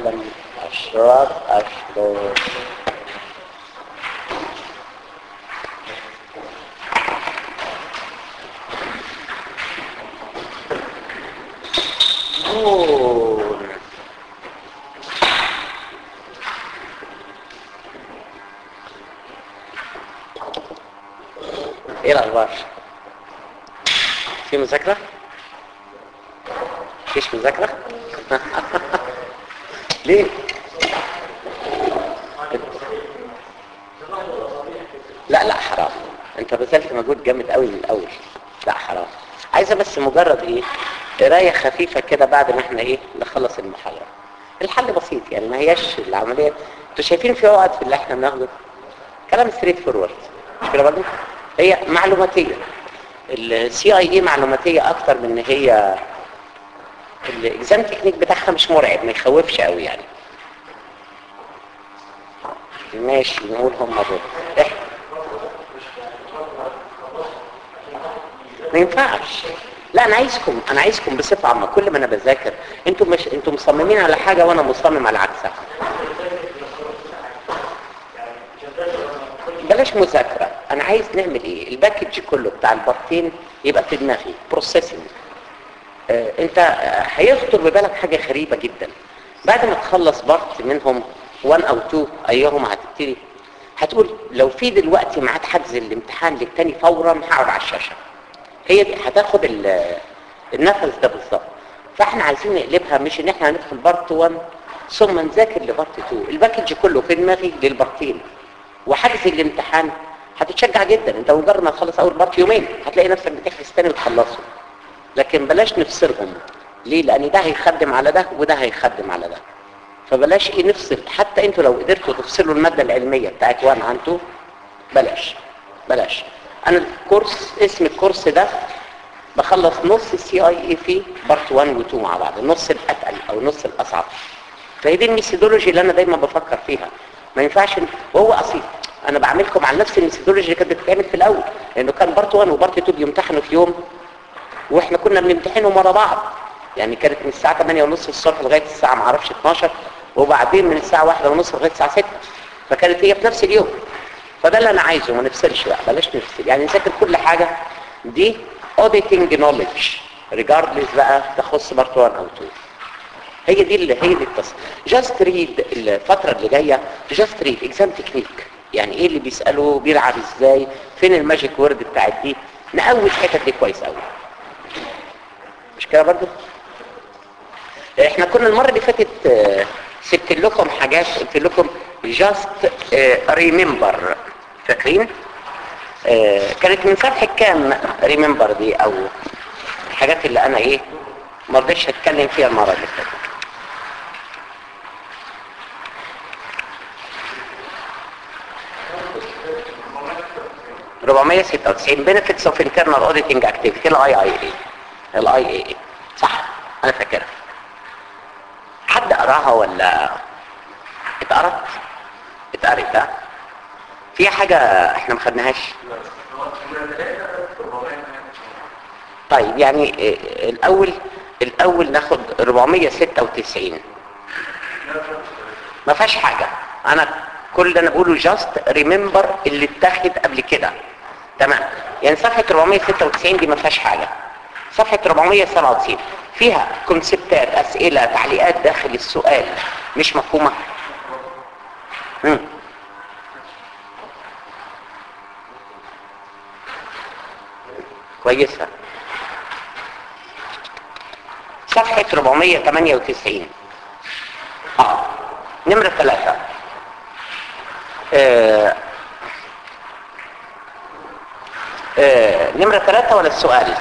وسهلا اشرف اشرف نور ايه الاخبار في مذاكره مفيش مذاكره ليه لا لا حرام انت بذلت مجهود جامد قوي من الاول لا حرام عايزه بس مجرد ايه قرايه خفيفه كده بعد ما احنا ايه نخلص المحاضره الحل بسيط يعني ما هياش العمليه انتوا شايفين في عقد في اللي احنا بناخده كلام ستريت فورورد مش كده برضه هي معلوماتيه السي اي اي معلوماتيه اكتر من ان هي الاكزام تكنيك بتاعها مش مرعب ما يخوفش قوي يعني ماشي نقول هم دول إح- ما ينفعش لا انا عايزكم انا عايزكم بصفه عامه كل ما انا بذاكر انتوا مش انتوا مصممين على حاجه وانا مصمم على عكسها بلاش مذاكره انا عايز نعمل ايه الباكج كله بتاع البارتين يبقى في دماغي بروسيسنج آه، انت آه، هيخطر ببالك حاجة غريبة جدا بعد ما تخلص بارت منهم 1 او 2 ايهما هتبتدي هتقول لو في دلوقتي ميعاد حجز الامتحان للتاني فورا هقعد على الشاشة هي دي هتاخد ال- النفس ده بالظبط فاحنا عايزين نقلبها مش ان احنا هندخل بارت 1 ثم نذاكر لبارت 2 الباكج كله في دماغي للبارتين وحجز الامتحان هتتشجع جدا انت مجرد ما تخلص اول بارت يومين هتلاقي نفسك بتحجز تاني وتخلصه لكن بلاش نفصلهم ليه لان ده هيخدم على ده وده هيخدم على ده فبلاش ايه نفصل حتى انتوا لو قدرتوا تفصلوا المادة العلمية بتاعت وان عن تو بلاش بلاش انا الكورس اسم الكورس ده بخلص نص السي اي اي في بارت 1 و 2 مع بعض النص الاتقل او النص الاصعب فهي دي الميثودولوجي اللي انا دايما بفكر فيها ما ينفعش إن- وهو اصيل انا بعملكم على نفس الميثودولوجي اللي كانت بتتعمل في الاول لانه كان بارت 1 وبارت 2 بيمتحنوا في يوم واحنا كنا بنمتحنهم ورا بعض يعني كانت من الساعه 8 ونص الصبح لغايه الساعه ما اعرفش 12 وبعدين من الساعه 1 ونص لغايه الساعه 6 فكانت هي في نفس اليوم فده اللي انا عايزه ما نفصلش بقى بلاش نفصل يعني نذاكر كل حاجه دي auditing knowledge regardless بقى تخص بارت 1 او 2 هي دي اللي هي دي القصه جاست ريد الفتره اللي جايه جاست ريد اكزام تكنيك يعني ايه اللي بيسالوا بيلعب ازاي فين الماجيك وورد بتاعت دي نقوي الحتت دي كويس قوي مش كده برضو احنا كنا المره اللي فاتت آه، سبت لكم حاجات قلت لكم جاست ريمبر فاكرين آه، كانت من صفحه كام ريمبر دي او الحاجات اللي انا ايه ما رضيتش اتكلم فيها المره اللي فاتت 496 benefits of internal auditing activity الاي اي اي الاي اي اي صح انا فاكرها حد قراها ولا اتقرت اتقرت ها في حاجة احنا ما خدناهاش طيب يعني اه، الاول الاول ناخد 496 ما فيهاش حاجة انا كل اللي انا بقوله جاست ريمبر اللي اتاخد قبل كده تمام يعني صفحة 496 دي ما فيهاش حاجة صفحة 497 فيها كونسبتات اسئلة تعليقات داخل السؤال مش مفهومة مم. كويسة صفحة 498 اه نمرة ثلاثة آه. آه. نمرة ثلاثة ولا السؤال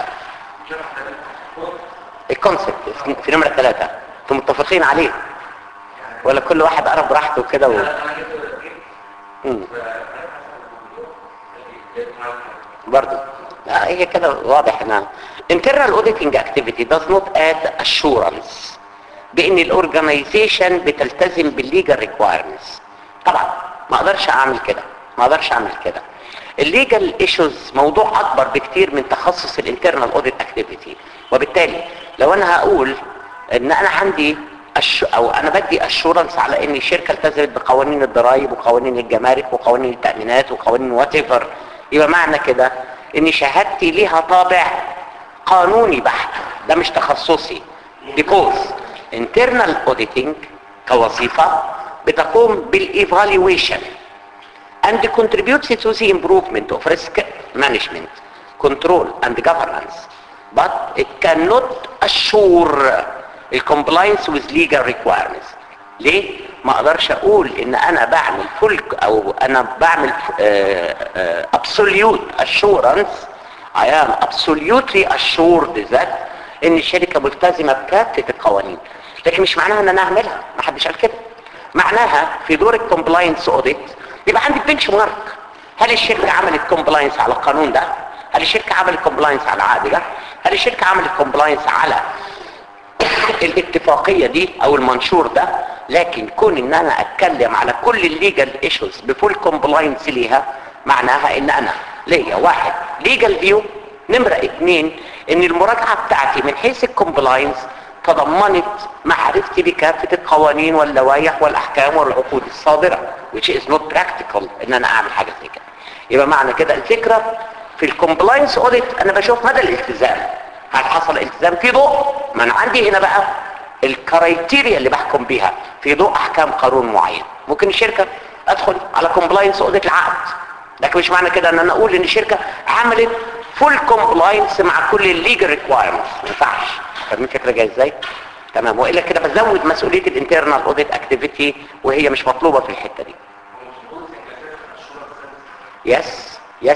الكونسبت في نمرة ثلاثة انتم متفقين عليه ولا كل واحد قرب براحته كده و... مم. برضه لا هي كده واضح انها internal auditing activity does not add assurance بان الاورجنايزيشن بتلتزم بالليجل ريكوايرمنتس طبعا ما اقدرش اعمل كده ما اقدرش اعمل كده الليجل ايشوز موضوع اكبر بكتير من تخصص الانترنال اوديت اكتيفيتي وبالتالي لو انا هقول ان انا عندي أش... او انا بدي اشورنس على ان الشركه التزمت بقوانين الضرائب وقوانين الجمارك وقوانين التامينات وقوانين وات ايفر يبقى معنى كده ان شهادتي ليها طابع قانوني بحت ده مش تخصصي because internal auditing كوظيفة بتقوم بالايفالويشن and contributes to the improvement of risk management control and governance but it cannot assure the compliance with legal requirements ليه ما اقدرش اقول ان انا بعمل فول او انا بعمل uh, uh, absolute assurance I am absolutely assured that ان الشركة ملتزمة بكافة القوانين لكن مش معناها ان انا اعملها ما حدش قال كده معناها في دور الكومبلاينس اوديت يبقى عندي بنش مارك هل الشركة عملت كومبلاينس على القانون ده هل الشركة عملت كومبلاينس على العقد ده هل الشركة عملت كومبلاينس على الاتفاقية دي او المنشور ده لكن كون ان انا اتكلم على كل الليجال ايشوز بفول كومبلاينس ليها معناها ان انا ليا واحد ليجال فيو نمرة اتنين ان المراجعة بتاعتي من حيث الكومبلاينس تضمنت معرفتي بكافة القوانين واللوائح والاحكام والعقود الصادرة which is not practical ان انا اعمل حاجة زي كده يبقى معنى كده الفكرة في الكومبلاينس اوديت انا بشوف مدى الالتزام هل حصل التزام في ضوء ما انا عندي هنا بقى الكرايتيريا اللي بحكم بيها في ضوء احكام قانون معين ممكن الشركة ادخل على كومبلاينس اوديت العقد لكن مش معنى كده ان انا اقول ان الشركة عملت فول كومبلاينس مع كل الليجل ريكوايرمنتس ما ينفعش فاهمين الفكره جايه ازاي تمام والا كده بزود مسؤوليه الانترنال اوديت اكتيفيتي وهي مش مطلوبه في الحته دي يس يس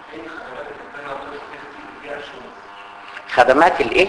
خدمات الايه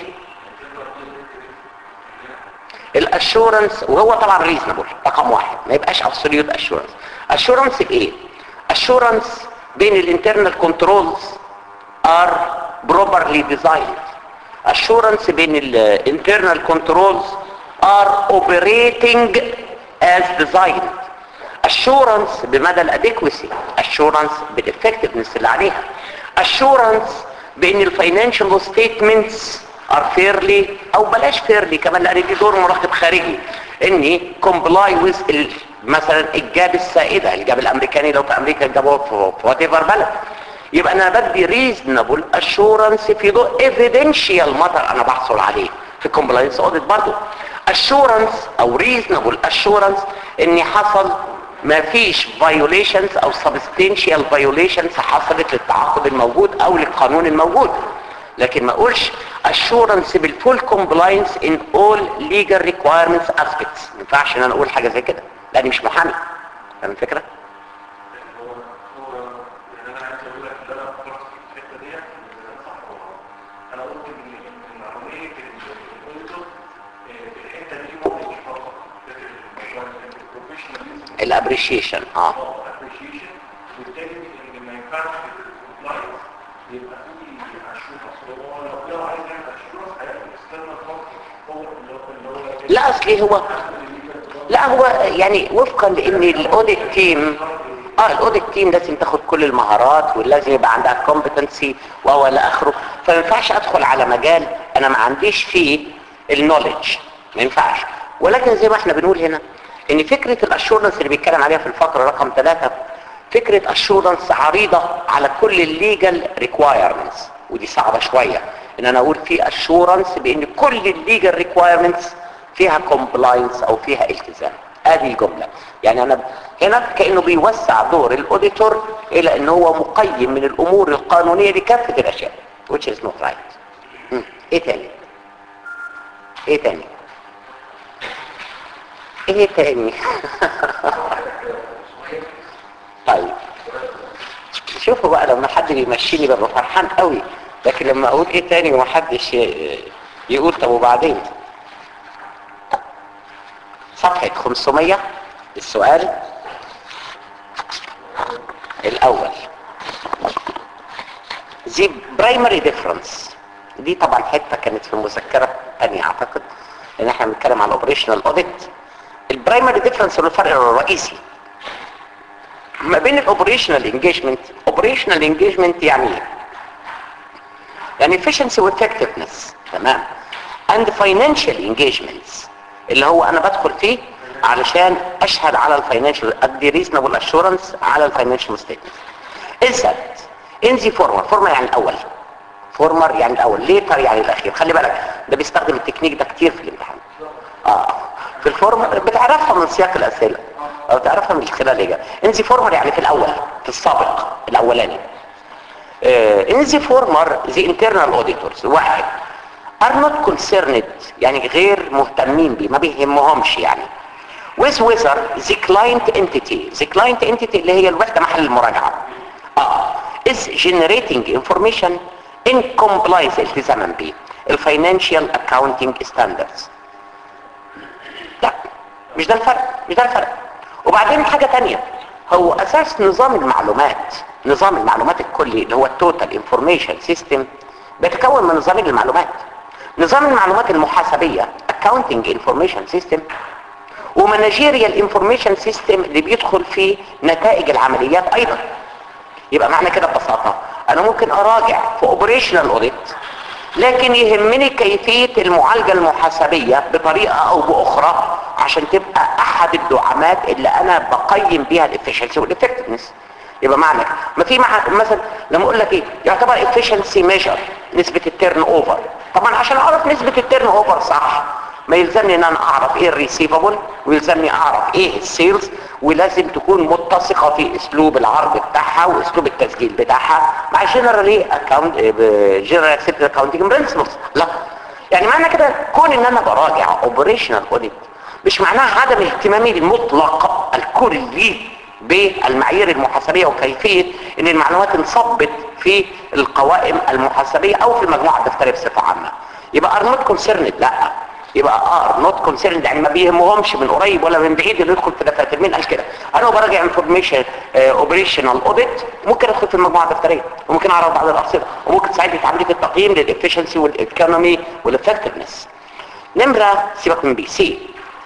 الاشورنس وهو طبعا ريزنبل رقم واحد ما يبقاش ابسوليوت اشورنس اشورنس ايه اشورنس بين الانترنال كنترولز are properly designed assurance بين ال internal controls are operating as designed assurance بمدى الادكوسي assurance بالeffectiveness اللي عليها assurance بان الفاينانشال statements are fairly او بلاش fairly كمان لان دي دور مراقب خارجي اني comply with ال مثلا الجاب السائده الجاب الامريكاني لو في امريكا الجابه في وات ايفر بلد يبقى انا بدي ريزنبل اشورنس في ضوء ايفيدنشال ماتر انا بحصل عليه في الكومبلاينس اوديت برضه اشورنس او ريزنبل اشورنس ان حصل ما فيش فايوليشنز او سبستانشال فايوليشنز حصلت للتعاقد الموجود او للقانون الموجود لكن ما اقولش assurance بالفول كومبلاينس in all legal requirements aspects ما ينفعش ان انا اقول حاجه زي كده لاني مش محامي فاهم الفكره الابريشيشن اه لا اصلي هو لا هو يعني وفقا لان الاوديت تيم اه الاوديت تيم لازم تاخد كل المهارات ولازم يبقى عندها كومبتنسي وهو الى اخره فما ينفعش ادخل على مجال انا ما عنديش فيه النولج ما ينفعش ولكن زي ما احنا بنقول هنا ان فكرة الاشورنس اللي بيتكلم عليها في الفقرة رقم ثلاثة فكرة اشورنس عريضة على كل الليجل ريكوايرمنتس ودي صعبة شوية ان انا اقول في اشورنس بان كل الليجل ريكوايرمنتس فيها كومبلاينس او فيها التزام ادي الجملة يعني انا هنا كأنه بيوسع دور الاوديتور الى ان هو مقيم من الامور القانونية لكافة الاشياء which is not right م. ايه تاني ايه تاني ايه تاني طيب شوفوا بقى لما حد بيمشيني ببقى فرحان قوي لكن لما اقول ايه تاني ومحدش يقول طب وبعدين صفحة 500 السؤال الاول the primary difference دي طبعا حتة كانت في المذكرة تانية اعتقد ان احنا بنتكلم عن الاوبريشنال اوديت البرايمري ديفرنس هو الفرق الرئيسي ما بين الاوبريشنال انجيجمنت اوبريشنال انجيجمنت يعني ايه يعني efficiency و effectiveness تمام and financial engagements اللي هو انا بدخل فيه علشان اشهد على الفاينانشال ادي ريزنبل اشورنس على الفاينانشال ستيتمنت ازاي انزي فورمر فورمر يعني الاول فورمر يعني الاول ليتر يعني الاخير خلي بالك ده بيستخدم التكنيك ده كتير في الامتحان اه في الفورمر بتعرفها من سياق الاسئله او تعرفها من خلال الاجابه انزي فورمر يعني في الاول في السابق الاولاني انزي فورمر the internal auditors واحد are not concerned يعني غير مهتمين بيه ما بيهمهمش يعني with whether the client entity the client entity اللي هي الوحدة محل المراجعة اه is generating information in compliance التزاما بيه الفاينانشال accounting standards لا مش ده الفرق مش ده الفرق وبعدين حاجة تانية هو اساس نظام المعلومات نظام المعلومات الكلي اللي هو التوتال انفورميشن سيستم بيتكون من نظامين المعلومات نظام المعلومات المحاسبية accounting information system ومانجيريال انفورميشن سيستم اللي بيدخل فيه نتائج العمليات ايضا يبقى معنى كده ببساطة انا ممكن اراجع في اوبريشنال اوديت لكن يهمني كيفية المعالجة المحاسبية بطريقة او باخرى عشان تبقى احد الدعامات اللي انا بقيم بيها الافشنسي والافكتفنس يبقى معنى ما في مع مثلا لما اقول لك ايه يعتبر efficiency measure نسبة التيرن اوفر طبعا عشان اعرف نسبة التيرن اوفر صح ما يلزمني ان انا اعرف ايه الريسيفبل ويلزمني اعرف ايه السيلز ولازم تكون متسقة في اسلوب العرض بتاعها واسلوب التسجيل بتاعها مع جنرالي اكاونت جنرال اكسبتد اكاونتنج برنسبلز لا يعني معنى كده كون ان انا براجع اوبريشنال اوديت مش معناها عدم اهتمامي المطلق الكلي بالمعايير المحاسبية وكيفية ان المعلومات انصبت في القوائم المحاسبية او في المجموعة الدفترية بصفة عامة يبقى are not concerned لا يبقى are not concerned يعني ما بيهمهمش من قريب ولا من بعيد اللي يدخل في دفاتر مين قال كده انا براجع انفورميشن اوبريشنال اوديت ممكن ادخل في المجموعة الدفترية وممكن اعرف بعض الارصدة وممكن ساعات يتعمل في التقييم للافشنسي والايكونومي والافكتفنس نمرة سيبك من بي سي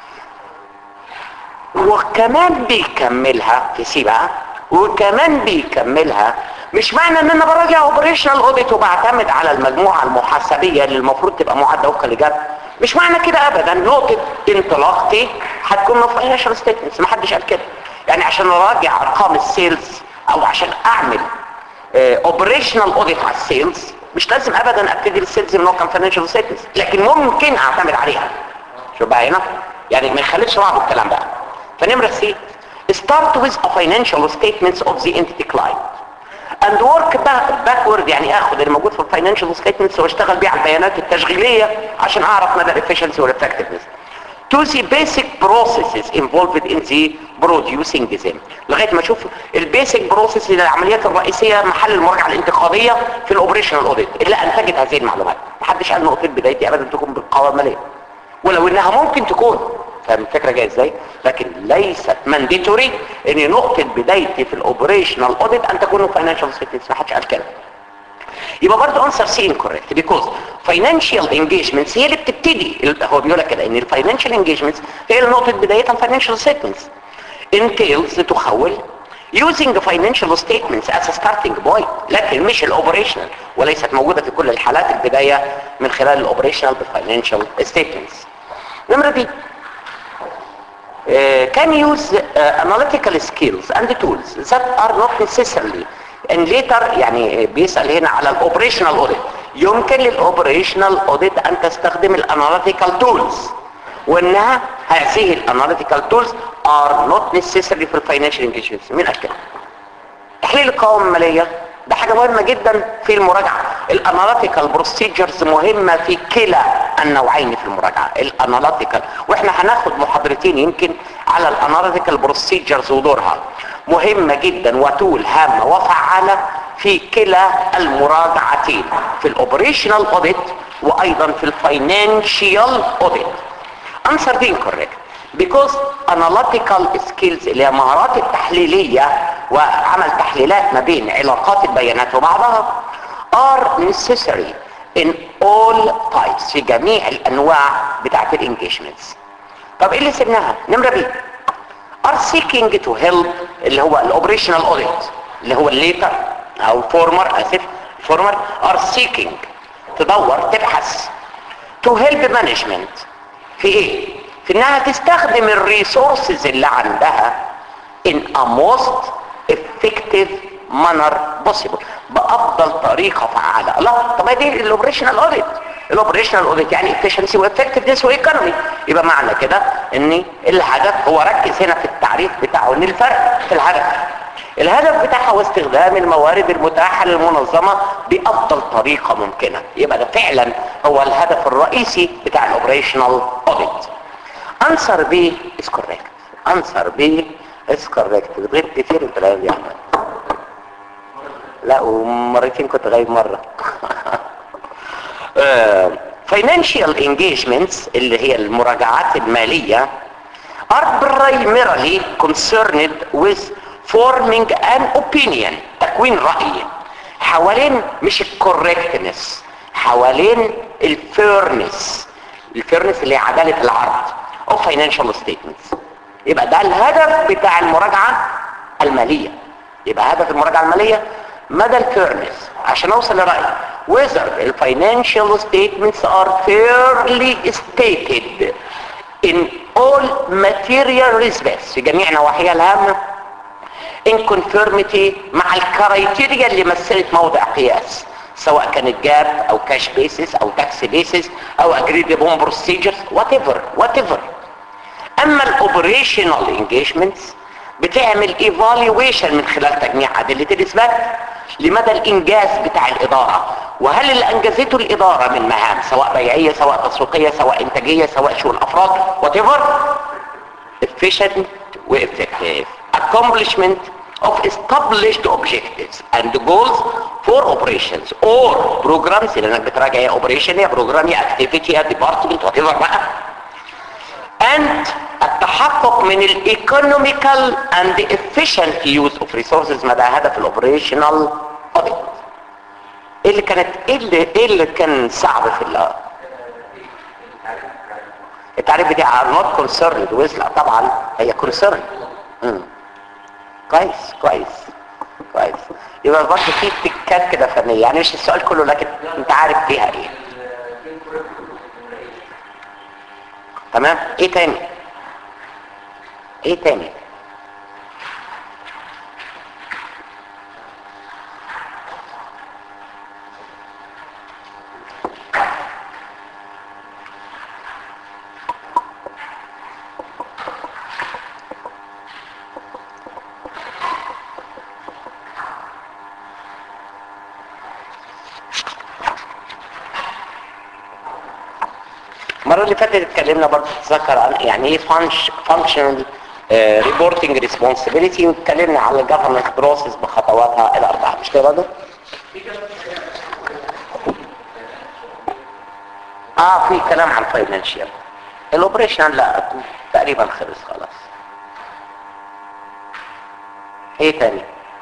وكمان بيكملها في سي بقى وكمان بيكملها مش معنى ان انا براجع اوبريشنال اوديت وبعتمد على المجموعه المحاسبيه اللي المفروض تبقى معده وفقا لجاب مش معنى كده ابدا نقطه انطلاقتي هتكون من فاينانشال ستيتمنتس ما حدش قال كده يعني عشان اراجع ارقام السيلز او عشان اعمل اوبريشنال اوديت على السيلز مش لازم ابدا ابتدي بالسيلز من رقم فاينانشال ستيتمنتس لكن ممكن اعتمد عليها شوف بقى هنا يعني ما يخليش بعض الكلام بقى فنمرة سي start with a financial statements of the entity client and work backward يعني اخد اللي موجود في الفاينانشال statements واشتغل بيه على البيانات التشغيلية عشان اعرف مدى الافشنسي والeffectiveness to the basic processes involved in the producing them لغاية ما اشوف البيسك بروسيس للعمليات الرئيسية محل المراجعة الانتقادية في الاوبريشنال اوديت اللي انتجت هذه المعلومات محدش قال نقطة بدايتي ابدا تكون بالقوائم المالية ولو انها ممكن تكون فاهم الفكره جايه ازاي لكن ليست مانديتوري ان نقطه بدايتي في الاوبريشنال اوديت ان تكون فاينانشال ستيتمنتس ما حدش قال كده يبقى برضه انسر سي انكوريكت بيكوز فاينانشال انجيجمنتس هي اللي بتبتدي هو بيقول لك كده ان الفاينانشال انجيجمنتس هي اللي نقطه بدايتها الفاينانشال ستيتمنتس entails تخول using financial statements as a starting point لكن مش الاوبريشنال وليست موجوده في كل الحالات البدايه من خلال الاوبريشنال بالفاينانشال statements نمره دي uh, can use uh, analytical skills and tools that are not necessarily and later يعني بيسأل هنا على الاوبريشنال اوديت يمكن للاوبريشنال اوديت ان تستخدم الاناليتيكال تولز وانها هذه الاناليتيكال تولز are not necessary في الفاينانشال انجيجمنتس مين قال كده تحليل القوائم الماليه ده حاجه مهمه جدا في المراجعه الاناليتيكال بروسيجرز مهمه في كلا النوعين في المراجعه الاناليتيكال واحنا هناخد محاضرتين يمكن على الاناليتيكال بروسيجرز ودورها مهمه جدا وتول هامه وفعاله في كلا المراجعتين في الاوبريشنال اوديت وايضا في الفاينانشال اوديت answer دي incorrect because analytical skills اللي هي مهارات التحليلية وعمل تحليلات ما بين علاقات البيانات وبعضها are necessary in all types في جميع الانواع بتاعت الانجيجمنتس طب ايه اللي سبناها نمرة بي are seeking to help اللي هو الاوبريشنال اوديت اللي هو الليتر او فورمر اسف فورمر are seeking تدور تبحث to help management في ايه في انها تستخدم الريسورسز اللي عندها in a most effective manner possible بافضل طريقه فعاله لا طب دي الاوبريشنال اوديت الاوبريشنال اوديت يعني efficiency وeffectiveness وايكونومي يبقى معنى كده ان الهدف هو ركز هنا في التعريف بتاعه ان الفرق في الهدف الهدف بتاعها هو استخدام الموارد المتاحه للمنظمه بافضل طريقه ممكنه يبقى ده فعلا هو الهدف الرئيسي بتاع الاوبريشنال اوديت انسر بي از كوريكت انسر بي از كوريكت بتغيب كتير انت الايام دي يا احمد لا ومرتين كنت غايب مره financial engagements اللي هي المراجعات الماليه are primarily concerned with forming an opinion تكوين رأي حوالين مش الكوركتنس حوالين الفيرنس الفيرنس اللي هي عدالة العرض of financial statements يبقى ده الهدف بتاع المراجعة المالية يبقى هدف المراجعة المالية مدى الفيرنس عشان اوصل لرأي whether the financial statements are fairly stated in all material respects في جميع نواحيها الهامة in conformity مع الكرايتيريا اللي مثلت موضع قياس سواء كانت جاب او كاش بيسس او تاكس بيسس او اجريد بون بروسيجرز وات ايفر وات ايفر اما الاوبريشنال انجيجمنتس بتعمل ايفالويشن من خلال تجميع ادله الاثبات لمدى الانجاز بتاع الاداره وهل اللي انجزته الاداره من مهام سواء بيعيه سواء تسويقيه سواء انتاجيه سواء شؤون افراد وات ايفر efficient وeffective accomplishment of established objectives and goals for operations or programs لانك بتراجع يا operation يا program يا activity يا department whatever بقى and التحقق من الايكونوميكال and efficient use of resources مدى هدف الاوبريشنال audit ايه اللي كانت ايه اللي, إيه اللي كان صعب في ال التعريف بتاع are not concerned with لا طبعا هي concerned مم. كويس كويس كويس يبقى برضه في تكات كده فنيه يعني مش السؤال كله لكن انت عارف فيها ايه تمام ايه تاني ايه تاني المره اللي فاتت اتكلمنا برضه تتذكر عن يعني ايه فانكشنال ريبورتنج ريسبونسبيلتي واتكلمنا على الجفرنس بروسيس بخطواتها الاربعه مش كده برضه؟ اه في كلام عن فاينانشال الاوبريشن لا تقريبا خلص خلاص ايه تاني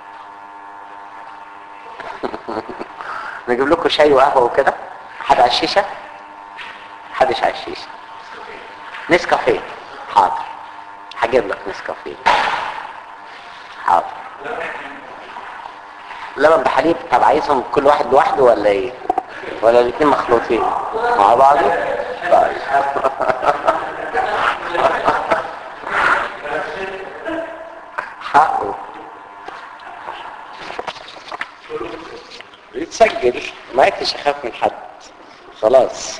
نجيب لكم شاي وقهوه وكده حد على الشيشه حدش على الشيشه نسكافيه حاضر هجيب لك نسكافيه حاضر لبن بحليب طب عايزهم كل واحد لوحده ولا ايه ولا الاثنين مخلوطين مع بعض طيب حقه يتسجل ما عدتش اخاف من حد خلاص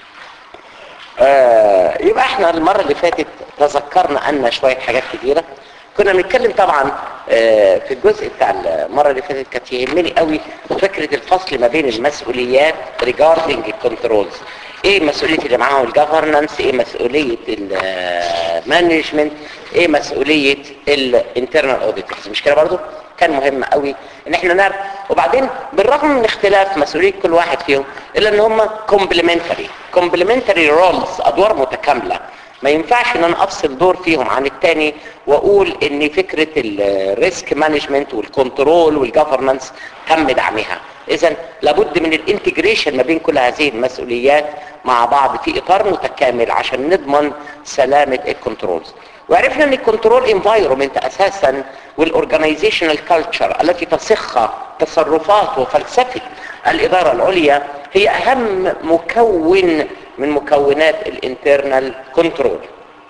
آه يبقى احنا المرة اللي فاتت تذكرنا ان شوية حاجات كتيرة كنا بنتكلم طبعا آه في الجزء بتاع المرة اللي فاتت كانت يهمني قوي فكرة الفصل ما بين المسؤوليات regarding الكنترولز ايه مسؤولية اللي معاهم الجفرنانس ايه مسؤولية المانجمنت ايه مسؤولية الانترنال اوديتورز مش كده برضو كان مهم قوي ان احنا نعرف وبعدين بالرغم من اختلاف مسؤولية كل واحد فيهم الا ان هم كومبلمنتري كومبلمنتري رولز ادوار متكاملة ما ينفعش ان انا افصل دور فيهم عن التاني واقول ان فكرة الريسك مانجمنت والكنترول والجفرنانس تم دعمها اذا لابد من الانتجريشن ما بين كل هذه المسؤوليات مع بعض في اطار متكامل عشان نضمن سلامة الكنترولز وعرفنا ان الكنترول انفايرومنت اساسا والاورجنايزيشنال كلتشر التي تصخ تصرفات وفلسفه الاداره العليا هي اهم مكون من مكونات الانترنال كنترول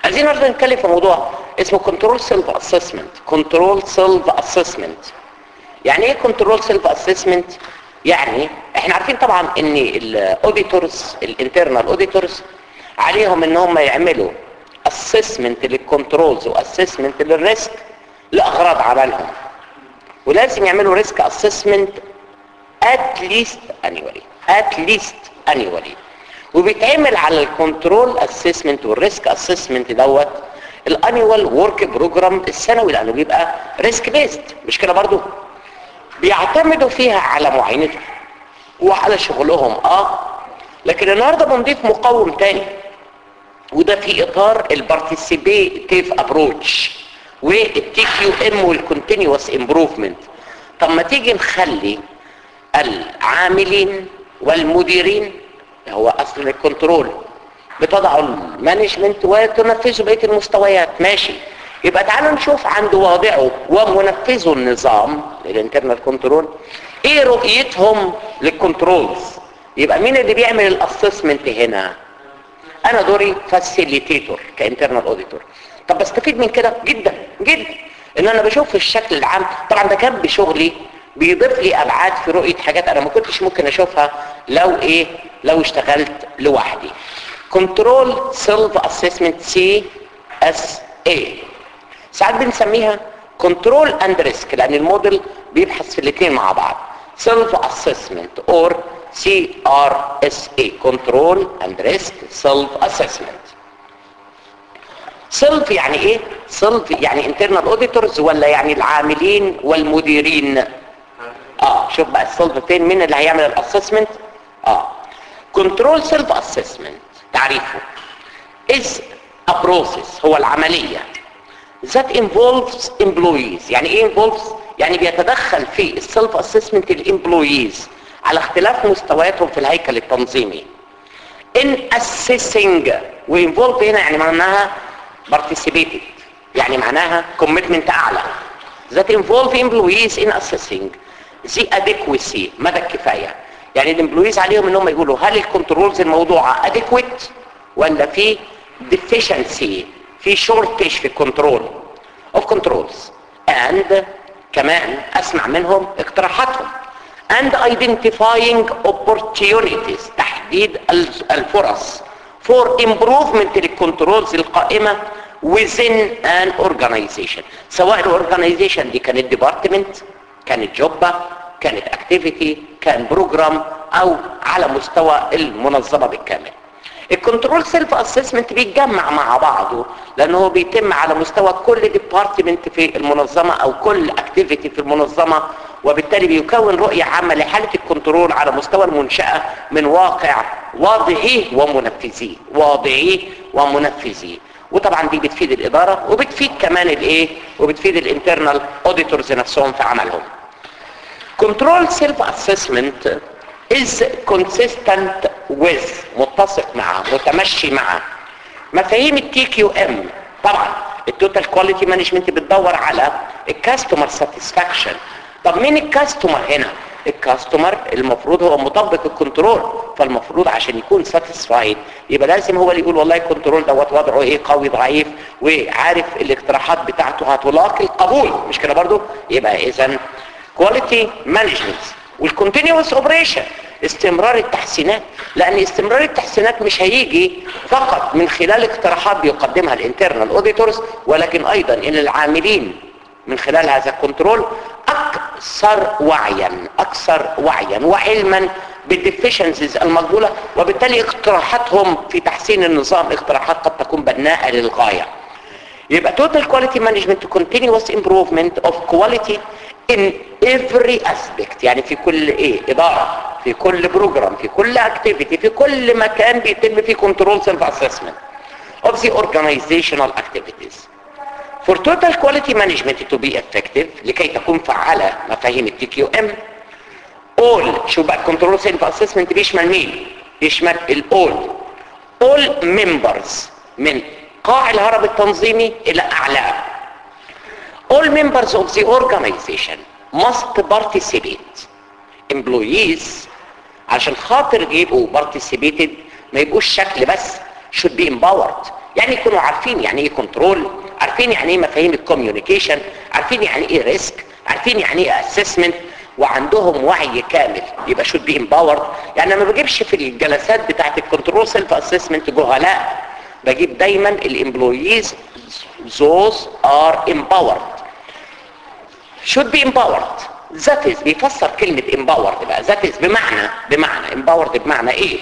عايزين النهارده نتكلم في موضوع اسمه كنترول سيلف اسسمنت كنترول سيلف اسسمنت يعني ايه كنترول سيلف اسسمنت يعني احنا عارفين طبعا ان الاوديتورز الانترنال اوديتورز عليهم ان هم يعملوا اسسمنت للكنترولز واسسمنت للريسك لاغراض عملهم ولازم يعملوا ريسك اسسمنت at least annually at least annually وبيتعمل على الكنترول اسسمنت والريسك اسسمنت دوت الانيوال ورك بروجرام السنوي لانه بيبقى ريسك بيست مش كده برضو بيعتمدوا فيها على معاينتهم وعلى شغلهم اه لكن النهارده بنضيف مقوم تاني وده في اطار البارتيسيبيتيف ابروتش والتي كيو ام والكونتينوس امبروفمنت طب ما تيجي نخلي العاملين والمديرين هو اصل الكنترول بتضعوا المانجمنت وتنفذوا بقيه المستويات ماشي يبقى تعالوا نشوف عند واضعه ومنفذوا النظام الانترنال كنترول ايه رؤيتهم للكنترولز يبقى مين اللي بيعمل الاسسمنت هنا انا دوري فاسيليتيتور كانترنال اوديتور طب بستفيد من كده جدا جدا ان انا بشوف الشكل العام طبعا ده كان بشغلي بيضيف لي ابعاد في رؤيه حاجات انا ما كنتش ممكن اشوفها لو ايه لو اشتغلت لوحدي كنترول سيلف اسسمنت سي اس اي ساعات بنسميها كنترول اند ريسك لان الموديل بيبحث في الاثنين مع بعض سيلف اسسمنت اور سي ار اس اي كنترول اند ريسك سيلف اسسمنت سيلف يعني ايه سيلف يعني انترنال اوديتورز ولا يعني العاملين والمديرين اه شوف بقى السيلف فين مين اللي هيعمل الاسسمنت اه كنترول سيلف اسسمنت تعريفه is a process هو العملية that involves employees يعني ايه involves يعني بيتدخل في السيلف اسسمنت الامبلويز على اختلاف مستوياتهم في الهيكل التنظيمي in assessing وinvolved هنا يعني معناها participated يعني معناها commitment اعلى that involve employees in assessing the adequacy مدى الكفاية يعني الامبلويز عليهم انهم يقولوا هل الكنترولز الموضوعة adequate ولا في deficiency في shortage في الكنترول of controls and كمان اسمع منهم اقتراحاتهم and identifying opportunities تحديد الفرص for improvement للكنترولز القائمة within an organization سواء الاورجانيزيشن دي كانت ديبارتمنت كانت جوبة كانت اكتيفيتي كان بروجرام او على مستوى المنظمة بالكامل الكنترول سيلف اسسمنت بيتجمع مع بعضه لانه هو بيتم على مستوى كل ديبارتمنت في المنظمة او كل اكتيفيتي في المنظمة وبالتالي بيكون رؤية عامة لحالة الكنترول على مستوى المنشأة من واقع واضعيه ومنفذيه واضعيه ومنفذيه وطبعا دي بتفيد الإدارة وبتفيد كمان الايه وبتفيد الانترنال اوديتورز نفسهم في عملهم كنترول سيلف اسسمنت is consistent with متسق مع متمشي مع مفاهيم التي كيو ام طبعا التوتال كواليتي مانجمنت بتدور على الكاستمر ساتسفاكشن طب مين الكاستمر هنا الكاستمر المفروض هو مطبق الكنترول فالمفروض عشان يكون ساتسفايد يبقى لازم هو اللي يقول والله الكنترول دوت وضعه ايه قوي ضعيف وعارف الاقتراحات بتاعته هتلاقي القبول مش كده برضو يبقى اذا كواليتي مانجمنت والكونتينوس اوبريشن استمرار التحسينات لان استمرار التحسينات مش هيجي فقط من خلال اقتراحات بيقدمها الانترنال اوديتورز ولكن ايضا ان العاملين من خلال هذا الكنترول اكثر وعيا اكثر وعيا وعلما بالديفيشنسيز المقبوله وبالتالي اقتراحاتهم في تحسين النظام اقتراحات قد تكون بناءه للغايه يبقى total quality management continuous improvement of quality in every aspect يعني في كل ايه اداره في كل بروجرام في كل activity في كل مكان بيتم فيه control self assessment of the organizational activities for total quality management to be effective لكي تكون فعالة مفاهيم التي كيو ام all شو بقى الكنترول سيلف اسسمنت بيشمل مين يشمل الاول all members من قاع الهرم التنظيمي الى اعلاه all members of the organization must participate employees عشان خاطر يبقوا participated ما يبقوش شكل بس should be empowered يعني يكونوا عارفين يعني ايه كنترول عارفين يعني ايه مفاهيم الكوميونيكيشن عارفين يعني ايه ريسك عارفين يعني ايه اسسمنت وعندهم وعي كامل يبقى شود بي امباورد يعني انا ما بجيبش في الجلسات بتاعت الكنترول سيلف اسسمنت جهلاء بجيب دايما الامبلويز those are empowered should be empowered that is بيفسر كلمة empowered بقى that is بمعنى بمعنى empowered بمعنى ايه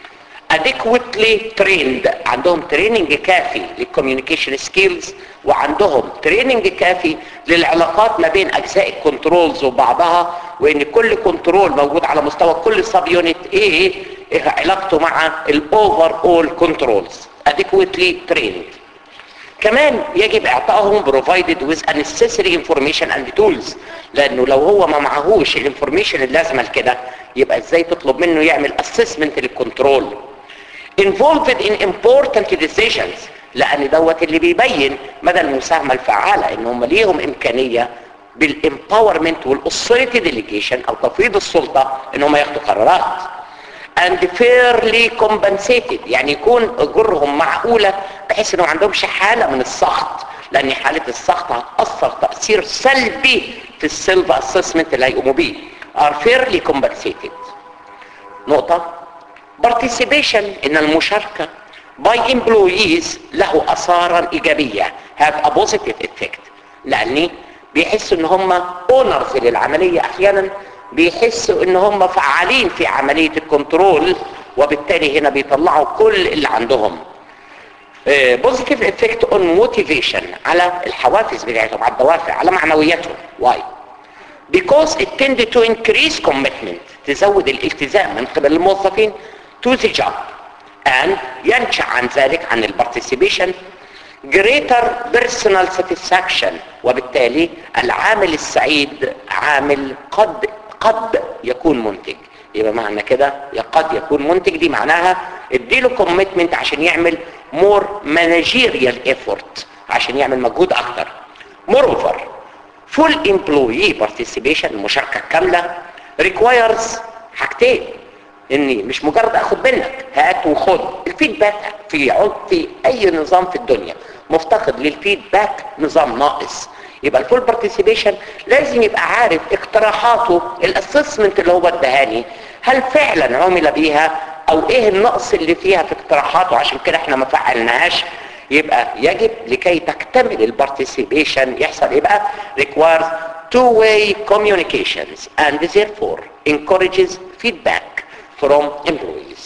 adequately trained عندهم تريننج كافي للكوميونيكيشن سكيلز وعندهم تريننج كافي للعلاقات ما بين اجزاء الكنترولز وبعضها وان كل كنترول موجود على مستوى كل سب يونت ايه إيه علاقته مع الاوفر اول كنترولز adequately trained كمان يجب اعطائهم provided with unnecessary information and tools لانه لو هو ما معهوش الانفورميشن اللازمه لكده يبقى ازاي تطلب منه يعمل assessment للكنترول involved in important decisions لان دوت اللي بيبين مدى المساهمه الفعاله ان هم ليهم امكانيه بالامباورمنت والاثوريتي ديليجيشن او تفويض السلطه ان هم ياخدوا قرارات and fairly compensated يعني يكون اجورهم معقولة بحيث انه ما عندهمش حالة من السخط لان حالة السخط هتأثر تأثير سلبي في السيلف اسسمنت اللي هيقوموا بيه are fairly compensated نقطة participation ان المشاركة by employees له اثارا ايجابية have a positive effect لاني بيحسوا ان هم owners للعملية احيانا بيحسوا ان هم فعالين في عملية الكنترول وبالتالي هنا بيطلعوا كل اللي عندهم بوزيتيف افكت اون موتيفيشن على الحوافز بتاعتهم على الدوافع على معنوياتهم واي because it tended to increase commitment تزود الالتزام من قبل الموظفين to the job and ينشأ عن ذلك عن البارتيسيبيشن greater personal satisfaction وبالتالي العامل السعيد عامل قد قد يكون منتج يبقى معنى كده يا قد يكون منتج دي معناها اديله كوميتمنت عشان يعمل مور مانجيريال ايفورت عشان يعمل مجهود اكتر moreover full employee participation المشاركه الكامله requires حاجتين اني مش مجرد اخد منك هات وخد الفيدباك في في اي نظام في الدنيا مفتقد للفيدباك نظام ناقص يبقى الفول بارتيسيبيشن لازم يبقى عارف اقتراحاته الاسسمنت اللي هو ادهاني هل فعلا عمل بيها او ايه النقص اللي فيها في اقتراحاته عشان كده احنا ما فعلناهاش يبقى يجب لكي تكتمل البارتيسيبيشن يحصل ايه بقى requires two-way communications and therefore encourages feedback from employees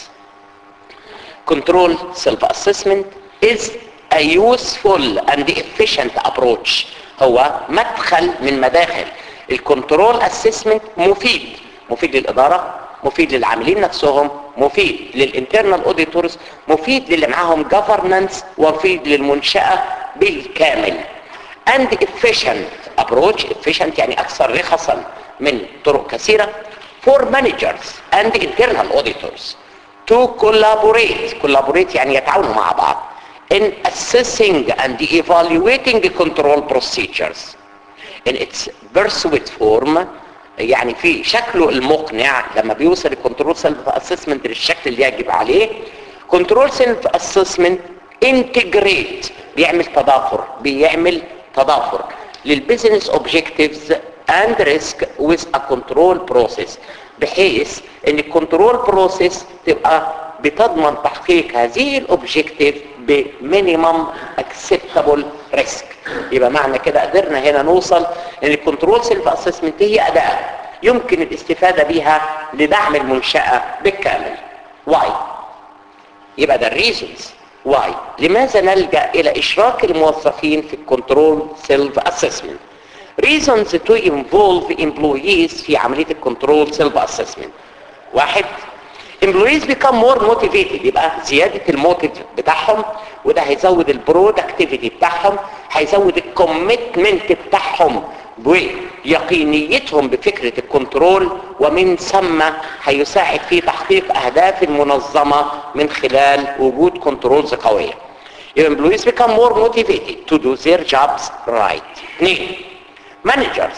control self-assessment is a useful and efficient approach هو مدخل من مداخل الكنترول اسسمنت مفيد مفيد للاداره مفيد للعاملين نفسهم مفيد للانترنال اوديتورز مفيد للي معاهم governance ومفيد للمنشاه بالكامل and efficient approach efficient يعني اكثر رخصا من طرق كثيره for managers and internal auditors to collaborate collaborate يعني يتعاونوا مع بعض in assessing and evaluating control procedures in its pursuit form يعني في شكله المقنع لما بيوصل الكنترول سيلف اسسمنت للشكل اللي يجب عليه كنترول سيلف اسسمنت انتجريت بيعمل تضافر بيعمل تضافر للبيزنس اوبجكتيفز اند ريسك with a control process بحيث ان الكنترول بروسيس تبقى بتضمن تحقيق هذه الاوبجكتيف بمينيمم اكسبتابل ريسك يبقى معنى كده قدرنا هنا نوصل ان الكنترول سيلف اسسمنت هي اداه يمكن الاستفاده بها لدعم المنشاه بالكامل واي يبقى ده الريزونز واي لماذا نلجا الى اشراك الموظفين في الكنترول سيلف اسسمنت reasons to involve employees في عمليه الكنترول سيلف اسسمنت واحد employees become more motivated يبقى زيادة الموتيف بتاعهم وده هيزود البرودكتيفيتي بتاعهم هيزود الكوميتمنت بتاعهم ويقينيتهم بفكرة الكنترول ومن ثم هيساعد في تحقيق أهداف المنظمة من خلال وجود كنترولز قوية يبقى employees become more motivated to do their jobs right اثنين managers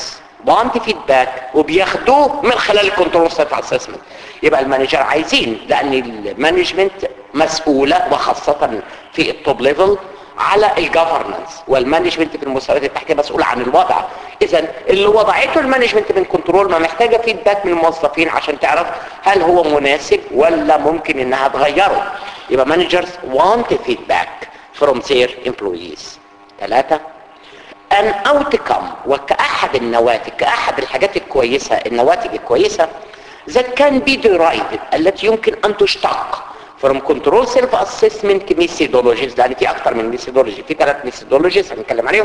وانت فيدباك وبياخدوه من خلال الكنترول سيلف اسسمنت يبقى المانجر عايزين لان المانجمنت مسؤوله وخاصه في التوب ليفل على الجفرنس والمانجمنت في المستويات التحتيه مسؤول عن الوضع اذا اللي وضعته المانجمنت من كنترول ما محتاجه فيدباك من الموظفين عشان تعرف هل هو مناسب ولا ممكن انها تغيره يبقى مانجرز want feedback from their employees ثلاثة an outcome وكأحد النواتج كأحد الحاجات الكويسة النواتج الكويسة that can be derived التي يمكن أن تشتق from control self assessment methodologies لأن في أكثر من methodology في ثلاث methodologies هنتكلم عليهم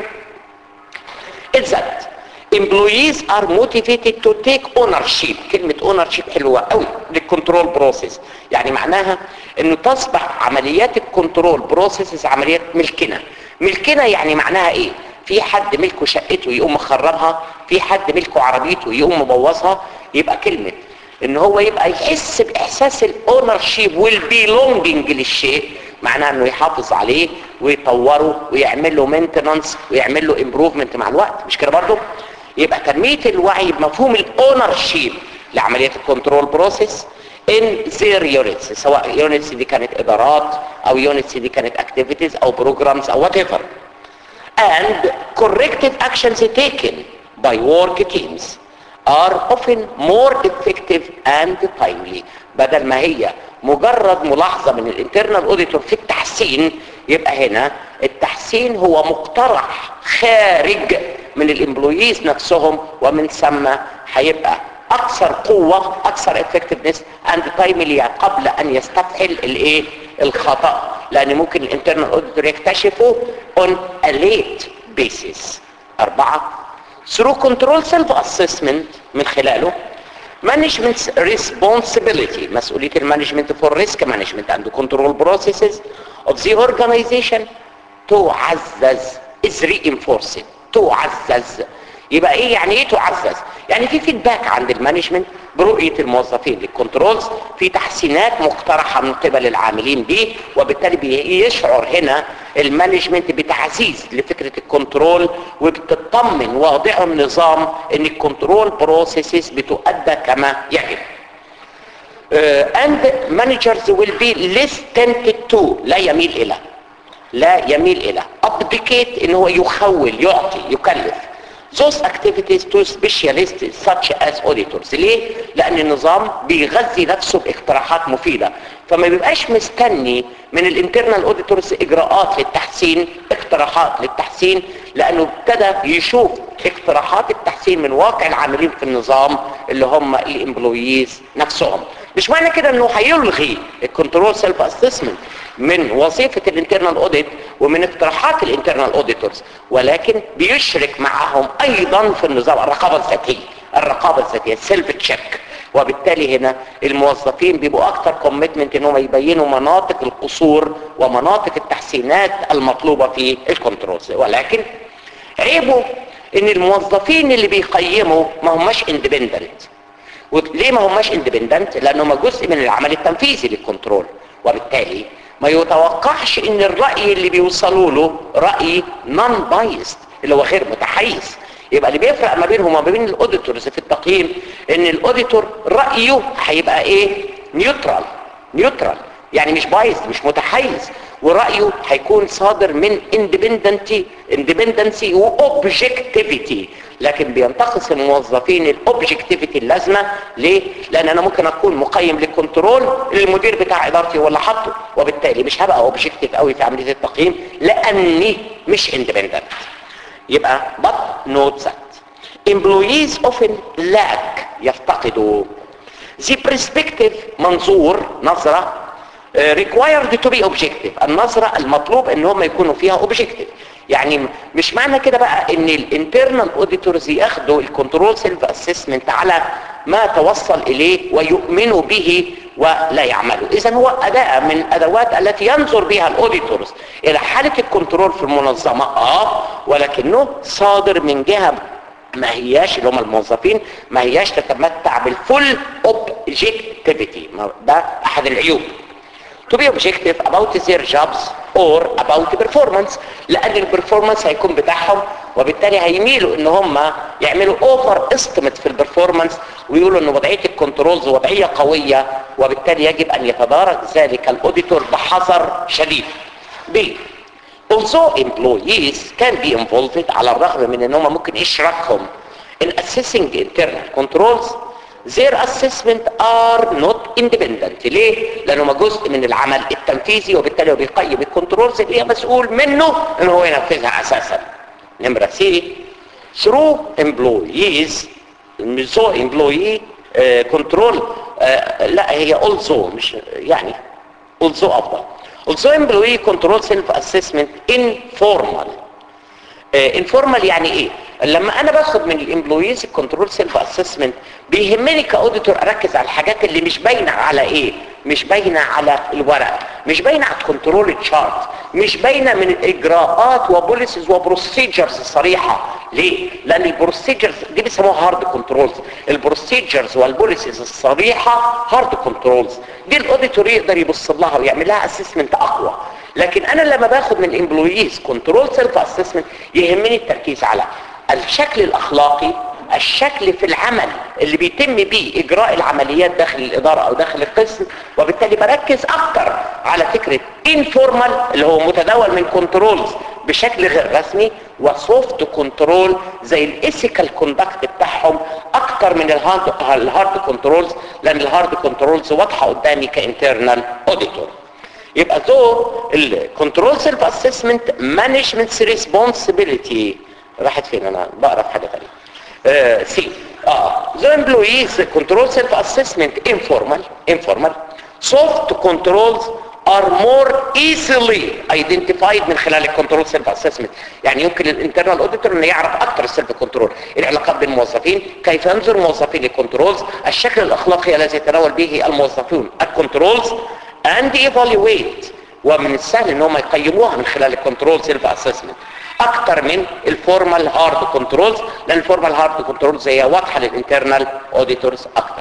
is that employees are motivated to take ownership كلمة ownership حلوة قوي للكنترول بروسيس يعني معناها انه تصبح عمليات الكنترول بروسيس عمليات ملكنا ملكنا يعني معناها ايه في حد ملكه شقته يقوم مخربها في حد ملكه عربيته يقوم مبوظها يبقى كلمة ان هو يبقى يحس باحساس الاونر شيب والبيلونجنج للشيء معناه انه يحافظ عليه ويطوره ويعمل له مينتنانس ويعمل له امبروفمنت مع الوقت مش كده برضه يبقى تنميه الوعي بمفهوم الاونر شيب لعمليه الكنترول بروسيس ان their units سواء يونتس دي كانت ادارات او يونتس دي كانت اكتيفيتيز او بروجرامز او وات ايفر and corrective actions taken by work teams are often more effective and timely بدل ما هي مجرد ملاحظة من الانترنال اوديتور في التحسين يبقى هنا التحسين هو مقترح خارج من الامبلويز نفسهم ومن ثم هيبقى اكثر قوة اكثر effectiveness and timely قبل ان يستفحل الايه الخطأ لان ممكن الانترنال اوديتور يكتشفه on a late basis اربعة through control self assessment من خلاله management responsibility مسؤولية المانجمنت for risk management and control processes of the organization تعزز is reinforced تعزز يبقى ايه يعني ايه تعزز يعني في فيدباك عند المانجمنت برؤية الموظفين للكنترولز في تحسينات مقترحة من قبل العاملين به وبالتالي بيشعر هنا المانجمنت بتعزيز لفكرة الكنترول وبتطمن واضعهم نظام ان الكنترول بروسيسز بتؤدى كما يجب uh, and managers will be less tempted to لا يميل الى لا يميل الى abdicate ان هو يخول يعطي يكلف those activities to specialists such as auditors ليه؟ لأن النظام بيغذي نفسه باقتراحات مفيدة فما بيبقاش مستني من الانترنال اوديتورز اجراءات للتحسين اقتراحات للتحسين لانه ابتدى يشوف اقتراحات التحسين من واقع العاملين في النظام اللي هم الامبلويز نفسهم مش معنى كده انه هيلغي الكنترول سيلف اسسمنت من وظيفة الانترنال اوديت ومن اقتراحات الانترنال اوديتورز ولكن بيشرك معهم ايضا في النظام الرقابة الذاتية الرقابة الذاتية السيلف تشيك وبالتالي هنا الموظفين بيبقوا اكتر كوميتمنت انهم يبينوا مناطق القصور ومناطق التحسينات المطلوبة في الكنترولز ولكن عيبه ان الموظفين اللي بيقيموا ما هماش اندبندنت وليه ما هماش اندبندنت لانهم جزء من العمل التنفيذي للكنترول وبالتالي ما يتوقعش ان الرأي اللي بيوصلوا له رأي نون بايست اللي هو غير متحيز يبقى اللي بيفرق ما بينهم وما بين الاوديتورز في التقييم ان الاوديتور رأيه هيبقى ايه نيوترال نيوترال يعني مش بايظ مش متحيز ورأيه هيكون صادر من اندبندنتي اندبندنسي واوبجكتيفيتي لكن بينتقص الموظفين الاوبجكتيفيتي اللازمه ليه؟ لان انا ممكن اكون مقيم للكنترول المدير بتاع ادارتي ولا حاطه وبالتالي مش هبقى اوبجكتيف قوي في عمليه التقييم لاني مش اندبندنت يبقى but note that employees often lack يفتقدوا the perspective منظور نظرة uh, required to be objective النظرة المطلوب ان هم يكونوا فيها objective يعني مش معنى كده بقى ان الانترنال اوديتورز ياخدوا الكنترول سيلف اسسمنت على ما توصل اليه ويؤمنوا به ولا يعملوا اذا هو اداة من ادوات التي ينظر بها الاوديتورز الى حالة الكنترول في المنظمة اه ولكنه صادر من جهة ما هياش اللي هم الموظفين ما هياش تتمتع بالفول اوبجكتيفيتي ده احد العيوب to be objective about their jobs or about performance لان البرفورمانس هيكون بتاعهم وبالتالي هيميلوا ان هم يعملوا اوفر استيميت في البرفورمانس ويقولوا ان وضعيه الكنترولز وضعيه قويه وبالتالي يجب ان يتدارك ذلك الاوديتور بحذر شديد B although employees can be involved على الرغم من ان هم ممكن اشراكهم in assessing internal controls their assessment are not independent ليه؟ لانه جزء من العمل التنفيذي وبالتالي هو بيقيم الكنترولز اللي هي مسؤول منه ان هو ينفذها اساسا نمرة سي through employees so employee uh, control uh, لا هي also مش يعني also افضل also employee control self assessment informal انفورمال يعني ايه لما انا باخد من الامبلويز الكنترول سيلف اسسمنت بيهمني كاوديتور اركز على الحاجات اللي مش باينه على ايه مش باينه على الورق مش باينه على الكنترول تشارت مش باينه من الاجراءات وبوليسز وبروسيجرز الصريحه ليه لان البروسيجرز دي بيسموها هارد كنترولز البروسيجرز والبوليسز الصريحه هارد كنترولز دي الاوديتور يقدر يبص لها ويعمل لها اسسمنت اقوى لكن انا لما باخد من الامبلويز كنترول سيلف اسسمنت يهمني التركيز على الشكل الاخلاقي الشكل في العمل اللي بيتم بيه اجراء العمليات داخل الاداره او داخل القسم وبالتالي بركز اكتر على فكره انفورمال اللي هو متداول من كنترولز بشكل غير رسمي وسوفت كنترول زي الايثيكال كوندكت بتاعهم اكتر من الهارد الهارد كنترولز لان الهارد كنترولز واضحه قدامي كانترنال اوديتور يبقى ذو الكنترول سيلف اسسمنت مانجمنت ريسبونسبيلتي راحت فين انا بقرا في حاجه ثانيه سي اه ذا امبلويز كنترول سيلف اسسمنت انفورمال انفورمال سوفت كنترولز are more easily identified من خلال الكنترول سيلف اسسمنت يعني يمكن الانترنال اوديتور انه يعرف اكتر السيلف كنترول العلاقات بين الموظفين كيف ينظر الموظفين للكنترولز الشكل الاخلاقي الذي يتناول به الموظفون الكنترولز and evaluate ومن السهل ان هم يقيموها من خلال الكنترول سيلف اسسمنت اكتر من الفورمال هارد كنترولز لان الفورمال هارد كنترولز هي واضحه للانترنال اوديتورز اكتر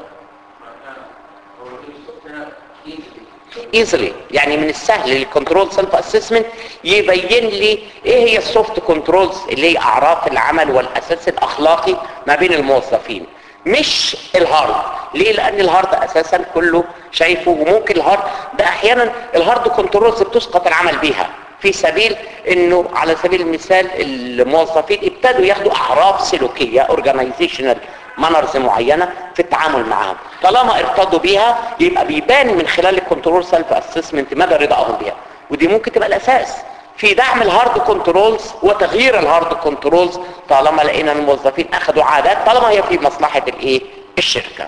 ايزلي يعني من السهل للكنترول سيلف اسسمنت يبين لي ايه هي السوفت كنترولز اللي هي اعراف العمل والاساس الاخلاقي ما بين الموظفين مش الهارد ليه لان الهارد اساسا كله شايفه وممكن الهارد ده احيانا الهارد كنترولز بتسقط العمل بيها في سبيل انه على سبيل المثال الموظفين ابتدوا ياخدوا اعراف سلوكيه اورجانيزيشنال مانرز معينه في التعامل معاهم طالما ارتضوا بيها يبقى بيبان من خلال الكنترول سيلف اسسمنت مدى رضاهم بيها ودي ممكن تبقى الاساس في دعم الهارد كنترولز وتغيير الهارد كنترولز طالما لقينا الموظفين اخذوا عادات طالما هي في مصلحه الايه الشركه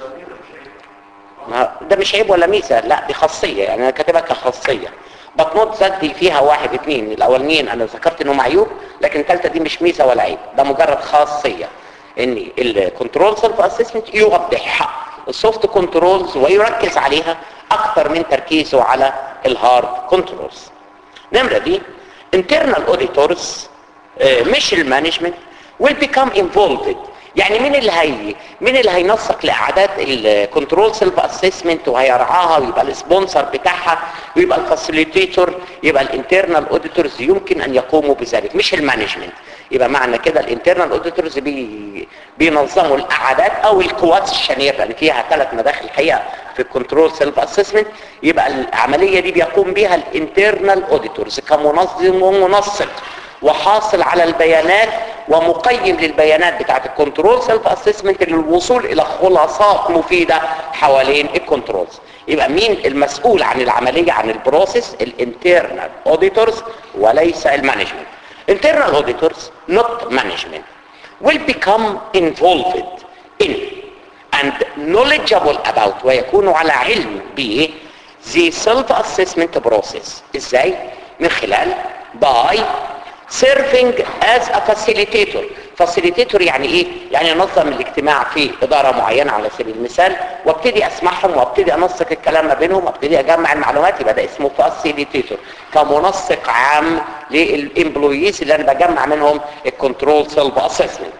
ده مش عيب ولا ميزه لا دي خاصيه يعني انا كاتبها كخاصيه بطنوت زدي فيها واحد اثنين الاولانيين انا ذكرت انهم عيوب لكن الثالثه دي مش ميزه ولا عيب ده مجرد خاصيه ان الكنترول سيلف اسسمنت يوضح السوفت كنترولز ويركز عليها اكثر من تركيزه على الهارد كنترولز نمرة دي internal auditors آه مش المانجمنت will become involved يعني مين اللي هي مين اللي هينسق لاعداد الكنترول سيلف اسسمنت وهيرعاها ويبقى السبونسر بتاعها ويبقى الفاسيليتيتور يبقى الانترنال اوديتورز يمكن ان يقوموا بذلك مش المانجمنت يبقى معنى كده الانترنال اوديتورز بي بينظموا الاعداد او القوات الشنيره لان فيها ثلاث مداخل الحقيقه في الكنترول سيلف اسسمنت يبقى العمليه دي بيقوم بها الانترنال اوديتورز كمنظم ومنسق وحاصل على البيانات ومقيم للبيانات بتاعت الكنترول سيلف اسسمنت للوصول الى خلاصات مفيده حوالين الكنترولز يبقى مين المسؤول عن العمليه عن البروسيس الانترنال اوديتورز وليس المانجمنت internal auditors not management will become involved in and knowledgeable about ويكونوا على علم ب the self-assessment process ازاي من خلال by serving as a facilitator facilitator يعني ايه يعني انظم الاجتماع في اداره معينه على سبيل المثال وابتدي اسمعهم وابتدي انسق الكلام ما بينهم وابتدي اجمع المعلومات يبقى ده اسمه facilitator كمنسق عام للامبلويز اللي انا بجمع منهم الكنترول سيلف اسسمنت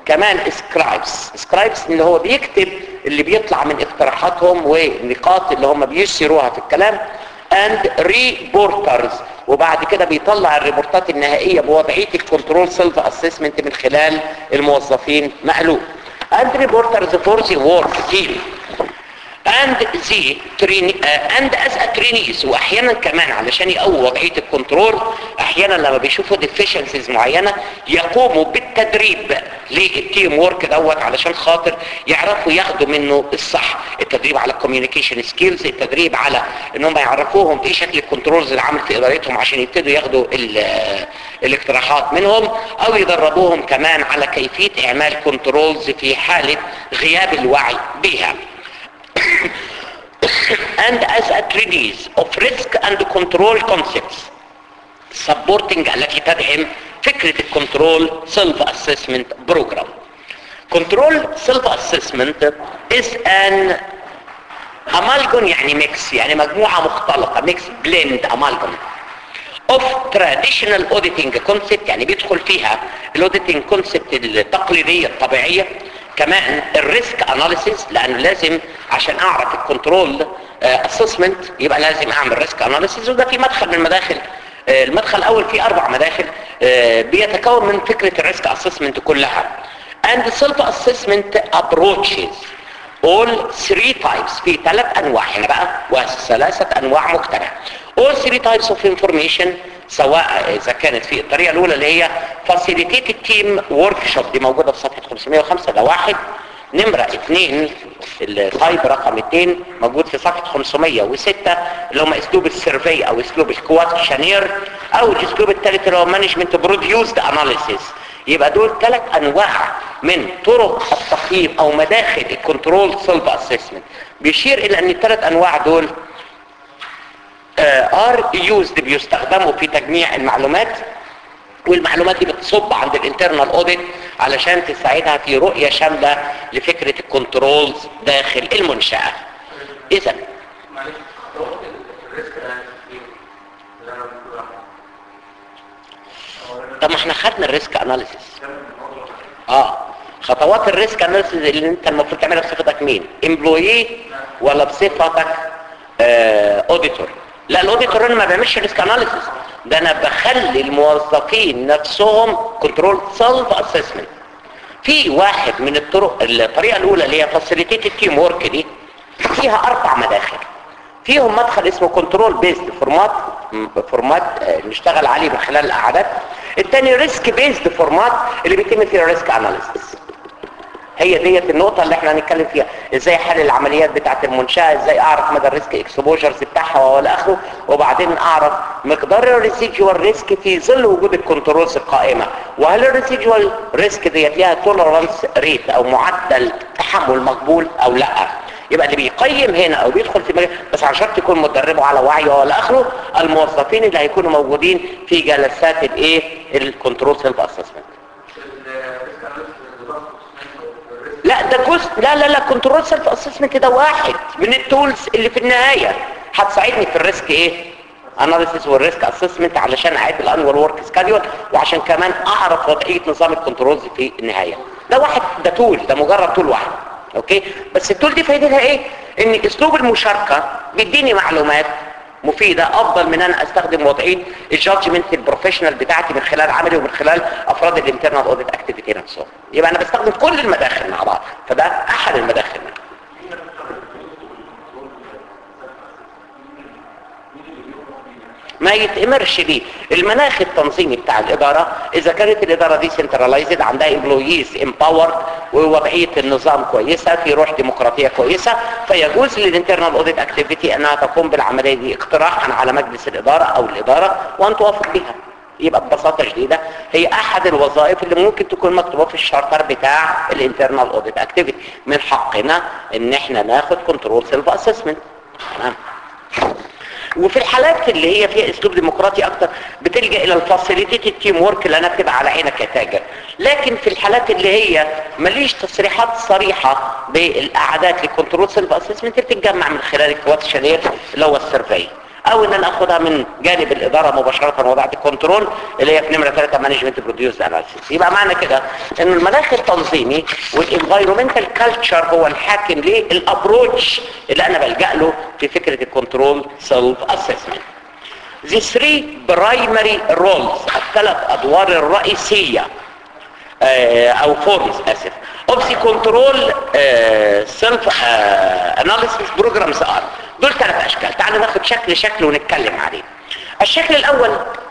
كمان سكرايبس سكرايبس اللي هو بيكتب اللي بيطلع من اقتراحاتهم ونقاط اللي هم بيشيروها في الكلام اند ريبورترز وبعد كده بيطلع الريبورتات النهائيه بوضعيه الكنترول سيلف اسسمنت من خلال الموظفين مقلوب اند ريبورترز فور ذا ورك تيم and the train uh, and as a trainees واحيانا كمان علشان يقووا وضعيه الكنترول احيانا لما بيشوفوا deficiencies معينه يقوموا بالتدريب للتيم وورك دوت علشان خاطر يعرفوا ياخدوا منه الصح التدريب على الكوميونيكيشن سكيلز التدريب على ان هم يعرفوهم ايه شكل الكنترولز اللي عمل في ادارتهم عشان يبتدوا ياخدوا الاقتراحات منهم او يدربوهم كمان على كيفيه اعمال كنترولز في حاله غياب الوعي بها and as a treatise of risk and control concepts supporting التي تدعم فكرة الكنترول self assessment program control self assessment is an amalgam يعني mix يعني مجموعة مختلطة mix blend amalgam of traditional auditing concept يعني بيدخل فيها الاوديتنج كونسبت التقليدية الطبيعية كمان الريسك اناليسيس لانه لازم عشان اعرف الكنترول اسسمنت يبقى لازم اعمل ريسك اناليسيس وده في مدخل من المداخل المدخل الاول فيه اربع مداخل بيتكون من فكره الريسك اسسمنت كلها and self assessment approaches all three types في ثلاث انواع هنا بقى وثلاثه انواع مختلفه all three types of information سواء اذا كانت في الطريقه الاولى اللي هي facilitated team workshop دي موجوده في صفحه 505 ده واحد نمرة اثنين التايب رقم اثنين موجود في صفحة 506 اللي هم اسلوب السيرفي او اسلوب الكواتشنير او الاسلوب الثالث اللي هو مانجمنت بروديوسد اناليسيس يبقى دول ثلاث انواع من طرق التقييم او مداخل الكنترول سيلف اسسمنت بيشير الى ان الثلاث انواع دول ار يوزد بيستخدموا في تجميع المعلومات والمعلومات دي بتصب عند الانترنال اوديت علشان تساعدها في رؤية شاملة لفكرة الكنترولز داخل المنشأة اذا طب ما احنا خدنا الريسك اناليسيس اه خطوات الريسك اناليسيس اللي انت المفروض تعملها بصفتك مين امبلوي ولا بصفتك اوديتور آه لا الاوديتور انا ما بعملش ريسك اناليسيس ده انا بخلي الموظفين نفسهم كنترول سيلف اسسمنت في واحد من الطرق الطريقه الاولى اللي هي فاسيليتيتد تيم ورك دي فيها اربع مداخل فيهم مدخل اسمه كنترول بيزد فورمات فورمات نشتغل عليه من خلال القعدات الثاني ريسك بيزد فورمات اللي بيتم فيه الريسك اناليسيس هي ديت النقطة اللي احنا هنتكلم فيها ازاي احلل العمليات بتاعة المنشأة ازاي اعرف مدى الريسك اكسبوجرز بتاعها والى اخره وبعدين اعرف مقدار الريسيجوال ريسك في ظل وجود الكنترولز القائمة وهل الريسيجوال ريسك ديت ليها تولرانس ريت او معدل تحمل مقبول او لا يبقى اللي بيقيم هنا او بيدخل في مجال بس عشان شرط يكون مدربه على وعي والى اخره الموظفين اللي هيكونوا موجودين في جلسات الايه الكنترول سيلف اسسمنت لا ده جزء لا لا لا كنترول سيلف اسسمنت ده واحد من التولز اللي في النهايه هتساعدني في الريسك ايه اناليسيس والريسك اسسمنت علشان اعد الانوال ورك سكادول وعشان كمان اعرف وضعيه نظام الكنترولز في النهايه ده واحد ده تول ده مجرد تول واحد اوكي بس التول دي فايدتها ايه ان اسلوب المشاركه بيديني معلومات مفيدة افضل من انا استخدم وضعية الجادجمنت البروفيشنال بتاعتي من خلال عملي ومن خلال افراد الانترنال اوديت اكتيفيتي نفسهم يبقى انا بستخدم كل المداخل مع بعض فده احد المداخل ما يتأمرش بيه المناخ التنظيمي بتاع الإدارة إذا كانت الإدارة دي سنتراليزد عندها امبلويز امباورد ووضعية النظام كويسة في روح ديمقراطية كويسة فيجوز للانترنال اوديت اكتيفيتي انها تقوم بالعملية دي اقتراحا على مجلس الإدارة أو الإدارة وأن توافق بها يبقى ببساطة شديدة هي أحد الوظائف اللي ممكن تكون مكتوبة في الشارتر بتاع الانترنال اوديت اكتيفيتي من حقنا ان احنا ناخد كنترول سيلف اسسمنت تمام وفي الحالات اللي هي فيها اسلوب ديمقراطي اكتر بتلجا الى الفاسيليتيتد تيم ورك اللي انا بتبقى على عينك يا تاجر لكن في الحالات اللي هي ماليش تصريحات صريحه بالقعدات للكنترول سيلف اسسمنت بتتجمع من خلال الكواتشنير اللي هو السيرفي او ان انا اخدها من جانب الاداره مباشره وضعت الكنترول اللي هي في نمره 3 مانجمنت بروديوس اناليسيس يبقى معنى كده ان المناخ التنظيمي والانفايرمنتال كلتشر هو الحاكم للابروتش اللي انا بلجا له في فكره الكنترول سيلف اسسمنت The three primary roles الثلاث ادوار الرئيسيه آه، او فورمز اسف of the control uh, self uh, analysis programs are دول ثلاث اشكال تعالوا ناخد شكل شكل ونتكلم عليه الشكل الاول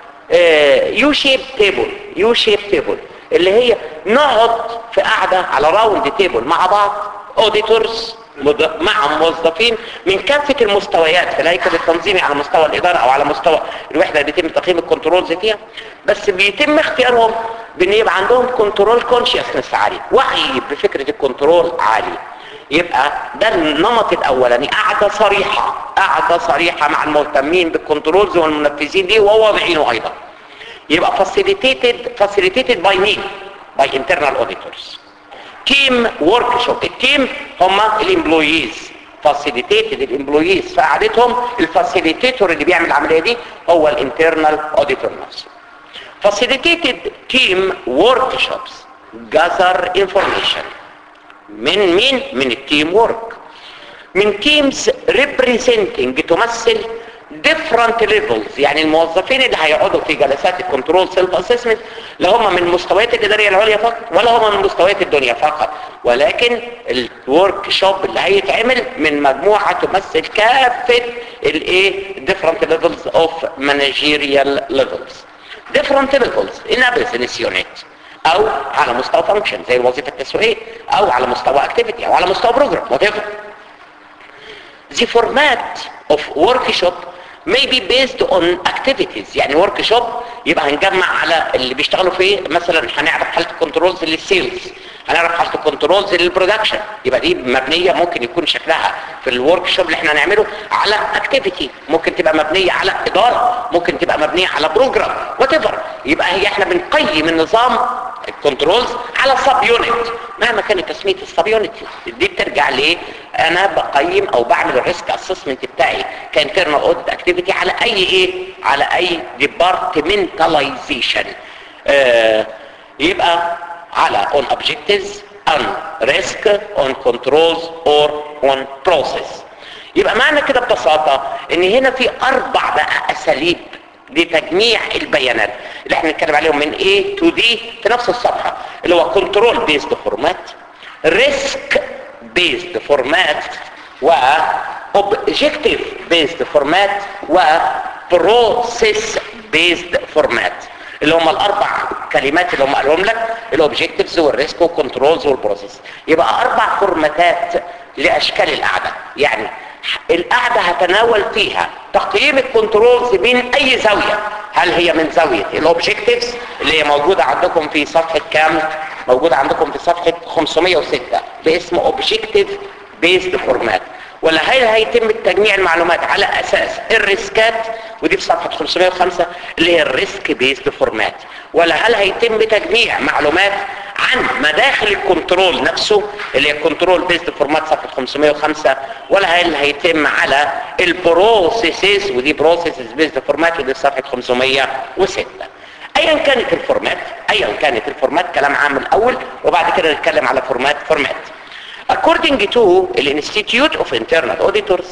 يو شيب تيبل يو شيب تيبل اللي هي نقعد في قاعده على راوند تيبل مع بعض اوديتورز مع موظفين من كافة المستويات في الهيكل التنظيمي على مستوى الإدارة أو على مستوى الوحدة اللي بيتم تقييم الكنترولز فيها بس بيتم اختيارهم بأن يبقى عندهم كنترول كونشيسنس عالي وعي بفكرة الكنترول عالي يبقى ده النمط الأولاني قاعدة صريحة قاعدة صريحة مع المهتمين بالكنترولز والمنفذين دي وواضعينه أيضا يبقى facilitated facilitated by me by internal auditors تيم ورك شوب التيم هم الامبلويز فاسيليتيتد الامبلويز فقعدتهم الفاسيليتيتور اللي بيعمل العمليه دي هو الانترنال اوديتور نفسه فاسيليتيتد تيم ورك شوبس جاذر انفورميشن من مين من التيم ورك من تيمز ريبريزنتنج تمثل different levels يعني الموظفين اللي هيقعدوا في جلسات الكنترول سيلف اسسمنت لا هم من مستويات الاداريه العليا فقط ولا هم من مستويات الدنيا فقط ولكن الورك شوب اللي هيتعمل من مجموعه تمثل كافه الايه different levels of managerial levels different levels in a business unit او على مستوى فانكشن زي الوظيفه التسويقيه او على مستوى اكتيفيتي او على مستوى بروجرام whatever the format of workshop may be based on activities يعني ورك شوب يبقى هنجمع على اللي بيشتغلوا فيه مثلا هنعرف حاله الكنترولز للسيلز هنعرف حاله الكنترولز للبرودكشن يبقى دي مبنيه ممكن يكون شكلها في الورك شوب اللي احنا هنعمله على اكتيفيتي ممكن تبقى مبنيه على اداره ممكن تبقى مبنيه على بروجرام وات يبقى هي احنا بنقيم النظام الكنترولز على سب يونت مهما كانت تسميه السب يونت دي بترجع لايه انا بقيم او بعمل الريسك اسسمنت بتاعي كانترنال اوديت اكتيفيتي على اي ايه على اي ديبارتمنتاليزيشن آه يبقى على on objectives on risk on controls or on process يبقى معنى كده ببساطة ان هنا في اربع بقى اساليب لتجميع البيانات اللي احنا بنتكلم عليهم من A to D في نفس الصفحة اللي هو control based format risk based format و objective based format و process based format اللي هم الاربع كلمات اللي هم قالهم لك الاوبجكتيفز والريسك والكنترولز والبروسيس يبقى اربع فورماتات لاشكال القعده يعني القعده هتناول فيها تقييم الكنترولز من اي زاويه هل هي من زاويه الاوبجكتيفز اللي هي موجوده عندكم في صفحه كام موجوده عندكم في صفحه 506 باسم اوبجكتيف بيزد فورمات ولا هل هيتم تجميع المعلومات على اساس الريسكات ودي في صفحه 505 اللي هي الريسك بيزد فورمات ولا هل هيتم تجميع معلومات عن مداخل الكنترول نفسه اللي هي كنترول بيزد فورمات صفحه 505 ولا هل هيتم على البروسيسز ودي بروسيسز بيزد فورمات ودي في صفحه 506 ايا كانت الفورمات ايا كانت الفورمات كلام عام الاول وبعد كده نتكلم على فورمات فورمات according to the Institute of Internal Auditors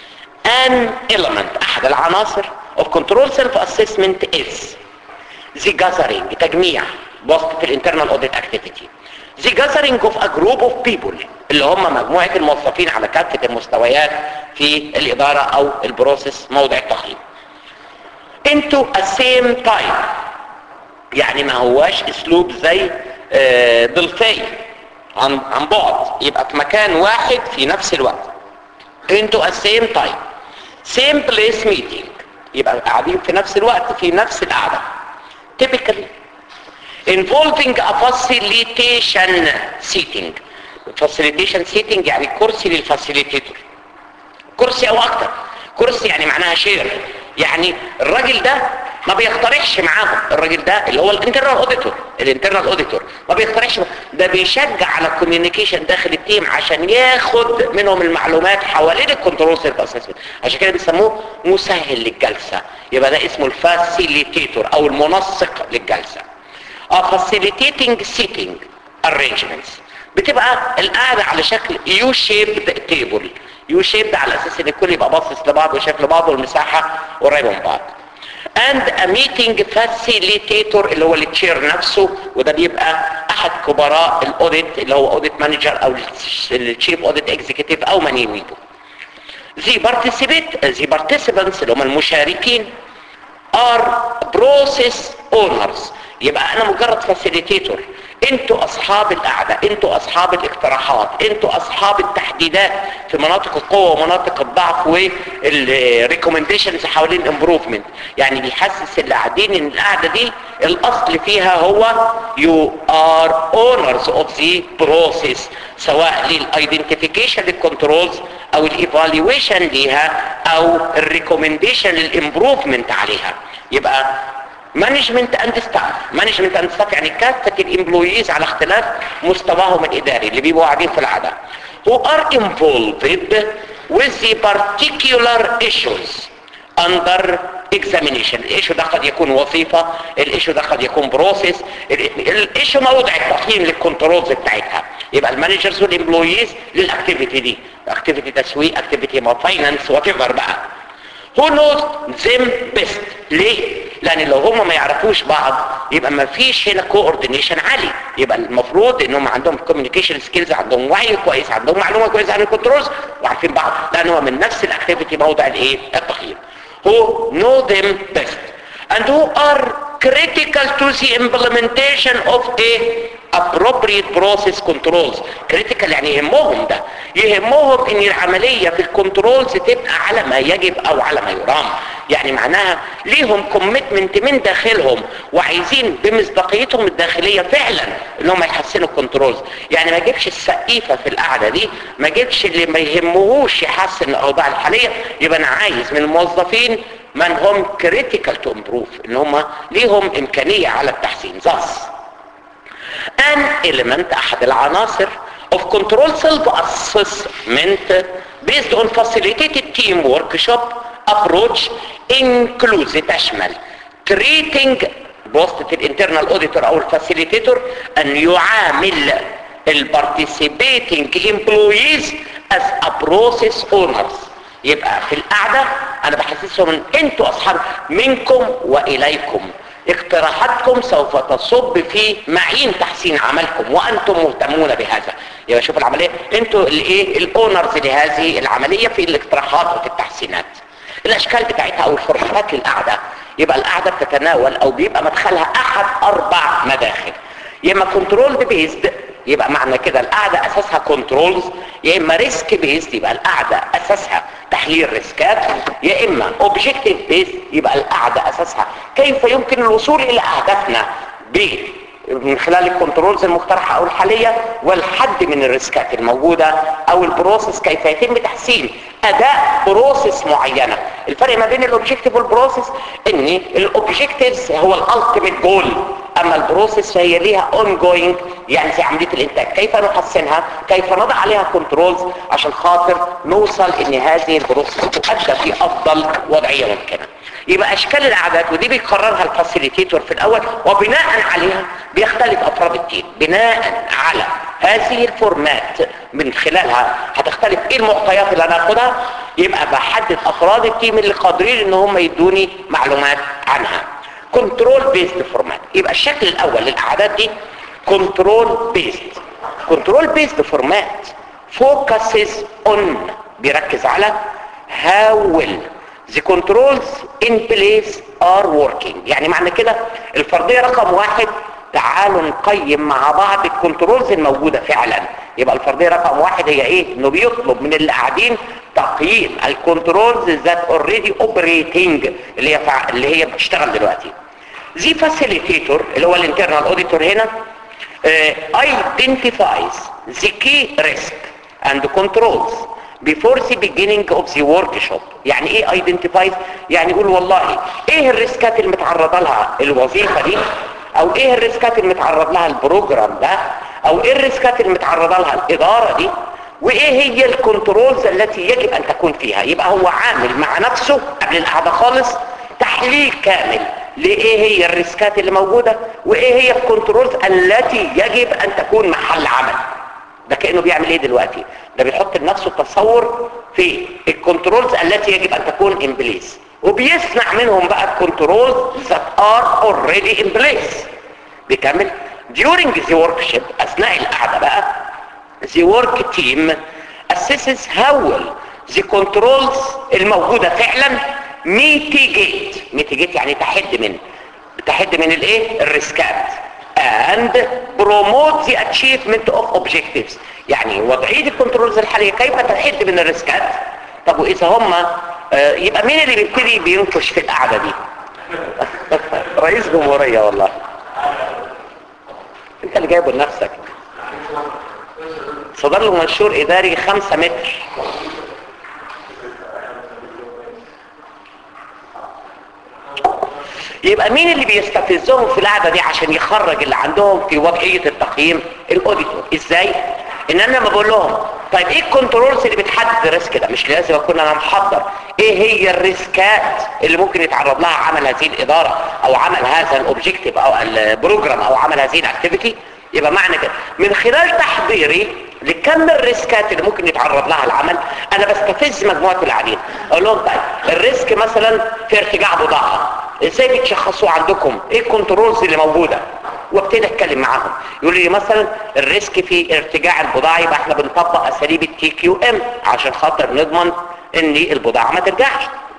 an element احد العناصر of control self-assessment is the gathering تجميع وسط الانترنال audit activity the gathering of a group of people اللي هم مجموعة الموظفين على كافة المستويات في الإدارة أو البروسيس موضع التقييم into a same time يعني ما هواش اسلوب زي آه ضلفي عن عن بعد يبقى في مكان واحد في نفس الوقت into a same time same place meeting يبقى قاعدين في نفس الوقت في نفس القعده typically involving a facilitation seating facilitation seating يعني كرسي للفاسيليتيتور كرسي او اكتر كرسي يعني معناها شير يعني الراجل ده ما بيقترحش معاهم الراجل ده اللي هو الانترنال اوديتور الانترنال اوديتور ما بيقترحش ده بيشجع على الكوميونيكيشن داخل التيم عشان ياخد منهم المعلومات حوالين الكنترول سيلف اسسمنت عشان كده بيسموه مسهل للجلسه يبقى ده اسمه الفاسيليتيتور او المنسق للجلسه اه فاسيليتيتنج سيتنج arrangements بتبقى القعدة على شكل يو شيبد تيبل يو شيبد على اساس ان الكل يبقى باصص لبعض وشكل بعض والمساحة قريبة من بعض and a meeting facilitator اللي هو التشير نفسه وده بيبقى احد كبراء الاوديت اللي هو اوديت مانجر او التشيف اوديت اكزيكتيف او من يريده the participate the participants اللي هم المشاركين are process owners يبقى انا مجرد فاسيليتيتور انتوا اصحاب القعدة انتوا اصحاب الاقتراحات انتوا اصحاب التحديدات في مناطق القوة ومناطق الضعف والريكومنديشنز حوالين امبروفمنت يعني بيحسس اللي قاعدين ان القعدة دي الاصل فيها هو you are owners of the process سواء للايدنتيفيكيشن للكنترولز او الايفالويشن ليها او الريكومنديشن للامبروفمنت عليها يبقى مانجمنت اند ستاف مانجمنت اند ستاف يعني كافه الامبلويز على اختلاف مستواهم الاداري اللي بيبقوا قاعدين في العاده who are involved with the particular issues under examination الايشو ده قد يكون وظيفة الايشو ده قد يكون بروسيس الايشو موضع التقييم للكنترولز بتاعتها يبقى المانجرز والامبلويز للاكتيفيتي دي اكتيفيتي تسويق اكتيفيتي ما فاينانس وات بقى who knows them best ليه لان لو هم ما يعرفوش بعض يبقى ما فيش هنا كوردينيشن عالي يبقى المفروض انهم عندهم كوميونيكيشن سكيلز عندهم وعي كويس عندهم معلومه كويسه عن الكنترولز وعارفين بعض لان هو من نفس الاكتيفيتي موضع الايه التقييم who know them best and who are critical to the implementation of a appropriate process controls critical يعني يهمهم ده يهمهم ان العملية في الكنترولز تبقى على ما يجب او على ما يرام يعني معناها ليهم كوميتمنت من داخلهم وعايزين بمصداقيتهم الداخلية فعلا انهم يحسنوا الكنترولز يعني ما جيبش السقيفة في القعدة دي ما جيبش اللي ما يهمهوش يحسن الاوضاع الحالية يبقى انا عايز من الموظفين من هم critical to improve ان هم ليهم امكانية على التحسين thus an element احد العناصر of control self assessment based on facilitated team workshop approach includes تشمل treating بواسطة الانترنال auditor او الفاسيليتيتور ان يعامل البارتيسيبيتنج employees as a process owners يبقى في القعدة انا بحسسهم ان انتوا اصحاب منكم واليكم اقتراحاتكم سوف تصب في معين تحسين عملكم وانتم مهتمون بهذا يبقى شوف العملية انتوا الايه الاونرز لهذه العملية في الاقتراحات وفي التحسينات الاشكال بتاعتها او الفورمات للقعدة يبقى القعدة بتتناول او بيبقى مدخلها احد اربع مداخل يا اما كنترول بيزد يبقى معنى كده القعدة اساسها كنترولز يا اما ريسك بيزد يبقى القعدة اساسها تحليل ريسكات يا اما اوبجكتيف بيز يبقى القعدة اساسها كيف يمكن الوصول الى اهدافنا ب من خلال الكنترولز المقترحة او الحالية والحد من الريسكات الموجودة او البروسيس كيف يتم تحسين اداء بروسيس معينة الفرق ما بين الاوبجكتيف والبروسيس ان الاوبجكتيفز هو الالتيميت جول اما البروسيس فهي ليها اون جوينج يعني في عمليه الانتاج كيف نحسنها كيف نضع عليها كنترولز عشان خاطر نوصل ان هذه البروسيس تؤدى في افضل وضعيه ممكنه يبقى اشكال العادات ودي بيقررها الفاسيليتيتور في الاول وبناء عليها بيختلف افراد التيم بناء على هذه الفورمات من خلالها هتختلف ايه المعطيات اللي انا اخدها يبقى بحدد افراد التيم اللي قادرين ان هم يدوني معلومات عنها كنترول بيست فورمات يبقى الشكل الاول للاعداد دي كنترول بيست كنترول بيست فورمات focuses on بيركز على how well the controls in place are working يعني معنى كده الفرضية رقم واحد تعالوا نقيم مع بعض الكنترولز الموجودة فعلا يبقى الفرضية رقم واحد هي ايه انه بيطلب من اللي قاعدين تقييم الكنترولز ذات اوريدي اوبريتنج اللي هي فع... اللي هي بتشتغل دلوقتي زي فاسيليتيتور اللي هو الانترنال اوديتور هنا uh, identifies the key risk and controls before the beginning of the workshop يعني ايه identifies يعني يقول والله ايه الريسكات اللي متعرضه لها الوظيفه دي او ايه الريسكات اللي متعرض لها البروجرام ده او ايه الريسكات اللي متعرضه لها الاداره دي وايه هي الكنترولز التي يجب ان تكون فيها يبقى هو عامل مع نفسه قبل القعده خالص تحليل كامل لايه هي الريسكات اللي موجوده وايه هي الكنترولز التي يجب ان تكون محل عمل ده كانه بيعمل ايه دلوقتي ده بيحط لنفسه تصور في الكنترولز التي يجب ان تكون ان بليس وبيصنع منهم بقى الكنترولز that are already in place بيكمل during the workshop اثناء القعده بقى the work team assesses how well the controls الموجوده فعلا mitigate mitigate يعني تحد من تحد من الايه الريسكات and promote the achievement of objectives يعني وضعيه الكنترولز الحاليه كيف تحد من الريسكات طب واذا هم آه يبقى مين اللي بيبتدي بينكش في القعده دي رئيس جمهوريه والله انت اللي جايبه لنفسك صدر له منشور اداري خمسة متر يبقى مين اللي بيستفزهم في القعده دي عشان يخرج اللي عندهم في وضعيه التقييم الاوديتور ازاي ان انا لما بقول لهم طيب ايه الكنترولز اللي بتحدد الريسك ده مش لازم اكون انا محضر ايه هي الريسكات اللي ممكن يتعرض لها عمل هذه الاداره او عمل هذا الاوبجيكتيف او البروجرام او عمل هذه الاكتيفيتي يبقى معنى كده من خلال تحضيري لكم الريسكات اللي ممكن يتعرض لها العمل انا بستفز مجموعه العميل اقول لهم طيب الريسك مثلا في ارتجاع بضاعه ازاي بتشخصوه عندكم ايه الكنترولز اللي موجوده وابتدي اتكلم معاهم يقول لي مثلا الريسك في ارتجاع البضاعه يبقى احنا بنطبق اساليب التي كيو ام عشان خاطر نضمن ان البضاعه ما ترجعش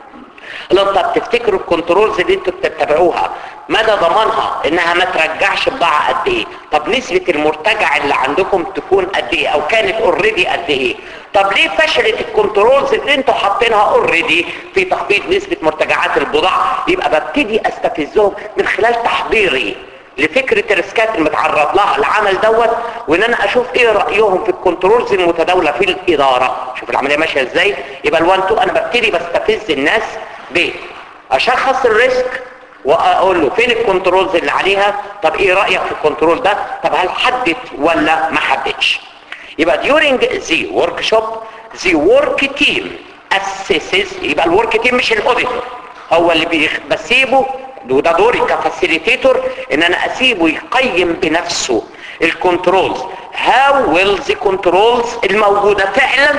لو طب تفتكروا الكنترولز اللي انتوا بتتبعوها مدى ضمانها انها ما ترجعش بضاعه قد ايه طب نسبه المرتجع اللي عندكم تكون قد ايه او كانت اوريدي قد ايه طب ليه فشلت الكنترولز اللي انتوا حاطينها اوريدي في تخفيض نسبه مرتجعات البضاعه يبقى ببتدي استفزهم من خلال تحضيري لفكرة الريسكات المتعرض لها العمل دوت وان انا اشوف ايه رأيهم في الكنترولز المتداولة في الادارة شوف العملية ماشية ازاي يبقى الوان تو انا ببتدي بستفز الناس ب اشخص الريسك واقول له فين الكنترولز اللي عليها طب ايه رأيك في الكنترول ده طب هل حدد ولا ما حددش يبقى during the workshop the work team assesses يبقى الورك تيم مش الاوديتور هو اللي بيخ... بسيبه وده دوري كفاسيليتيتور ان انا اسيبه يقيم بنفسه الكنترولز هاو ويل ذا كنترولز الموجوده فعلا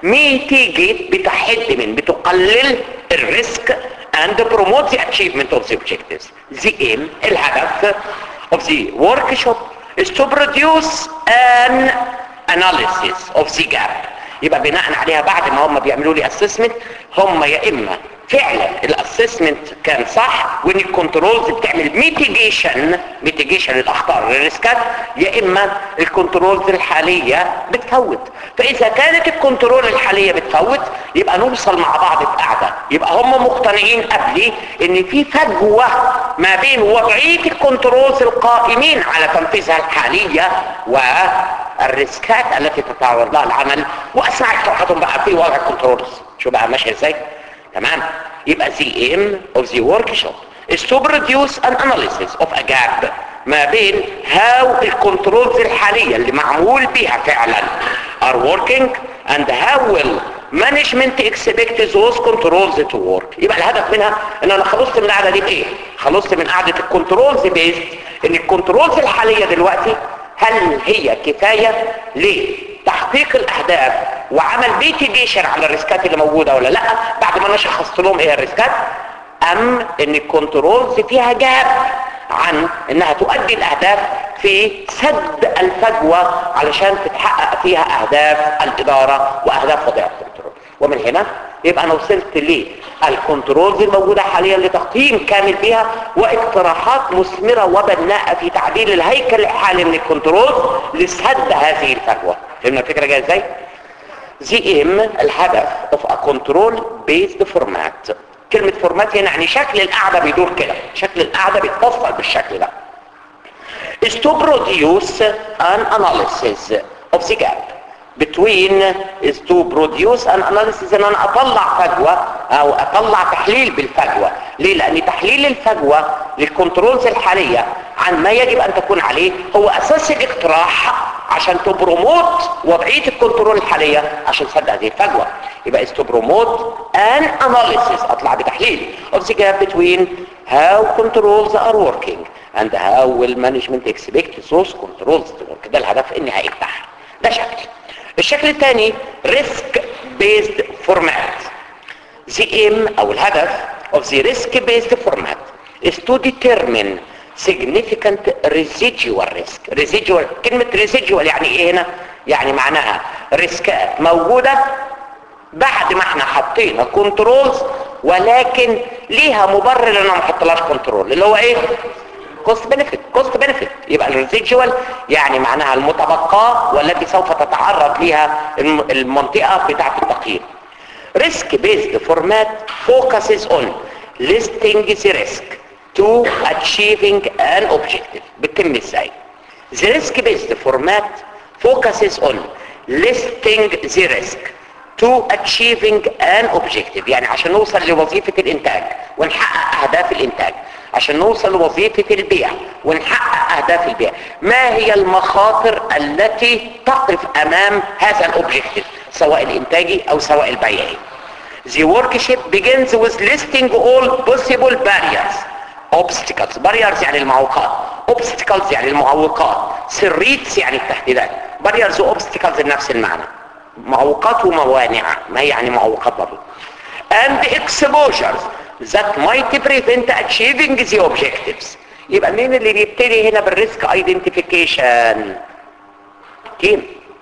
ميتيجيت بتحد من بتقلل الريسك and promote the achievement of the objectives the aim الهدف of the workshop is to produce an analysis of the gap يبقى بناء عليها بعد ما هم بيعملوا لي assessment هم يا اما فعلا الاسسمنت كان صح وان الكنترولز بتعمل ميتيجيشن ميتيجيشن الاخطار الريسكات يا اما الكنترولز الحاليه بتفوت فاذا كانت الكنترول الحاليه بتفوت يبقى نوصل مع بعض في قاعده يبقى هم مقتنعين قبلي ان في فجوه ما بين وضعيه الكنترولز القائمين على تنفيذها الحاليه والريسكات التي تتعرض لها العمل واثناء اقتراحاتهم بقى في وضع الكنترولز شو بقى ماشي ازاي تمام يبقى the aim of the workshop is to produce an analysis of a gap ما بين how الكنترولز الحالية اللي معمول بيها فعلا are working and how will management expect those controls to work يبقى الهدف منها ان انا خلصت من القعدة دي بايه خلصت من قعدة الكنترولز بيست ان الكنترولز الحالية دلوقتي هل هي كفاية لتحقيق الاهداف وعمل ميتيجيشن على الريسكات اللي موجودة ولا لا بعد ما انا شخصت لهم ايه الريسكات ام ان الكنترولز فيها جاب عن انها تؤدي الاهداف في سد الفجوة علشان تتحقق فيها اهداف الادارة واهداف وضع الكنترول ومن هنا يبقى انا وصلت للكنترولز الموجودة حاليا لتقييم كامل بها واقتراحات مثمرة وبناءة في تعديل الهيكل الحالي من الكنترولز لسد هذه الفجوة فهمنا الفكرة جاية ازاي؟ The aim الهدف of a control based format كلمة فورمات هنا يعني شكل القعدة بيدور كده شكل القعدة بيتفصل بالشكل ده is to produce an analysis of the gap between is to produce an analysis ان انا اطلع فجوة او اطلع تحليل بالفجوة ليه لان تحليل الفجوة للكنترولز الحالية عن ما يجب ان تكون عليه هو اساس الاقتراح عشان تبروموت وضعية الكنترول الحالية عشان سد هذه الفجوة يبقى is to promote an analysis اطلع بتحليل of the gap between how controls are working and how will management expect those controls to work ده الهدف النهائي بتاعها ده شكل الشكل الثاني risk based format the aim او الهدف of the risk based format is to determine significant residual risk residual كلمة residual يعني ايه هنا يعني معناها ريسكات موجودة بعد ما احنا حطينا كنترولز ولكن ليها مبرر ان ما نحطلهاش كنترول اللي هو ايه كوست بنفيت كوست بنفيت يبقى الريزيدوال يعني معناها المتبقاه والتي سوف تتعرض ليها المنطقه بتاعه التقييم risk based format focuses on listing the risk to achieving an objective بتتم ازاي the risk based format focuses on listing the risk to achieving an objective يعني عشان نوصل لوظيفة الانتاج ونحقق اهداف الانتاج عشان نوصل لوظيفة البيع ونحقق اهداف البيع ما هي المخاطر التي تقف امام هذا الاوبجكتيف سواء الانتاجي او سواء البيعي The workshop begins with listing all possible barriers obstacles barriers يعني المعوقات obstacles يعني المعوقات threats يعني التهديدات barriers و obstacles نفس المعنى معوقات وموانع ما هي يعني معوقات برضه and exposures that might prevent achieving the objectives يبقى مين اللي بيبتدي هنا بالريسك ايدنتيفيكيشن تيم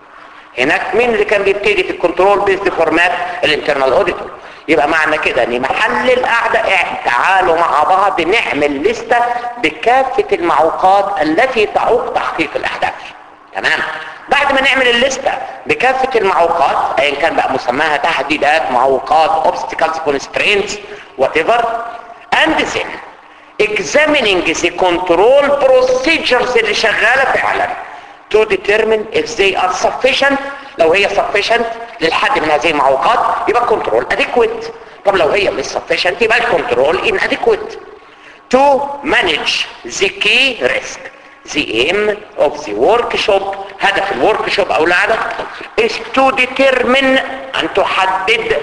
هناك مين اللي كان بيبتدي في الكنترول بيزد فورمات الانترنال اوديتور يبقى معنى كده ان محل القعده تعالوا مع بعض نعمل لستة بكافة المعوقات التي تعوق تحقيق الاهداف تمام بعد ما نعمل الليستة بكافة المعوقات ايا كان بقى مسماها تهديدات معوقات obstacles constraints whatever and then examining the control procedures اللي شغالة فعلا to determine if they are sufficient لو هي sufficient للحد من هذه المعوقات يبقى control adequate طب لو هي مش sufficient يبقى الكنترول inadequate to manage the key risk the aim of the workshop هدف الوركشوب او العدد is to determine ان تحدد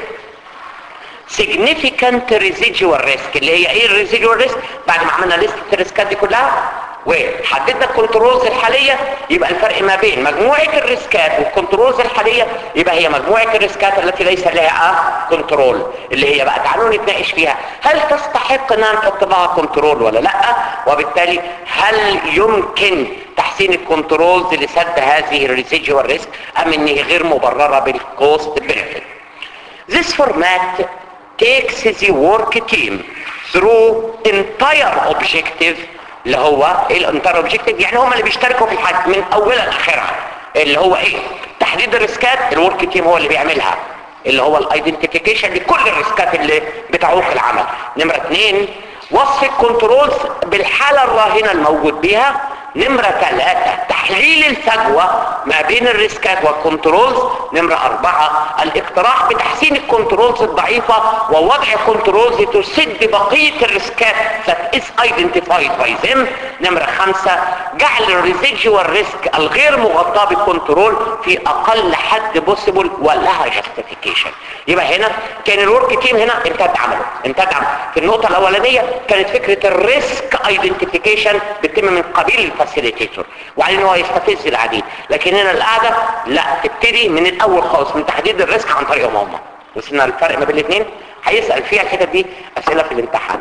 significant residual risk اللي هي ايه الريزيدوال ريسك بعد ما عملنا لستة الريسكات دي كلها وحددنا الكنترولز الحالية يبقى الفرق ما بين مجموعة الريسكات والكنترولز الحالية يبقى هي مجموعة الريسكات التي ليس لها كنترول اللي هي بقى تعالوا نتناقش فيها هل تستحق انها نحط لها كنترول ولا لا وبالتالي هل يمكن تحسين الكنترولز لسد هذه الريسيجوال ريسك ام ان هي غير مبررة بالكوست بنفيت This format takes the work team through entire objective اللي هو الانتر اوبجكتيف يعني هم اللي بيشتركوا في الحاجة من اولها لاخرها اللي هو ايه تحديد الريسكات الورك تيم هو اللي بيعملها اللي هو الايدنتيفيكيشن لكل الريسكات اللي بتعوق العمل نمرة اثنين وصف الكنترولز بالحالة الراهنة الموجود بيها نمرة ثلاثة تحليل الفجوة ما بين الريسكات والكنترولز نمرة أربعة الاقتراح بتحسين الكنترولز الضعيفة ووضع كنترولز تسد بقية الريسكات that is identified by them نمرة خمسة جعل الريزيجوال ريسك الغير مغطاة بالكنترول في أقل حد بوسيبل ولها justification يبقى هنا كان الورك تيم هنا امتد عمله امتد عمله في النقطة الأولانية كانت فكرة الريسك ايدنتيفيكيشن بتتم من قبيل الفاسيليتيتور وعليه ان هو يستفز العديد لكن هنا القعده لا تبتدي من الاول خالص من تحديد الريسك عن طريقهم هم وصلنا الفرق ما بين الاثنين هيسال فيها الحتت دي اسئله في الامتحان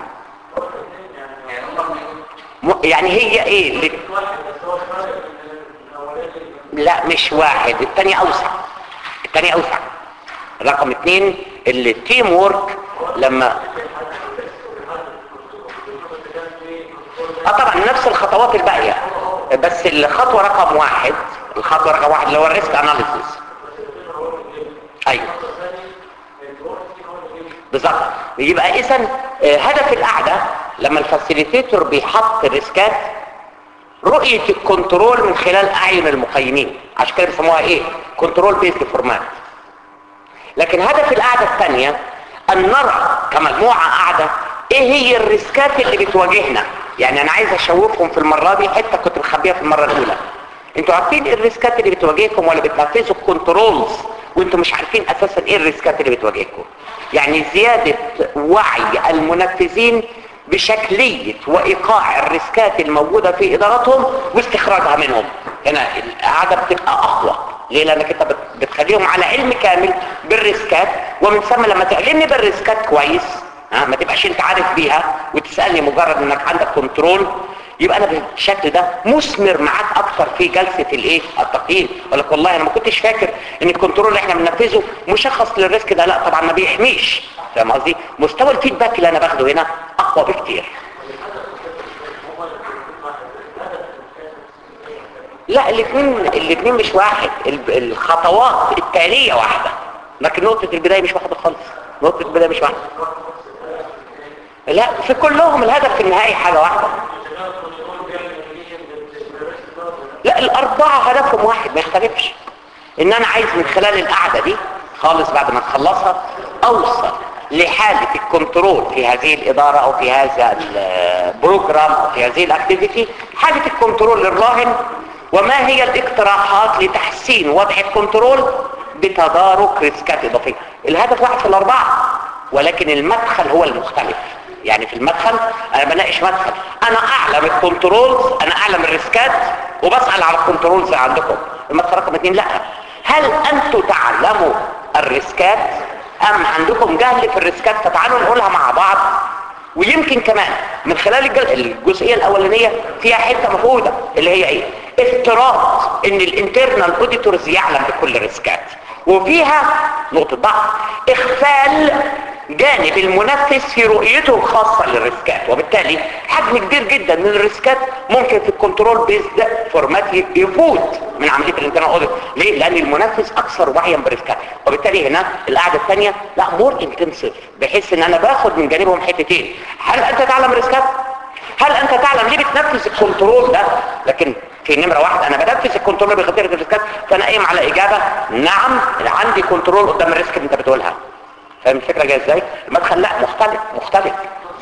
يعني هي ايه اللي... لا مش واحد الثاني اوسع الثاني اوسع رقم اثنين اللي تيم وورك لما اه طبعا نفس الخطوات الباقية بس الخطوة رقم واحد الخطوة رقم واحد اللي هو الريسك اناليسيس ايوه بالظبط يبقى اذا هدف القعدة لما الفاسيليتيتور بيحط الريسكات رؤية الكنترول من خلال اعين المقيمين عشان كده بيسموها ايه كنترول بيزد فورمات لكن هدف القعدة الثانية ان نرى كمجموعة قاعدة ايه هي الريسكات اللي بتواجهنا يعني انا عايز اشوفهم في المرة دي حتة كنت مخبيها في المرة الاولى انتوا عارفين ايه الريسكات اللي بتواجهكم ولا بتنفذوا الكنترولز وانتوا مش عارفين اساسا ايه الريسكات اللي بتواجهكم يعني زيادة وعي المنفذين بشكلية وايقاع الريسكات الموجودة في ادارتهم واستخراجها منهم هنا القعدة بتبقى اقوى ليه لانك انت بت- بتخليهم على علم كامل بالريسكات ومن ثم لما تعلمني بالريسكات كويس ها ما تبقاش انت عارف بيها وتسالني مجرد انك عندك كنترول يبقى انا بالشكل ده مثمر معاك اكتر في جلسه الايه التقييم اقول لك والله انا ما كنتش فاكر ان الكنترول اللي احنا بننفذه مشخص للريسك ده لا طبعا ما بيحميش فاهم قصدي مستوى الفيدباك اللي انا باخده هنا اقوى بكتير لا الاثنين الاثنين مش واحد ال- الخطوات التاليه واحده لكن نقطه البدايه مش واحده خالص نقطه البدايه مش واحده لا في كلهم الهدف في النهايه حاجه واحده لا الاربعه هدفهم واحد ما يختلفش ان انا عايز من خلال القعده دي خالص بعد ما نخلصها اوصل لحاله الكنترول في هذه الاداره او في هذا البروجرام او في هذه الاكتيفيتي حاله الكنترول للراهن وما هي الاقتراحات لتحسين وضع الكنترول بتدارك ريسكات اضافيه الهدف واحد في الاربعه ولكن المدخل هو المختلف يعني في المدخل انا بناقش مدخل انا اعلم الكنترولز انا اعلم الريسكات وبسال على الكنترولز عندكم المدخل رقم اثنين لا هل انتم تعلموا الريسكات ام عندكم جهل في الريسكات فتعالوا نقولها مع بعض ويمكن كمان من خلال الجل- الجزئيه الاولانيه فيها حته مفقوده اللي هي ايه افتراض ان الانترنال اوديتورز يعلم بكل الريسكات وفيها نقطه ضعف اخفال جانب المنفذ في رؤيته الخاصة للريسكات وبالتالي حجم كبير جدا من الريسكات ممكن في الكنترول بيزد فورمات يفوت من عملية الانترنال اوديت ليه؟ لان المنفذ اكثر وعيا بالريسكات وبالتالي هنا القعدة الثانية لا مور انتنسيف بحيث ان انا باخد من جانبهم حتتين هل انت تعلم ريسكات؟ هل انت تعلم ليه بتنفذ الكنترول ده لكن في نمرة واحد انا بنفذ الكنترول بخطيرة الريسكات فانا قايم على اجابة نعم عندي كنترول قدام الريسك اللي انت بتقولها فاهم الفكرة جاية ازاي المدخل لا مختلف مختلف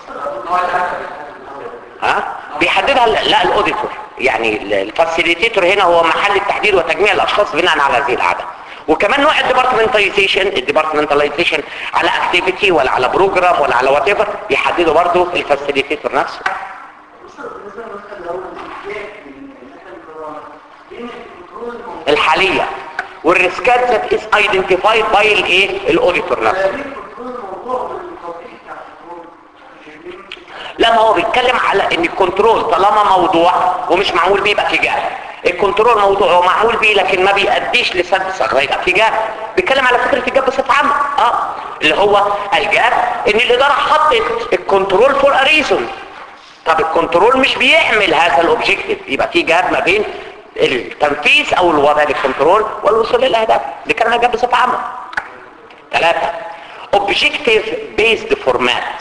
ها بيحددها ال- لا الاوديتور يعني ال- الفاسيليتيتور هنا هو محل التحديد وتجميع الاشخاص بناء على هذه القعده وكمان نوع الديبارتمنتايزيشن الديبارتمنتاليزيشن على اكتيفيتي ولا على بروجرام ولا على وات ايفر بيحدده برضه الفاسيليتيتور نفسه الحاليه والريسكات ذات از ايدنتيفايد باي الايه الاوديتور نفسه لا ما هو بيتكلم على ان الكنترول طالما موضوع ومش معمول بيه يبقى في جهل الكنترول موضوع ومعمول بيه لكن ما بيأديش لسد ثغره يبقى في جهل بيتكلم على فكره الجاب بصفه عامه اه اللي هو الجاب ان الاداره حطت الكنترول فور ا ريزون طب الكنترول مش بيعمل هذا الاوبجيكتيف يبقى في جاب ما بين التنفيذ او الوضع للكنترول والوصول للاهداف دي كان جاب بصفه عامه ثلاثه objective based format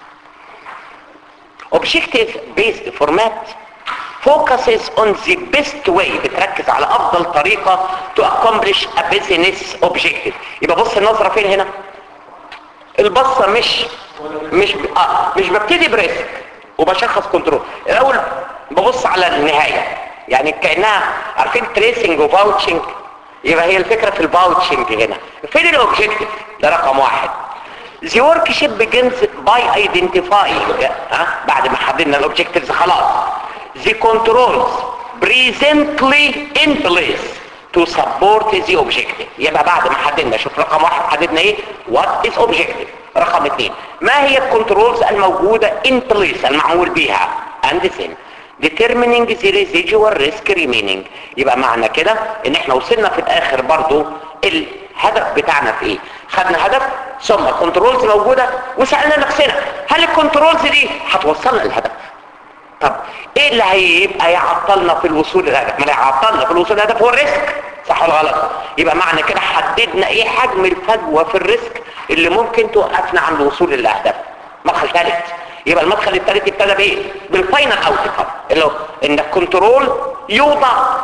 objective based format focuses on the best way بتركز على افضل طريقة to accomplish a business objective يبقى بص النظرة فين هنا البصة مش مش ب... آه مش ببتدي بريسك وبشخص كنترول الاول ببص على النهاية يعني كأنها عارفين تريسنج وفاوتشنج يبقى هي الفكرة في الفاوتشنج هنا فين الاوبجيكتيف ده رقم واحد The workshop begins by identifying ها بعد ما حددنا الاوبجكتيفز خلاص the controls presently in place to support the objective يبقى بعد ما حددنا شوف رقم واحد حددنا ايه what is objective رقم اثنين ما هي الكنترولز الموجودة in place المعمول بيها and then determining the residual risk remaining يبقى معنى كده ان احنا وصلنا في الاخر برضو الهدف بتاعنا في ايه خدنا هدف ثم كنترولز موجودة وسألنا نفسنا هل الكنترولز دي هتوصلنا للهدف طب ايه اللي هيبقى يعطلنا في الوصول للهدف ما اللي يعطلنا في الوصول للهدف هو الريسك صح ولا غلط يبقى معنى كده حددنا ايه حجم الفجوة في الريسك اللي ممكن توقفنا عن الوصول للاهداف مدخل ثالث يبقى المدخل الثالث ابتدى بايه بالفاينل اوتكم اللي هو ان الكنترول يوضع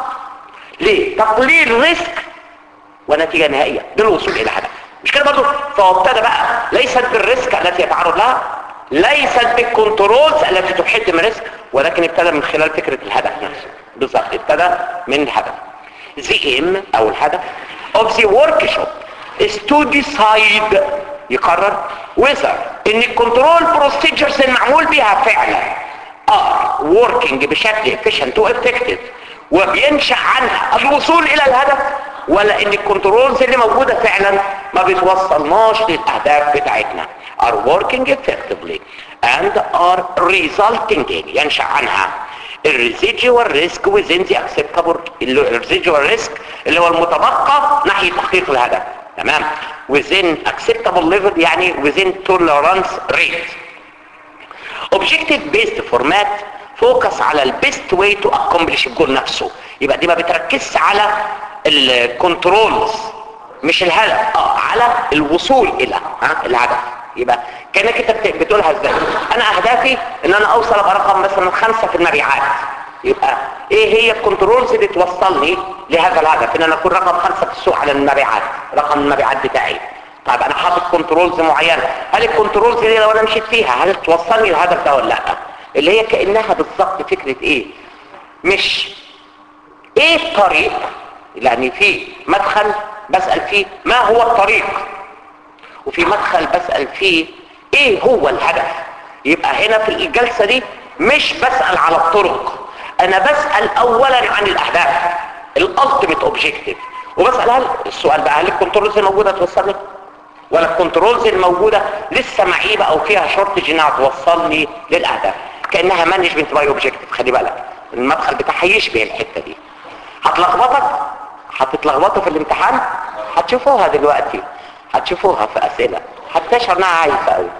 لتقليل ريسك ونتيجة نهائية للوصول الى هدف مش كده برضو فهو ابتدى بقى ليست بالريسك التي يتعرض لها ليست بالكنترولز التي تحد من ريسك ولكن ابتدى من خلال فكرة الهدف نفسه بالظبط ابتدى من الهدف the aim او الهدف of the workshop is to decide يقرر whether ان الكنترول procedures المعمول بها فعلا are working بشكل efficient و effective وبينشأ عنها الوصول الى الهدف ولا ان الكنترولز اللي موجودة فعلا ما بتوصلناش للاهداف بتاعتنا are working effectively and are resulting in ينشأ عنها الريزيجوال ريسك within the acceptable الريزيجوال ريسك اللي هو المتبقى ناحية تحقيق الهدف تمام within acceptable level يعني within tolerance rate objective based format فوكس على البيست واي تو accomplish الجول نفسه يبقى دي ما بتركزش على الكنترولز مش الهدف اه على الوصول الى ها الهدف يبقى كانك انت بت- بتقولها ازاي انا اهدافي ان انا اوصل ابقى رقم مثلا خمسة في المبيعات يبقى ايه هي الكنترولز اللي توصلني لهذا الهدف ان انا اكون رقم خمسة في السوق على المبيعات رقم المبيعات بتاعي طيب انا حاطط كنترولز معينه هل الكنترولز دي لو انا مشيت فيها هل توصلني الهدف ده ولا لا اللي هي كانها بالظبط فكره ايه مش ايه الطريق يعني في مدخل بسأل فيه ما هو الطريق وفي مدخل بسأل فيه ايه هو الهدف يبقى هنا في الجلسة دي مش بسأل على الطرق انا بسأل اولا عن الاهداف الالتيميت اوبجيكتيف وبسأل هل السؤال بقى هل الكنترولز الموجودة توصلني ولا الكنترولز الموجودة لسه معيبة او فيها شورتج انها توصلني للاهداف كأنها مانجمنت باي اوبجيكتيف خلي بالك المدخل بتاعها يشبه الحتة دي هتلخبطك هتتلخبطوا في الامتحان هتشوفوها دلوقتي هتشوفوها في اسئله هتشعر انها عايزه قوي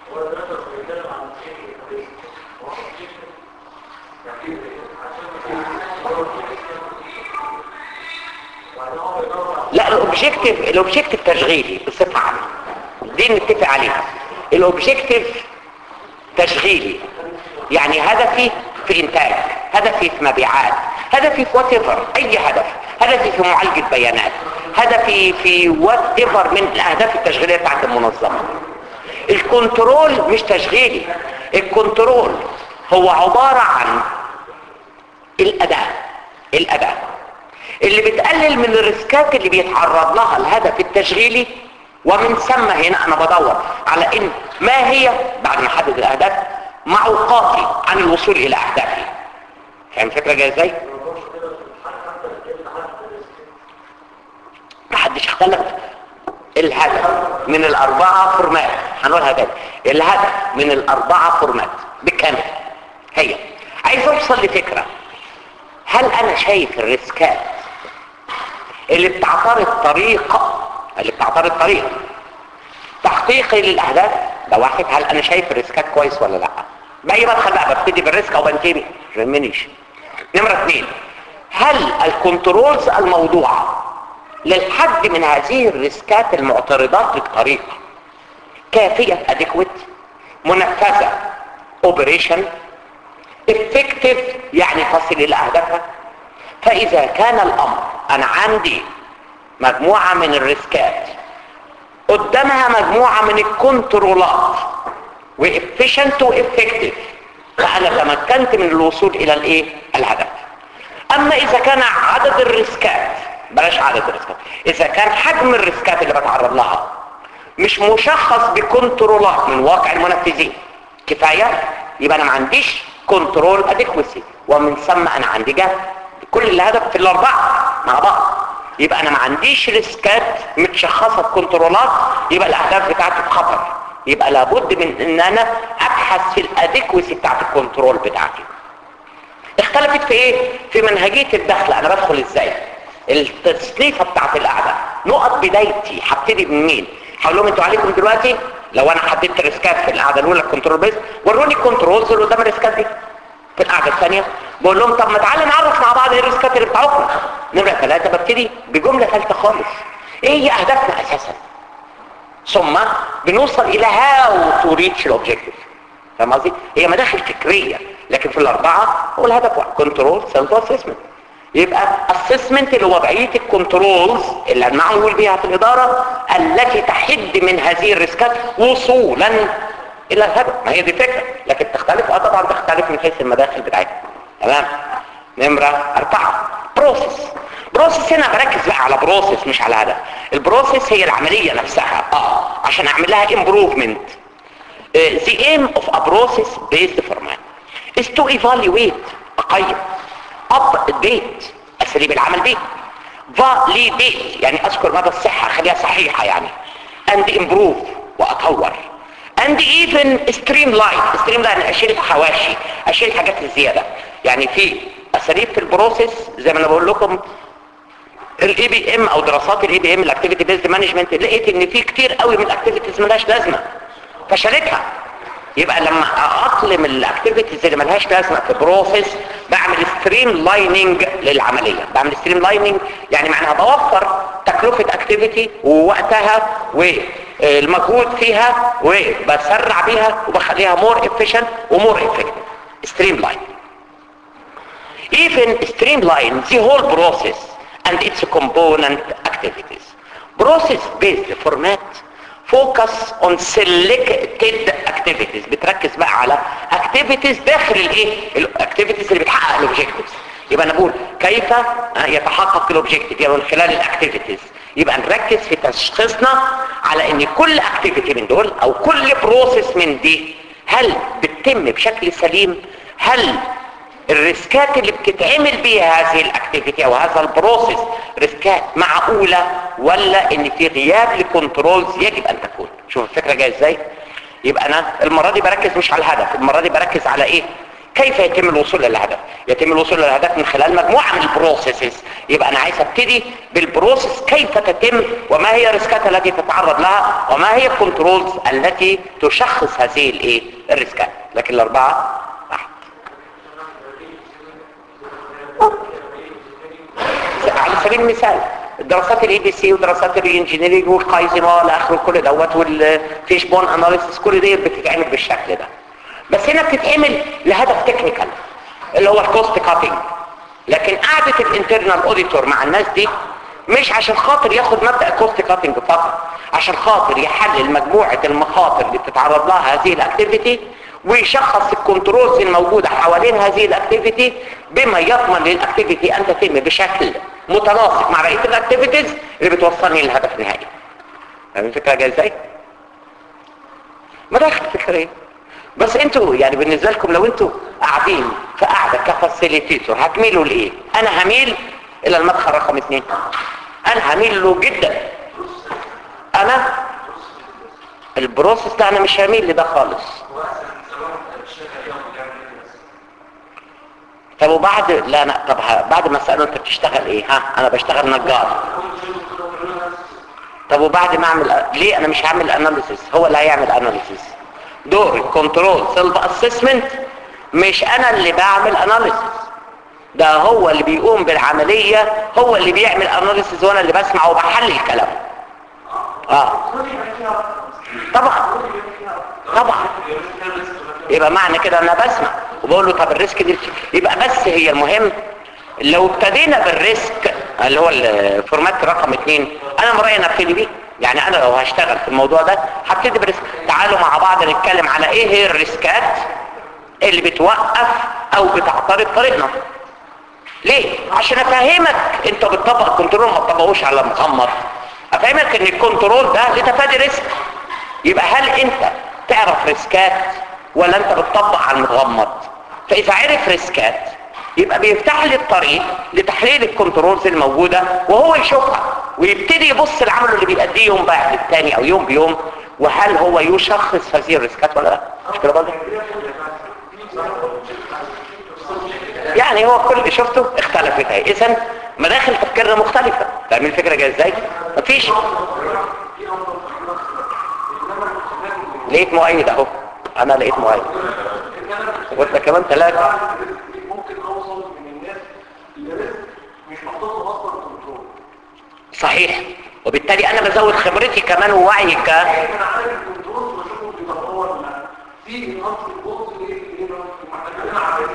لا الاوبجيكتيف الاوبجيكتيف تشغيلي بصفه عامه دي نتفق عليها الاوبجيكتيف تشغيلي يعني هدفي في انتاج هدفي في مبيعات هدفي في وات اي هدف هدفي في معالجة بيانات هدفي في وات من الاهداف التشغيلية بتاعت المنظمة الكنترول مش تشغيلي الكنترول هو عبارة عن الاداء الاداء اللي بتقلل من الريسكات اللي بيتعرض لها الهدف التشغيلي ومن ثم هنا انا بدور على ان ما هي بعد ما احدد الاهداف معوقاتي عن الوصول الى اهدافي فاهم الفكره جايه ازاي محدش اختلف الهدف من الاربعه فورمات هنقولها تاني الهدف من الاربعه فورمات بالكامل هي عايز اوصل لفكره هل انا شايف الريسكات اللي بتعترض طريق اللي بتعترض طريق تحقيقي للاهداف ده واحد هل انا شايف الريسكات كويس ولا لا باي مدخل بقى ببتدي بالريسك او بنتهي بيه ما يهمنيش نمره اثنين هل الكنترولز الموضوعه للحد من هذه الريسكات المعترضات للطريق كافيه اديكويت منفذه اوبريشن افكتيف يعني تصل الى اهدافها فاذا كان الامر انا عندي مجموعه من الريسكات قدامها مجموعه من الكنترولات وافيشنت وافكتيف فانا تمكنت من الوصول الى الايه الهدف اما اذا كان عدد الريسكات بلاش عدد الريسكات اذا كان حجم الريسكات اللي بتعرض لها مش مشخص بكنترولات من واقع المنفذين كفايه يبقى انا ما عنديش كنترول اديكوسي ومن ثم انا عندي جهل كل الهدف في الاربعه مع بعض يبقى انا ما عنديش ريسكات متشخصه بكنترولات يبقى الاهداف بتاعتي في خطر يبقى لابد من ان انا ابحث في الاديكوسي بتاعت الكنترول بتاعتي اختلفت في ايه في منهجيه الدخل انا بدخل ازاي التصنيفه بتاعت القعده نقط بدايتي هبتدي من مين هقول لهم انتوا عليكم دلوقتي لو انا حددت ريسكات في القعده الاولى الكنترول بيس وروني الكنترولز اللي قدام الريسكات دي في القعده الثانيه بقول لهم طب ما تعالى نعرف مع بعض ايه الريسكات اللي بتاعتنا نمره ثلاثه ببتدي بجمله ثالثه خالص ايه هي اهدافنا اساسا ثم بنوصل الى هاو تو ريتش الاوبجيكتيف فاهم قصدي هي مداخل فكريه لكن في الاربعه هو الهدف واحد كنترول سيلف اسسمنت يبقى اسسمنت لوضعيه الكنترولز اللي المعمول بها في الاداره التي تحد من هذه الريسكات وصولا الى الهدف ما هي دي فكره لكن تختلف اه طبعا تختلف من حيث المداخل بتاعتها تمام نمره اربعه بروسيس بروسيس هنا بركز بقى على بروسيس مش على هدف البروسيس هي العمليه نفسها اه عشان اعمل لها امبروفمنت the aim of a process based format is to evaluate اقيم update اساليب العمل دي validate يعني اذكر مدى الصحة خليها صحيحة يعني and improve واطور and even streamline streamline اشيل الحواشي اشيل الحاجات الزيادة يعني في اساليب في البروسيس زي ما انا بقول لكم الاي بي ام او دراسات الاي بي ام الاكتيفيتي بيزد مانجمنت لقيت ان في كتير قوي من الاكتيفيتيز ملهاش لازمه فشالتها يبقى لما اقلم الاكتيفيتيز اللي ملهاش لازمه في بروسيس بعمل ستريم لايننج للعمليه بعمل ستريم لايننج يعني معناها بوفر تكلفه اكتيفيتي ووقتها والمجهود فيها وبسرع بيها وبخليها مور افيشنت ومور افكتيف ستريم لاين even streamline the whole process and its component activities process based format focus on selected activities بتركز بقى على activities داخل الايه الاكتيفيتيز اللي بتحقق الاوبجكتيفز يبقى نقول كيف يتحقق الاوبجكتيف يبقى من خلال الاكتيفيتيز يبقى نركز في تشخيصنا على ان كل اكتيفيتي من دول او كل بروسيس من دي هل بتتم بشكل سليم هل الريسكات اللي بتتعمل بيها هذه الاكتيفيتي او هذا البروسيس ريسكات معقولة ولا ان في غياب لكنترولز يجب ان تكون شوف الفكرة جاية ازاي يبقى انا المرة دي بركز مش على الهدف المرة دي بركز على ايه كيف يتم الوصول للهدف يتم الوصول للهدف من خلال مجموعة من البروسيسز يبقى انا عايز ابتدي بالبروسيس كيف تتم وما هي الريسكات التي تتعرض لها وما هي الكنترولز التي تشخص هذه الايه الريسكات لكن الاربعة تحت على سبيل المثال دراسات الاي بي سي ودراسات الانجينيرنج والكايزن والى اخره كل دوت والفيش بون اناليسيس كل دي بتتعمل بالشكل ده بس هنا بتتعمل لهدف تكنيكال اللي هو الكوست كاتنج لكن قعده الانترنال اوديتور مع الناس دي مش عشان خاطر ياخد مبدا الكوست كاتنج فقط عشان خاطر يحلل مجموعه المخاطر اللي بتتعرض لها هذه الاكتيفيتي ويشخص الكنترولز الموجودة حوالين هذه الاكتيفيتي بما يضمن للاكتيفيتي ان تتم بشكل متناسق مع بقية الاكتيفيتيز اللي بتوصلني للهدف النهائي فاهم الفكرة جاية ازاي؟ ما داخل الفكرة ايه؟ بس انتوا يعني بالنسبة لكم لو انتوا قاعدين في قاعدة كفاسيليتيتور هتميلوا لايه؟ انا هميل الى المدخل رقم اثنين انا هميل له جدا انا البروسيس ده انا مش هميل لده خالص طب وبعد لا انا طب ه- بعد ما اساله انت بتشتغل ايه ها انا بشتغل نجار طب وبعد ما اعمل ليه انا مش هعمل اناليسيس هو اللي هيعمل اناليسيس دور الكنترول سيلف اسسمنت مش انا اللي بعمل اناليسيس ده هو اللي بيقوم بالعملية هو اللي بيعمل اناليسيس وانا اللي بسمع وبحلل كلامه اه طبعا طبعا يبقى معنى كده انا بسمع وبقول له طب الريسك دي يبقى بس هي المهم لو ابتدينا بالريسك اللي هو الفورمات رقم اتنين انا مرأي ابتدي بيه يعني انا لو هشتغل في الموضوع ده هبتدي بالريسك تعالوا مع بعض نتكلم على ايه هي الريسكات اللي بتوقف او بتعترض طريقنا ليه عشان افهمك انت بتطبق الكنترول ما تطبقوش على مغمض افهمك ان الكنترول ده لتفادي ريسك يبقى هل انت تعرف ريسكات ولا انت بتطبق على المغمض فاذا عرف ريسكات يبقى بيفتح لي الطريق لتحليل الكنترولز الموجودة وهو يشوفها ويبتدي يبص العمل اللي بيأديه يوم بعد التاني او يوم بيوم وهل هو يشخص هذه الريسكات ولا لا مش كده برضه يعني هو كل اللي شفته اختلفت اهي اذا مداخل تفكيرنا مختلفة فاهمين الفكرة جايه ازاي مفيش لقيت مؤيد اهو انا لقيت مؤيد وانت كمان ثلاثة ممكن اوصل من الناس لرزق مش محطوط له اصلا كنترول صحيح وبالتالي انا بزود خبرتي كمان ووعي ك انا عارف الكنترول واشوفه بيتطور معاه في انقاذ البوز ايه ايه محتاجين على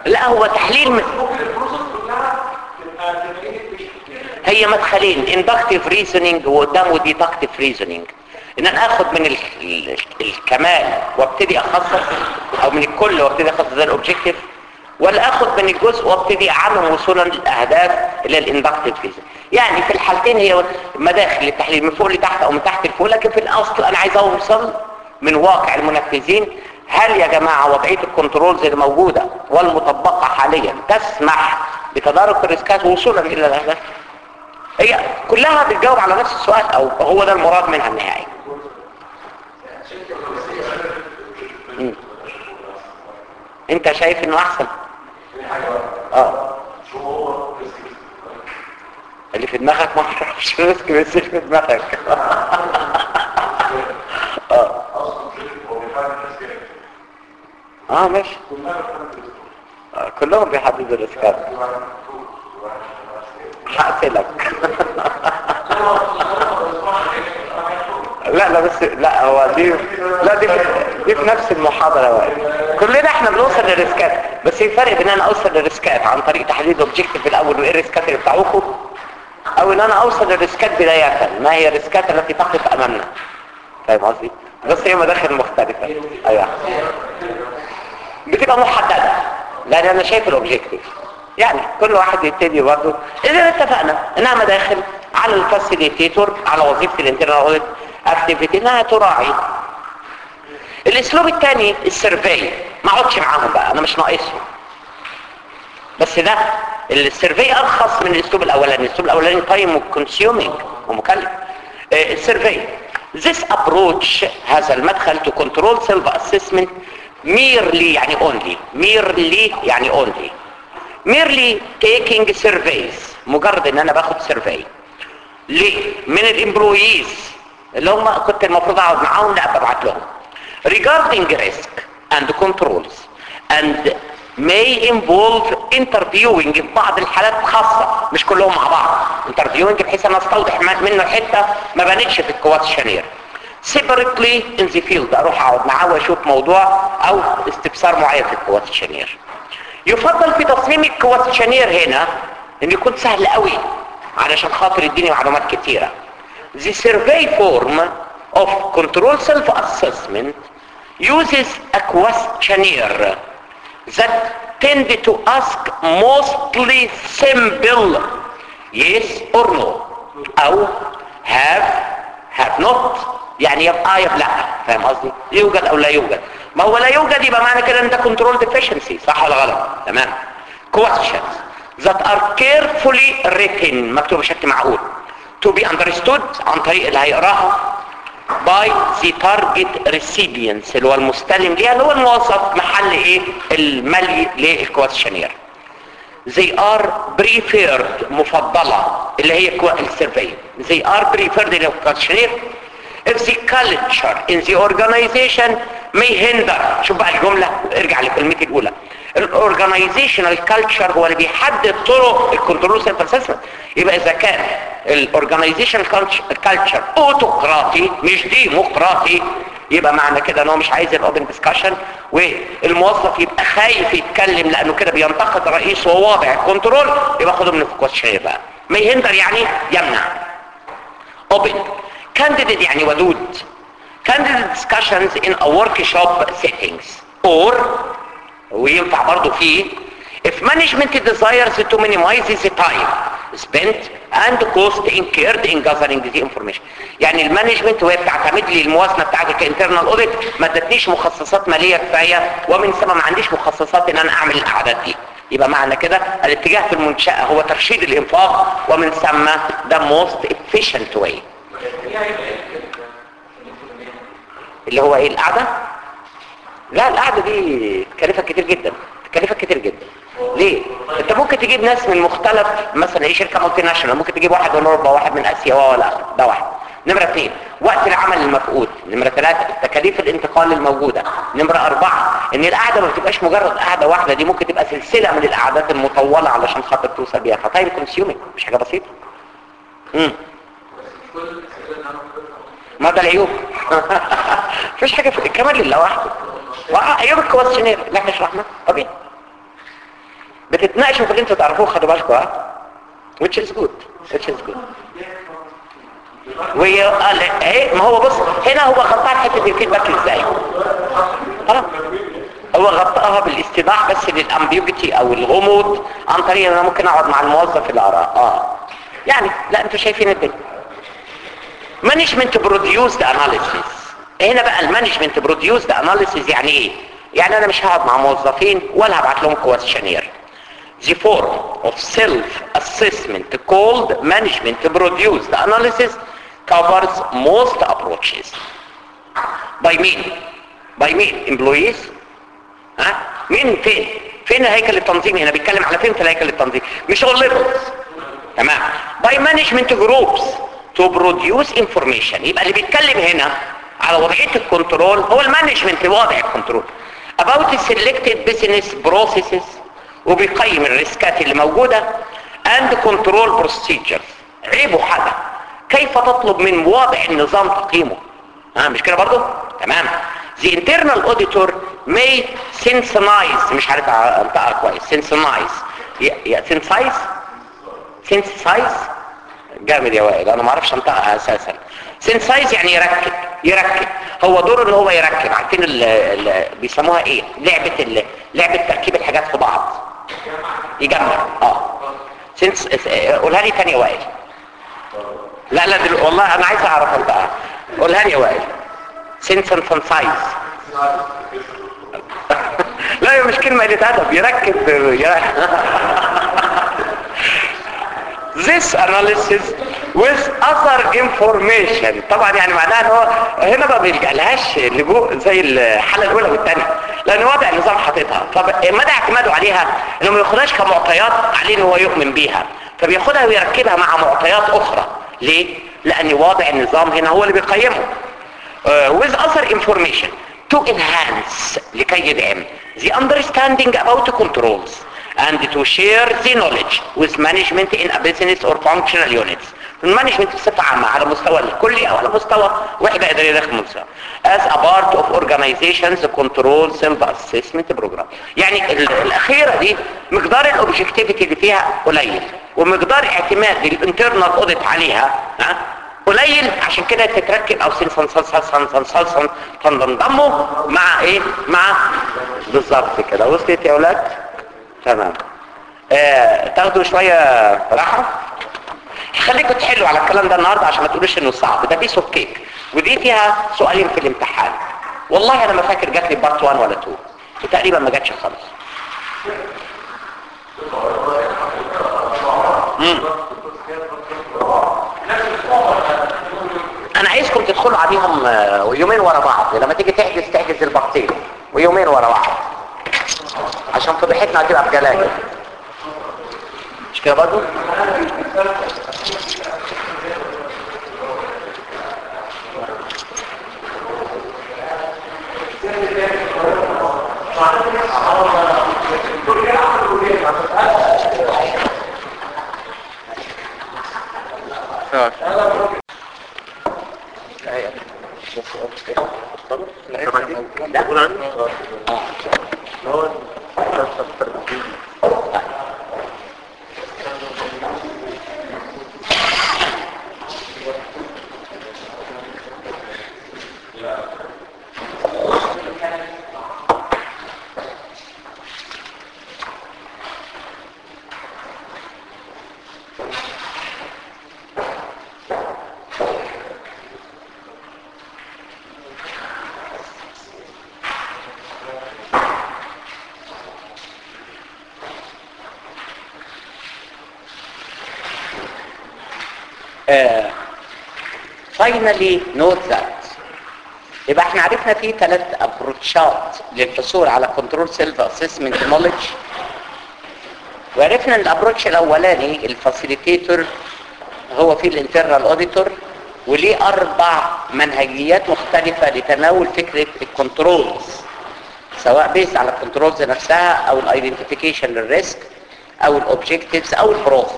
لا هو تحليل م... ممكن البروسس كلها تبقى تبقى هي مدخلين inductive reasoning وقدامه deductive reasoning ان انا اخد من ال... ال... الكمال وابتدي اخصص او من الكل وابتدي اخصص زي الاوبجيكتيف ولا اخد من الجزء وابتدي اعمم وصولا للاهداف اللي هي الاندكتيف ريزن يعني في الحالتين هي مداخل التحليل من فوق لتحت او من تحت لفوق لكن في الاصل انا عايز اوصل من واقع المنفذين هل يا جماعه وضعيه الكنترولز اللي موجوده والمطبقه حاليا تسمح بتدارك الريسكات وصولا الى الاهداف هي كلها بتجاوب على نفس السؤال او هو ده المراد منها النهائي مم. انت شايف انه احسن اه اللي في دماغك ما اعرفش ريسك بس اللي في دماغك اه اه ماشي آه، كلهم بيحددوا الريسكات هقتلك لا لا بس لا هو دي لا دي في, دي في نفس المحاضرة واحد. كلنا احنا بنوصل للريسكات بس في فرق بين انا اوصل للريسكات عن طريق تحديد اوبجيكتيف في الاول وايه الريسكات اللي بتاعوكم او ان انا اوصل للريسكات بداية ما هي الريسكات التي تقف امامنا فاهم قصدي بس هي مداخل مختلفة ايوه بتبقى محددة لان انا شايف الاوبجيكتيف يعني كل واحد يبتدي برضه اذا اتفقنا انها مداخل على الفاسيليتيتور على وظيفه الانترنال اوديت اكتيفيتي انها تراعي الاسلوب الثاني السيرفي ما اقعدش معاهم بقى انا مش ناقصهم بس ده السيرفي ارخص من الاسلوب الاولاني الاسلوب الاولاني تايم كونسيومينج ومكلف آه، السيرفي this approach هذا المدخل to control self assessment merely يعني only merely يعني only merely taking surveys مجرد ان انا باخد سيرفي ليه من الامبلويز اللي هم كنت المفروض اقعد معاهم لا ببعت لهم regarding risk and controls and may involve interviewing في بعض الحالات خاصة مش كلهم مع بعض interviewing بحيث انا استوضح منه حتة ما بانتش في الكواتشنير separately in the field اروح اقعد معاه واشوف موضوع او استفسار معين في الكواتشنير يفضل في تصميم الكواتشنير هنا ان يكون سهل قوي علشان خاطر يديني معلومات كتيرة The survey form of control self-assessment uses a questionnaire that tend to ask mostly simple yes or no او have have not يعني يبقى يبقى لا فاهم قصدي يوجد او لا يوجد ما هو لا يوجد يبقى معنى كده ان ده كنترول ديفيشنسي صح ولا غلط تمام questions that are carefully written مكتوب بشكل معقول to be understood عن طريق اللي هيقراها by the target recipients اللي هو المستلم ليها اللي هو الموظف محل ايه الملي للكواتشنير they are preferred مفضلة اللي هي كوا- السيرفي they are preferred للكواتشنير if the culture in the organization may hinder شوف بقى الجملة ارجع لكلمتي الأولى الاورجنايزيشنال كالتشر هو اللي بيحدد طرق الكنترول سيلف اسسمنت يبقى اذا كان الاورجنايزيشنال كالتشر اوتوقراطي مش ديمقراطي يبقى معنى كده ان هو مش عايز الاوبن ديسكشن والموظف يبقى خايف يتكلم لانه كده بينتقد رئيسه وهو واضع الكنترول يبقى خده من الكوتشنير بقى ما يهندر يعني يمنع open candidate يعني ودود candidate discussions in a workshop settings or وينفع برضو فيه if management desires to minimize the time spent and cost incurred in gathering the information يعني المانجمنت وهي بتعتمد لي الموازنه بتاعتي كانترنال اوديت ما ادتنيش مخصصات ماليه كفايه ومن ثم ما عنديش مخصصات ان انا اعمل الاعداد دي يبقى معنى كده الاتجاه في المنشاه هو ترشيد الانفاق ومن ثم ده most efficient way اللي هو ايه القعده لا القعده دي تكلفك كتير جدا تكلفك كتير جدا ليه انت ممكن تجيب ناس من مختلف مثلا ايه شركه مالتي ناشونال ممكن تجيب واحد من اوروبا واحد من اسيا ولا ده واحد نمرة اثنين وقت العمل المفقود نمرة ثلاثة تكاليف الانتقال الموجودة نمرة أربعة ان القعدة ما بتبقاش مجرد قعدة واحدة دي ممكن تبقى سلسلة من القعدات المطولة علشان خاطر توصل بيها فتايم كونسيومينج مش حاجة بسيطة امم ما ده العيوب مفيش حاجة في الكمال لله وحده عيوب الكويشنير اللي احنا شرحناه طبيعي بتتناقشوا في اللي انتوا تعرفوه خدوا بالكم ها which is good which is good وهي قال ايه ما هو بص هنا هو غطاها حته الفيدباك ازاي خلاص هو غطاها بالاستيضاح بس للامبيوجيتي او الغموض عن طريق ان انا ممكن اقعد مع الموظف اللي اراه اه يعني لا انتوا شايفين الدنيا مانجمنت بروديوسد اناليسيس هنا بقى المانجمنت بروديوسد اناليسيس يعني ايه يعني انا مش هقعد مع موظفين ولا هبعت لهم كويشنير The form of self-assessment called management produced analysis covers most approaches. By mean? By mean? Employees? ها؟ مين فين؟ فين هيكل التنظيم هنا؟ بيتكلم على فين في الهيكل التنظيم؟ مش all levels. تمام؟ By management groups to produce information. يبقى اللي بيتكلم هنا على وضعية الكنترول هو المانجمنت وضع الكنترول. About the selected business processes وبيقيم الريسكات اللي موجودة and control procedures عيبه حاجة كيف تطلب من وضع النظام تقييمه ها مش كده برضو تمام the internal auditor may synthesize مش عارف انطقها كويس synthesize يا synthesize synthesize جامد يا وائل انا ما اعرفش انطقها اساسا synthesize يعني يركب يركب هو دوره ان هو يركب عارفين ال ال بيسموها ايه لعبه ال لعبه تركيب الحاجات في بعض يجمع اه سنس قولها لي تاني يا وائل لا لا دل... والله انا عايز اعرف بقى قولها لي يا وائل سنس سايز لا هي مش كلمة قلة أدب يركب يركب This analysis with other information طبعا يعني معناها ان هو هنا ما بيلجألهاش لجوء زي الحالة الأولى والثانية لأن وضع النظام حاططها فمدى اعتماده عليها انه ما ياخدهاش كمعطيات عليه ان هو يؤمن بيها فبياخدها ويركبها مع معطيات أخرى ليه؟ لأن وضع النظام هنا هو اللي بيقيمه uh, with other information to enhance لكي يدعم the understanding about the controls and to share the knowledge with management in a business or functional units المانجمنت بصفة عامة على مستوى الكلي او على مستوى وحدة ادارية داخل مستوى as a part of organizations control self assessment program يعني الاخيرة دي مقدار الاوبجكتيفيتي اللي فيها قليل ومقدار اعتماد الانترنال اوديت عليها ها قليل عشان كده تتركب او سنسن سنسن سنسن سنسن تنضموا مع ايه مع بالظبط كده وصلت يا اولاد تمام آه تاخدوا شوية راحة خليكم تحلوا على الكلام ده النهاردة عشان ما تقولوش انه صعب ده بيس اوف كيك ودي فيها سؤالين في الامتحان والله انا ما فاكر جات لي بارت 1 ولا 2 وتقريبا ما جاتش خالص مم. انا عايزكم تدخلوا عليهم يومين ورا بعض لما تيجي تحجز تحجز البارتين ويومين ورا بعض عشان فضيحتنا هتبقى بجلاجة مش كده برضو finally note that يبقى احنا عرفنا في ثلاث ابروتشات للحصول على كنترول سيلف اسسمنت نوليدج وعرفنا ان الابروتش الاولاني الفاسيليتيتور هو في الانترنال اوديتور وليه اربع منهجيات مختلفة لتناول فكرة الكنترولز سواء بيس على الكنترولز نفسها او الايدنتيفيكيشن للريسك او الاوبجكتيفز او البروسيس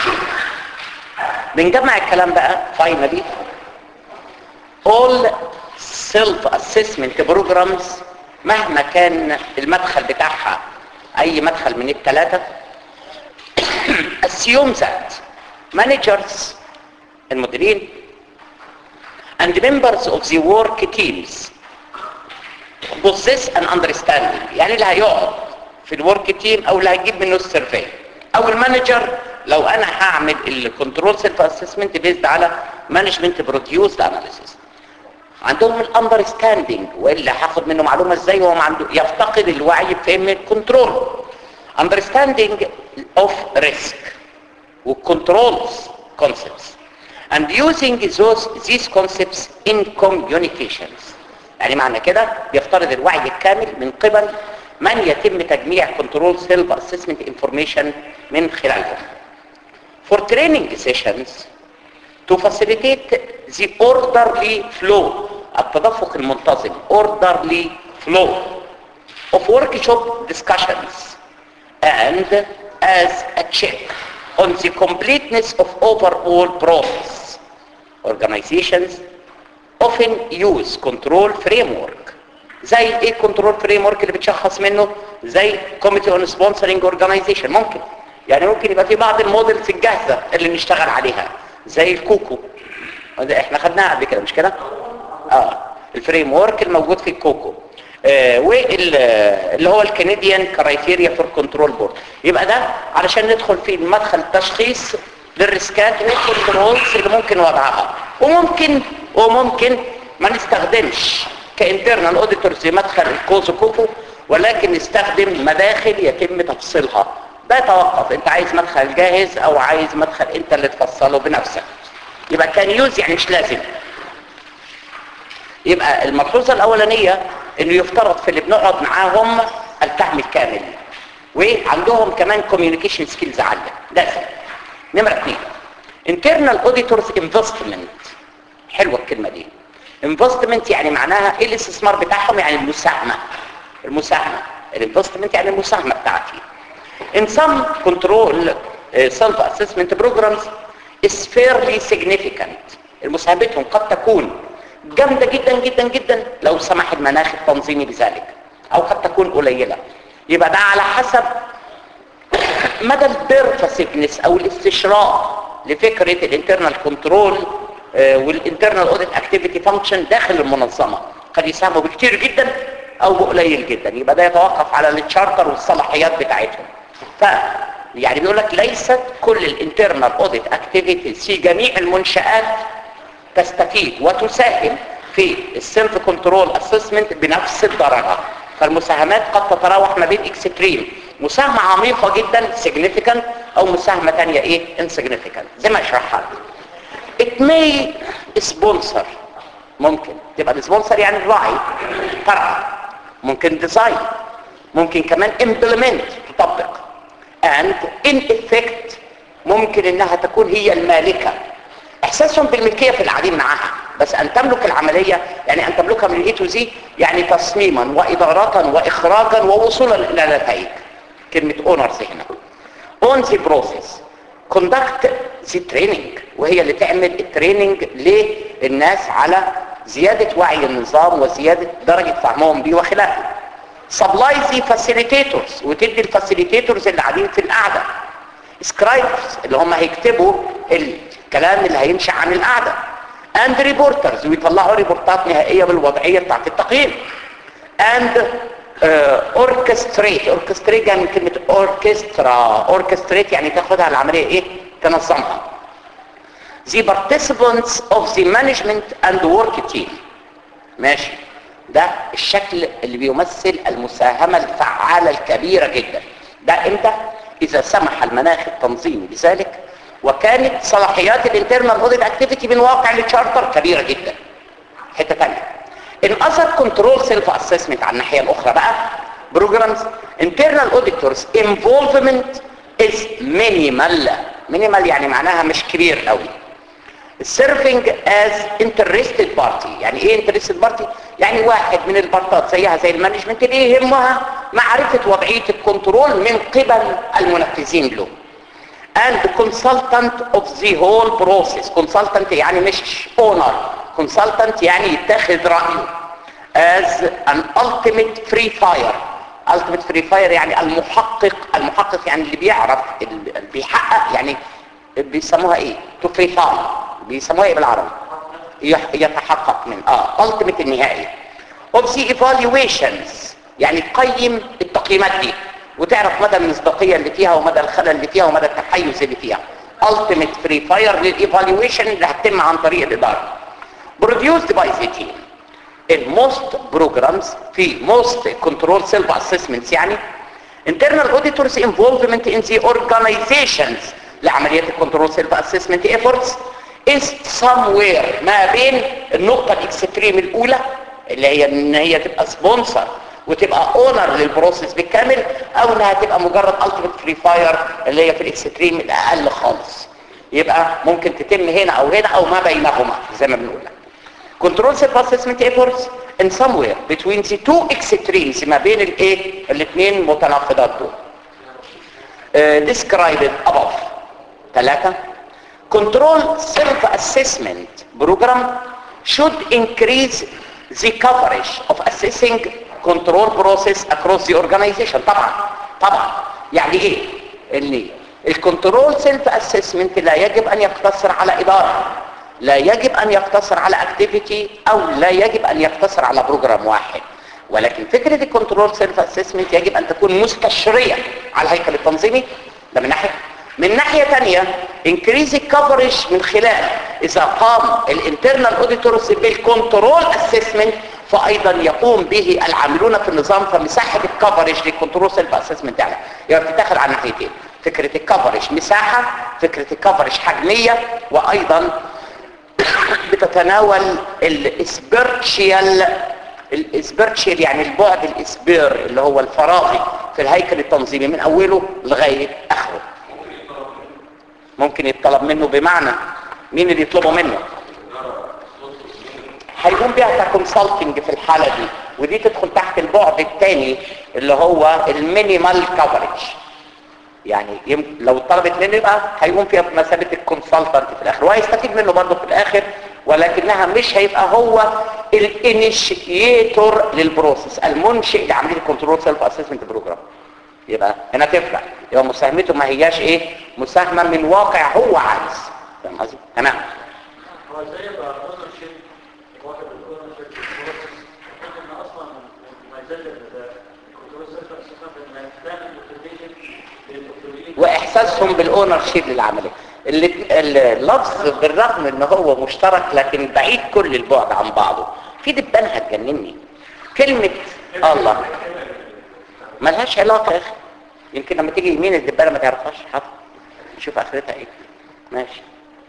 بنجمع الكلام بقى فاينلي all self assessment programs مهما كان المدخل بتاعها اي مدخل من الثلاثه assume that managers المديرين and members of the work teams possess an understanding يعني اللي هيقعد في الورك تيم او اللي هيجيب منه السيرفي او المانجر لو انا هعمل الكنترول سيلف اسسمنت بيزد على مانجمنت بروديوس اناليسيس عندهم الاندرستاندينج والا هاخد منه معلومه ازاي وهو عنده يفتقد الوعي بفهم الكنترول understanding of risk والcontrols concepts and using those these concepts in communications يعني معنى كده بيفترض الوعي الكامل من قبل من يتم تجميع كنترول سيلف اسسمنت انفورميشن من خلالهم for training sessions to facilitate the orderly flow التدفق المنتظم orderly flow of workshop discussions and as a check on the completeness of overall process organizations often use control framework زي ايه الكنترول فريم ورك اللي بتشخص منه زي كوميتي اون سبونسرنج اورجانيزيشن ممكن يعني ممكن يبقى في بعض المودلز الجاهزه اللي نشتغل عليها زي الكوكو ده احنا خدناها قبل كده مش كده اه الفريم ورك الموجود في الكوكو آه واللي هو الكنديان كرايتيريا فور كنترول بورد يبقى ده علشان ندخل في مدخل تشخيص للريسكات والكنترولز اللي ممكن وضعها وممكن وممكن ما نستخدمش كانترنال اوديتورز مدخل الكوزو كوكو ولكن نستخدم مداخل يتم تفصيلها ده يتوقف انت عايز مدخل جاهز او عايز مدخل انت اللي تفصله بنفسك يبقى كان يوز يعني مش لازم يبقى الملحوظه الاولانيه انه يفترض في اللي بنقعد معاهم الفهم الكامل وعندهم كمان كوميونيكيشن سكيلز عاليه لازم نمره اثنين internal auditors investment حلوه الكلمه دي investment يعني معناها ايه الاستثمار بتاعهم يعني المساهمه المساهمه الانفستمنت يعني المساهمه بتاعتي in some control uh, self assessment programs is fairly significant المساهمتهم قد تكون جامده جدا جدا جدا لو سمح المناخ التنظيمي بذلك او قد تكون قليله يبقى ده على حسب مدى البيرفاسيفنس او الاستشراق لفكره الانترنال كنترول والانترنال اوديت اكتيفيتي فانكشن داخل المنظمه قد يساهموا بكتير جدا او بقليل جدا يبقى ده يتوقف على التشارتر والصلاحيات بتاعتهم ف يعني بيقول لك ليست كل الانترنال اوديت اكتيفيتيز في جميع المنشات تستفيد وتساهم في السيلف كنترول اسسمنت بنفس الدرجه فالمساهمات قد تتراوح ما بين اكستريم مساهمه عميقه جدا significant او مساهمه ثانيه ايه insignificant زي ما اشرحها it may sponsor ممكن تبقى السبونسر يعني الراعي فرع ممكن ديزاين ممكن كمان implement تطبق and in effect ممكن انها تكون هي المالكة احساسهم بالملكية في العديد معها بس ان تملك العملية يعني ان تملكها من الاي تو زي يعني تصميما وادارة واخراجا ووصولا الى نتائج كلمة اونرز هنا اون ذا بروسيس كوندكت ذا تريننج وهي اللي تعمل التريننج للناس على زيادة وعي النظام وزيادة درجة فهمهم بيه وخلافه سبلاي ذا فاسيليتيتورز وتدي الفاسيليتيتورز اللي قاعدين في القعدة سكرايبرز اللي هم هيكتبوا الكلام اللي هينشأ عن القعدة اند ريبورترز ويطلعوا ريبورتات نهائية بالوضعية بتاعت التقييم اند اوركستريت اوركستريت يعني من كلمة اوركسترا اوركستريت يعني تاخدها العملية ايه تنظمها the participants of the management and work team ماشي ده الشكل اللي بيمثل المساهمة الفعالة الكبيرة جدا ده امتى اذا سمح المناخ التنظيمي بذلك وكانت صلاحيات الانترنال اوديت اكتيفيتي من واقع التشارتر كبيرة جدا حتة تانية in other control self assessment على الناحية الاخرى بقى programs internal auditors involvement is minimal minimal يعني معناها مش كبير قوي serving as interested party يعني ايه interested party يعني واحد من البارتات زيها زي المانجمنت اللي يهمها معرفة وضعية الكنترول من قبل المنفذين له and consultant of the whole process consultant يعني مش owner consultant يعني يتخذ رأيه as an ultimate free fire التيميت فريفاير يعني المحقق المحقق يعني اللي بيعرف اللي بيحقق يعني بيسموها ايه تو فريفاي بيسموها ايه بالعربي يح- يتحقق من اه التيميت النهائي of the evaluations يعني تقيم التقييمات دي وتعرف مدى المصداقيه اللي فيها ومدى الخلل اللي فيها ومدى التحيز اللي فيها ultimate free fire للايفالويشن اللي هتتم عن طريق الاداره produced by the team in most programs في most control self assessments يعني internal auditors involvement in the organizations لعمليات الكنترول سيلف اسسمنت efforts is somewhere ما بين النقطة الاكستريم الاولى اللي هي ان هي تبقى سبونسر وتبقى اونر للبروسيس بالكامل او انها تبقى مجرد التيميت فري فاير اللي هي في الاكستريم الاقل خالص يبقى ممكن تتم هنا او هنا او ما بينهما زي ما بنقول control self assessment efforts in somewhere between the two extremes ما بين الايه الاثنين متناقضات دول uh, described above ثلاثة control self assessment program should increase the coverage of assessing control process across the organization طبعا طبعا يعني ايه اللي الكنترول سيلف اسسمنت لا يجب ان يقتصر على اداره لا يجب ان يقتصر على اكتيفيتي او لا يجب ان يقتصر على بروجرام واحد ولكن فكره الكنترول سيلف اسسمنت يجب ان تكون مستشريه على الهيكل التنظيمي ده من ناحيه من ناحيه ثانيه انكريز الكفرج من خلال اذا قام الانترنال اوديتورز بالكنترول اسسمنت فايضا يقوم به العاملون في النظام فمساحه الكفرج للكنترول سيلف اسسمنت يعني يبقى بتتاخد على ناحيتين فكره الكفرج مساحه فكره الكفرج حجميه وايضا بتتناول الاسبرتشيال الاسبرتشيال يعني البعد الاسبير اللي هو الفراغي في الهيكل التنظيمي من اوله لغايه اخره ممكن يتطلب منه بمعنى مين اللي يطلبه منه هيقوم بيها ككونسلتنج في الحاله دي ودي تدخل تحت البعد الثاني اللي هو المينيمال كفرج يعني يم... لو طلبت منه يبقى هيقوم فيها بمثابه الكونسلتنت في الاخر وهيستفيد منه برضه في الاخر ولكنها مش هيبقى هو الانيشيتور للبروسيس المنشئ لعمليه الكنترول سيلف اسسمنت بروجرام يبقى هنا تفرق يبقى مساهمته ما هياش ايه مساهمه من واقع هو عايز فاهم قصدي تمام هو ازاي يبقى اونر شيب واخد الاونر شيب ان اصلا مزاج الكنترول سيستم اساسا انها تعمل دوكيومنتيشن للمسؤولين واحساسهم بالاونر شيب للعمليه اللي- اللفظ بالرغم ان هو مشترك لكن بعيد كل البعد عن بعضه في دبانه هتجنني كلمه الله ملهاش علاقه يا اخي يمكن لما تيجي يمين الدبانه ما تعرفهاش حاضر نشوف اخرتها ايه ماشي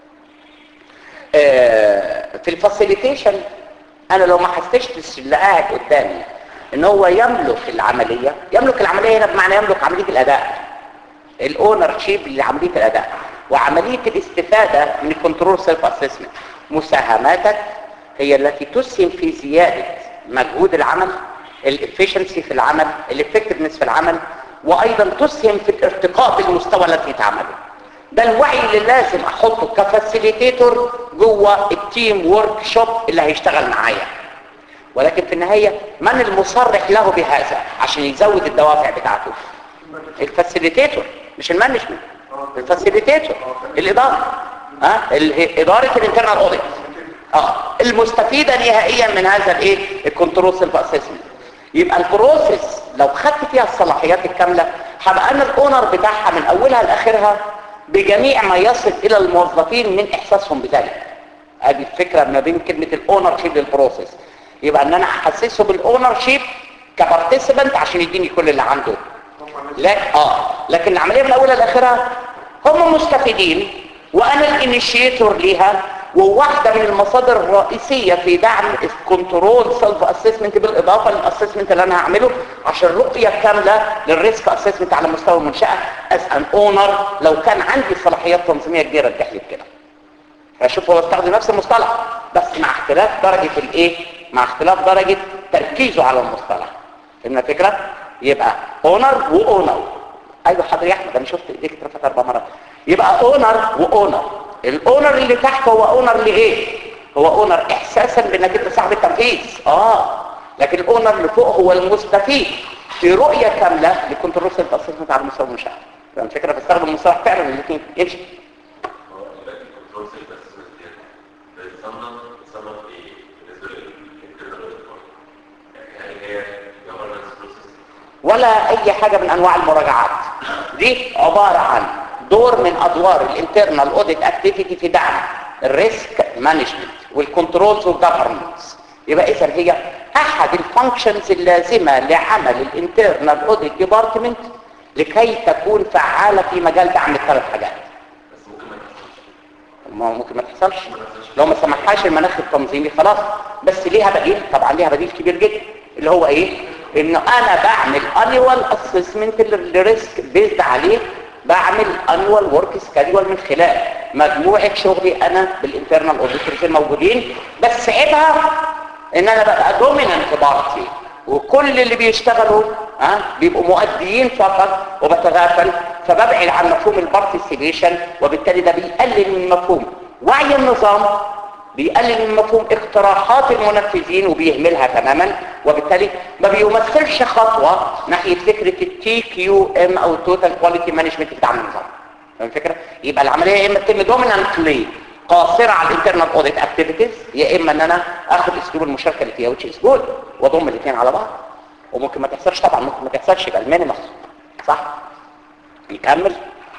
آه، في الفاسيليتيشن انا لو ما حسستش اللي قاعد قدامي ان هو يملك العمليه يملك العمليه هنا بمعنى يملك عمليه الاداء الاونر شيب لعمليه الاداء وعمليه الاستفاده من الكنترول سيلف اسسمنت مساهماتك هي التي تسهم في زياده مجهود العمل الافشنسي في العمل الافكتفنس في العمل وايضا تسهم في الارتقاء بالمستوى الذي تعمله ده الوعي اللي لازم احطه كفاسيليتيتور جوه التيم ورك شوب اللي هيشتغل معايا ولكن في النهايه من المصرح له بهذا عشان يزود الدوافع بتاعته الفاسيليتيتور مش المانجمنت الفاسيليتيتور الاداره ها ال- اداره الانترنال اوديت اه المستفيده نهائيا من هذا الايه الكنترول سيلف اسسمنت يبقى البروسيس لو خدت فيها الصلاحيات الكامله هبقى انا الاونر بتاعها من اولها لاخرها بجميع ما يصل الى الموظفين من احساسهم بذلك ادي الفكره ما بين كلمه الاونر شيب للبروسيس يبقى ان انا احسسه بالاونر شيب كبارتيسيبنت عشان يديني كل اللي عنده لا اه لكن العمليه من اولها لاخرها هم مستفيدين وانا الانيشيتور ليها وواحده من المصادر الرئيسيه في دعم الكنترول سيلف اسسمنت بالاضافه للاسسمنت اللي انا هعمله عشان رؤيه كامله للريسك اسسمنت على مستوى المنشاه از ان اونر لو كان عندي صلاحيات تنظيميه كبيره تحلف كده اشوف هو استخدم نفس المصطلح بس مع اختلاف درجه الايه مع اختلاف درجه تركيزه على المصطلح فهمنا الفكره يبقى اونر واونر ايوه حاضر يا احمد انا شفت ايديك اترفعت اربع مرات يبقى اونر واونر الاونر اللي تحت هو اونر لايه هو اونر احساسا بانك انت صاحب التنفيذ اه لكن الاونر اللي فوق هو المستفيد في رؤيه كامله لكنترول سيلف اسسمنت على مستوى المشاهد فاهم الفكره بستخدم المصطلح فعلا الاثنين يمشي هو دلوقتي الكنترول سيل اسسمنت ديت بتصنف بتصنف ايه بالنسبه للانترنال اوديتور يعني هي جفرنس بروسيس ولا اي حاجة من انواع المراجعات دي عبارة عن دور من ادوار الانترنال اوديت اكتيفيتي في دعم الريسك مانجمنت والكنترولز والجفرنس يبقى اذا هي احد الفانكشنز اللازمة لعمل الانترنال اوديت ديبارتمنت لكي تكون فعالة في مجال دعم الثلاث حاجات بس ممكن ما تحصلش ما هو ممكن ما تحصلش لو ما سمحهاش المناخ التنظيمي خلاص بس ليها بديل طبعا ليها بديل كبير جدا اللي هو ايه انه انا بعمل انيوال اسسمنت للريسك بيزد عليه بعمل انيوال ورك سكادول من خلال مجموعه شغلي انا بالانترنال اوديتورز الموجودين بس عيبها ان انا ببقى دوميننت بارتي وكل اللي بيشتغلوا ها بيبقوا مؤديين فقط وبتغافل فببعد عن مفهوم البارتيسيبيشن وبالتالي ده بيقلل من مفهوم وعي النظام بيقلل من مفهوم اقتراحات المنفذين وبيهملها تماما وبالتالي ما بيمثلش خطوة ناحية فكرة التي كيو ام او التوتال كواليتي مانجمنت بتاع النظام فاهم الفكرة؟ يبقى العملية يا اما تتم دومينانتلي قاصرة على الانترنال اوديت اكتيفيتيز يا اما ان انا اخد اسلوب المشاركة اللي فيها which is good واضم الاثنين على بعض وممكن ما تحصلش طبعا ممكن ما تحصلش يبقى المينيمم صح؟ نكمل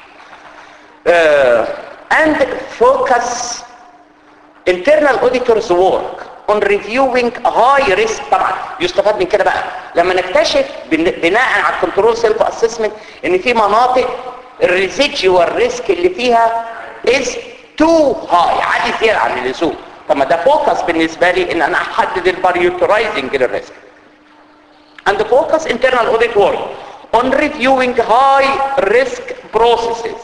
uh, and focus internal auditors work on reviewing high risk طبعا يستفاد من كده بقى لما نكتشف بن- بناء على الكنترول سيلف اسسمنت ان في مناطق الريزيديوال ريسك اللي فيها is too high عالي زياده عن اللزوم طب ما ده فوكس بالنسبه لي ان انا احدد الباريوترايزنج للريسك and focus internal audit work on reviewing high risk processes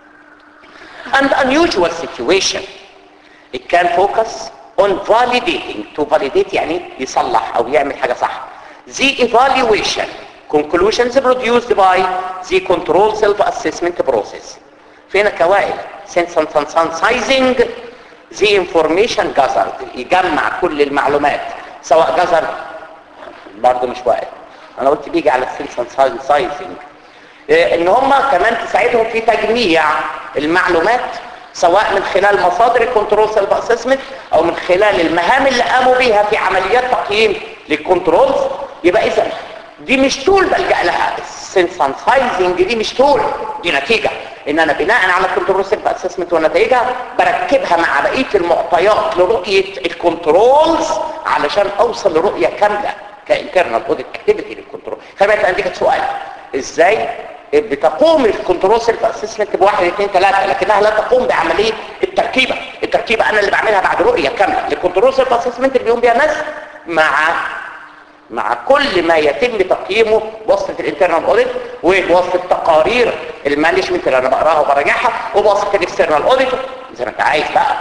and unusual situation it can focus on validating to validate يعني يصلح او يعمل حاجة صح the evaluation conclusions produced by the control self-assessment process فين كوائل sensitizing the information gathered يجمع كل المعلومات سواء gathered برضه مش واقف انا قلت بيجي على السنسايزنج ان هم كمان تساعدهم في تجميع المعلومات سواء من خلال مصادر الكنترول سيلف اسسمنت او من خلال المهام اللي قاموا بيها في عمليات تقييم للكنترولز يبقى اذا دي مش تول بلجأ لها السنسايزنج دي مش تول دي نتيجة ان انا بناء على الكنترول سيلف اسسمنت ونتائجها بركبها مع بقية المعطيات لرؤية الكنترولز علشان اوصل لرؤية كاملة كانترنال اوديت اكتيفيتي للكنترول خلي بالك انا دي كانت سؤال ازاي بتقوم الكنترول سيلف اسسمنت بواحد اثنين ثلاثه لكنها لا تقوم بعمليه التركيبه التركيبه انا اللي بعملها بعد رؤيه كامله الكنترول سيلف اسسمنت اللي بيقوم بيها الناس مع مع كل ما يتم تقييمه بواسطه الانترنال اوديت وبواسطه تقارير المانجمنت اللي انا بقراها وبراجعها وبواسطه الاكسترنال اوديت زي ما انت عايز بقى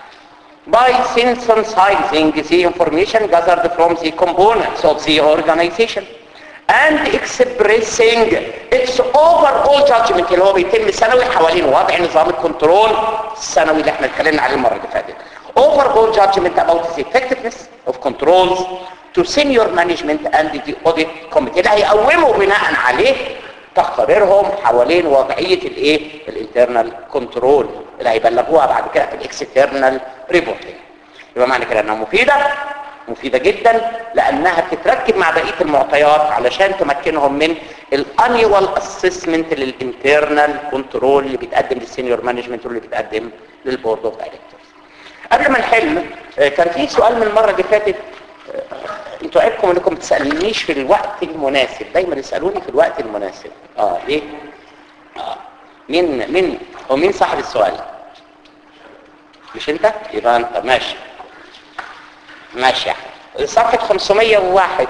by synthesizing the information gathered from the components of the organization and expressing its overall judgment اللي هو بيتم سنوي حوالين وضع نظام الكنترول السنوي اللي احنا اتكلمنا عليه المره اللي فاتت overall judgment about the effectiveness of controls to senior management and the audit committee اللي هيقوموا بناء عليه تقاريرهم حوالين وضعيه الايه الانترنال كنترول اللي هيبلغوها بعد كده في الاكسترنال ريبورتنج يبقى معنى كده انها مفيده مفيدة جدا لانها تتركب مع بقية المعطيات علشان تمكنهم من الانيوال اسسمنت للانترنال كنترول اللي بيتقدم للسينيور مانجمنت واللي بيتقدم للبورد اوف دايركتورز قبل ما نحل آه، كان في سؤال من المره اللي فاتت آه، انتوا عيبكم انكم ما تسالونيش في الوقت المناسب دايما يسالوني في الوقت المناسب اه ليه اه مين مين هو مين صاحب السؤال مش انت يبقى انت ماشي ماشي يا أحمد. صفحة 501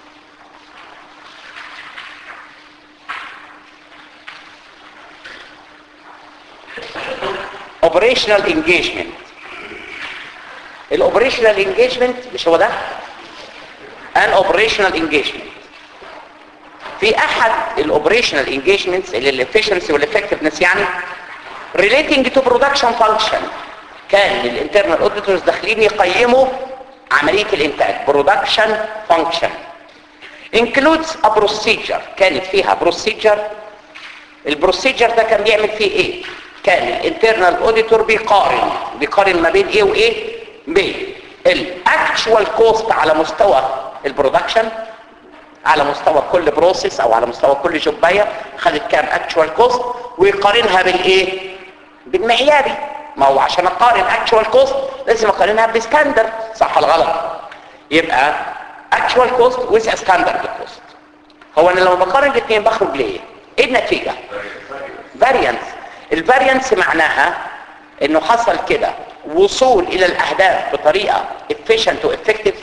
operational engagement الاوبريشنال انجيجمنت مش هو ده ان اوبريشنال انجيجمنت في احد الاوبريشنال انجيجمنتس اللي الافشنسي والافكتفنس يعني relating to production function كان الانترنال اوديتورز داخلين يقيموا عمليه الانتاج production function includes a procedure كانت فيها procedure البروسيجر ده كان بيعمل فيه ايه كان الانترنال اوديتور بيقارن بيقارن ما بين ايه وايه بين الاكشوال كوست على مستوى البرودكشن على مستوى كل بروسيس او على مستوى كل جوبايه خدت كام اكشوال كوست ويقارنها بالايه بالمعياري ما هو عشان اقارن اكشوال كوست لازم اقارنها بستاندرد صح ولا غلط يبقى اكشوال كوست ويز ستاندرد كوست هو انا لما بقارن الاثنين بخرج ليه ايه النتيجه فاريانس الفاريانس معناها انه حصل كده وصول الى الاهداف بطريقه efficient وeffective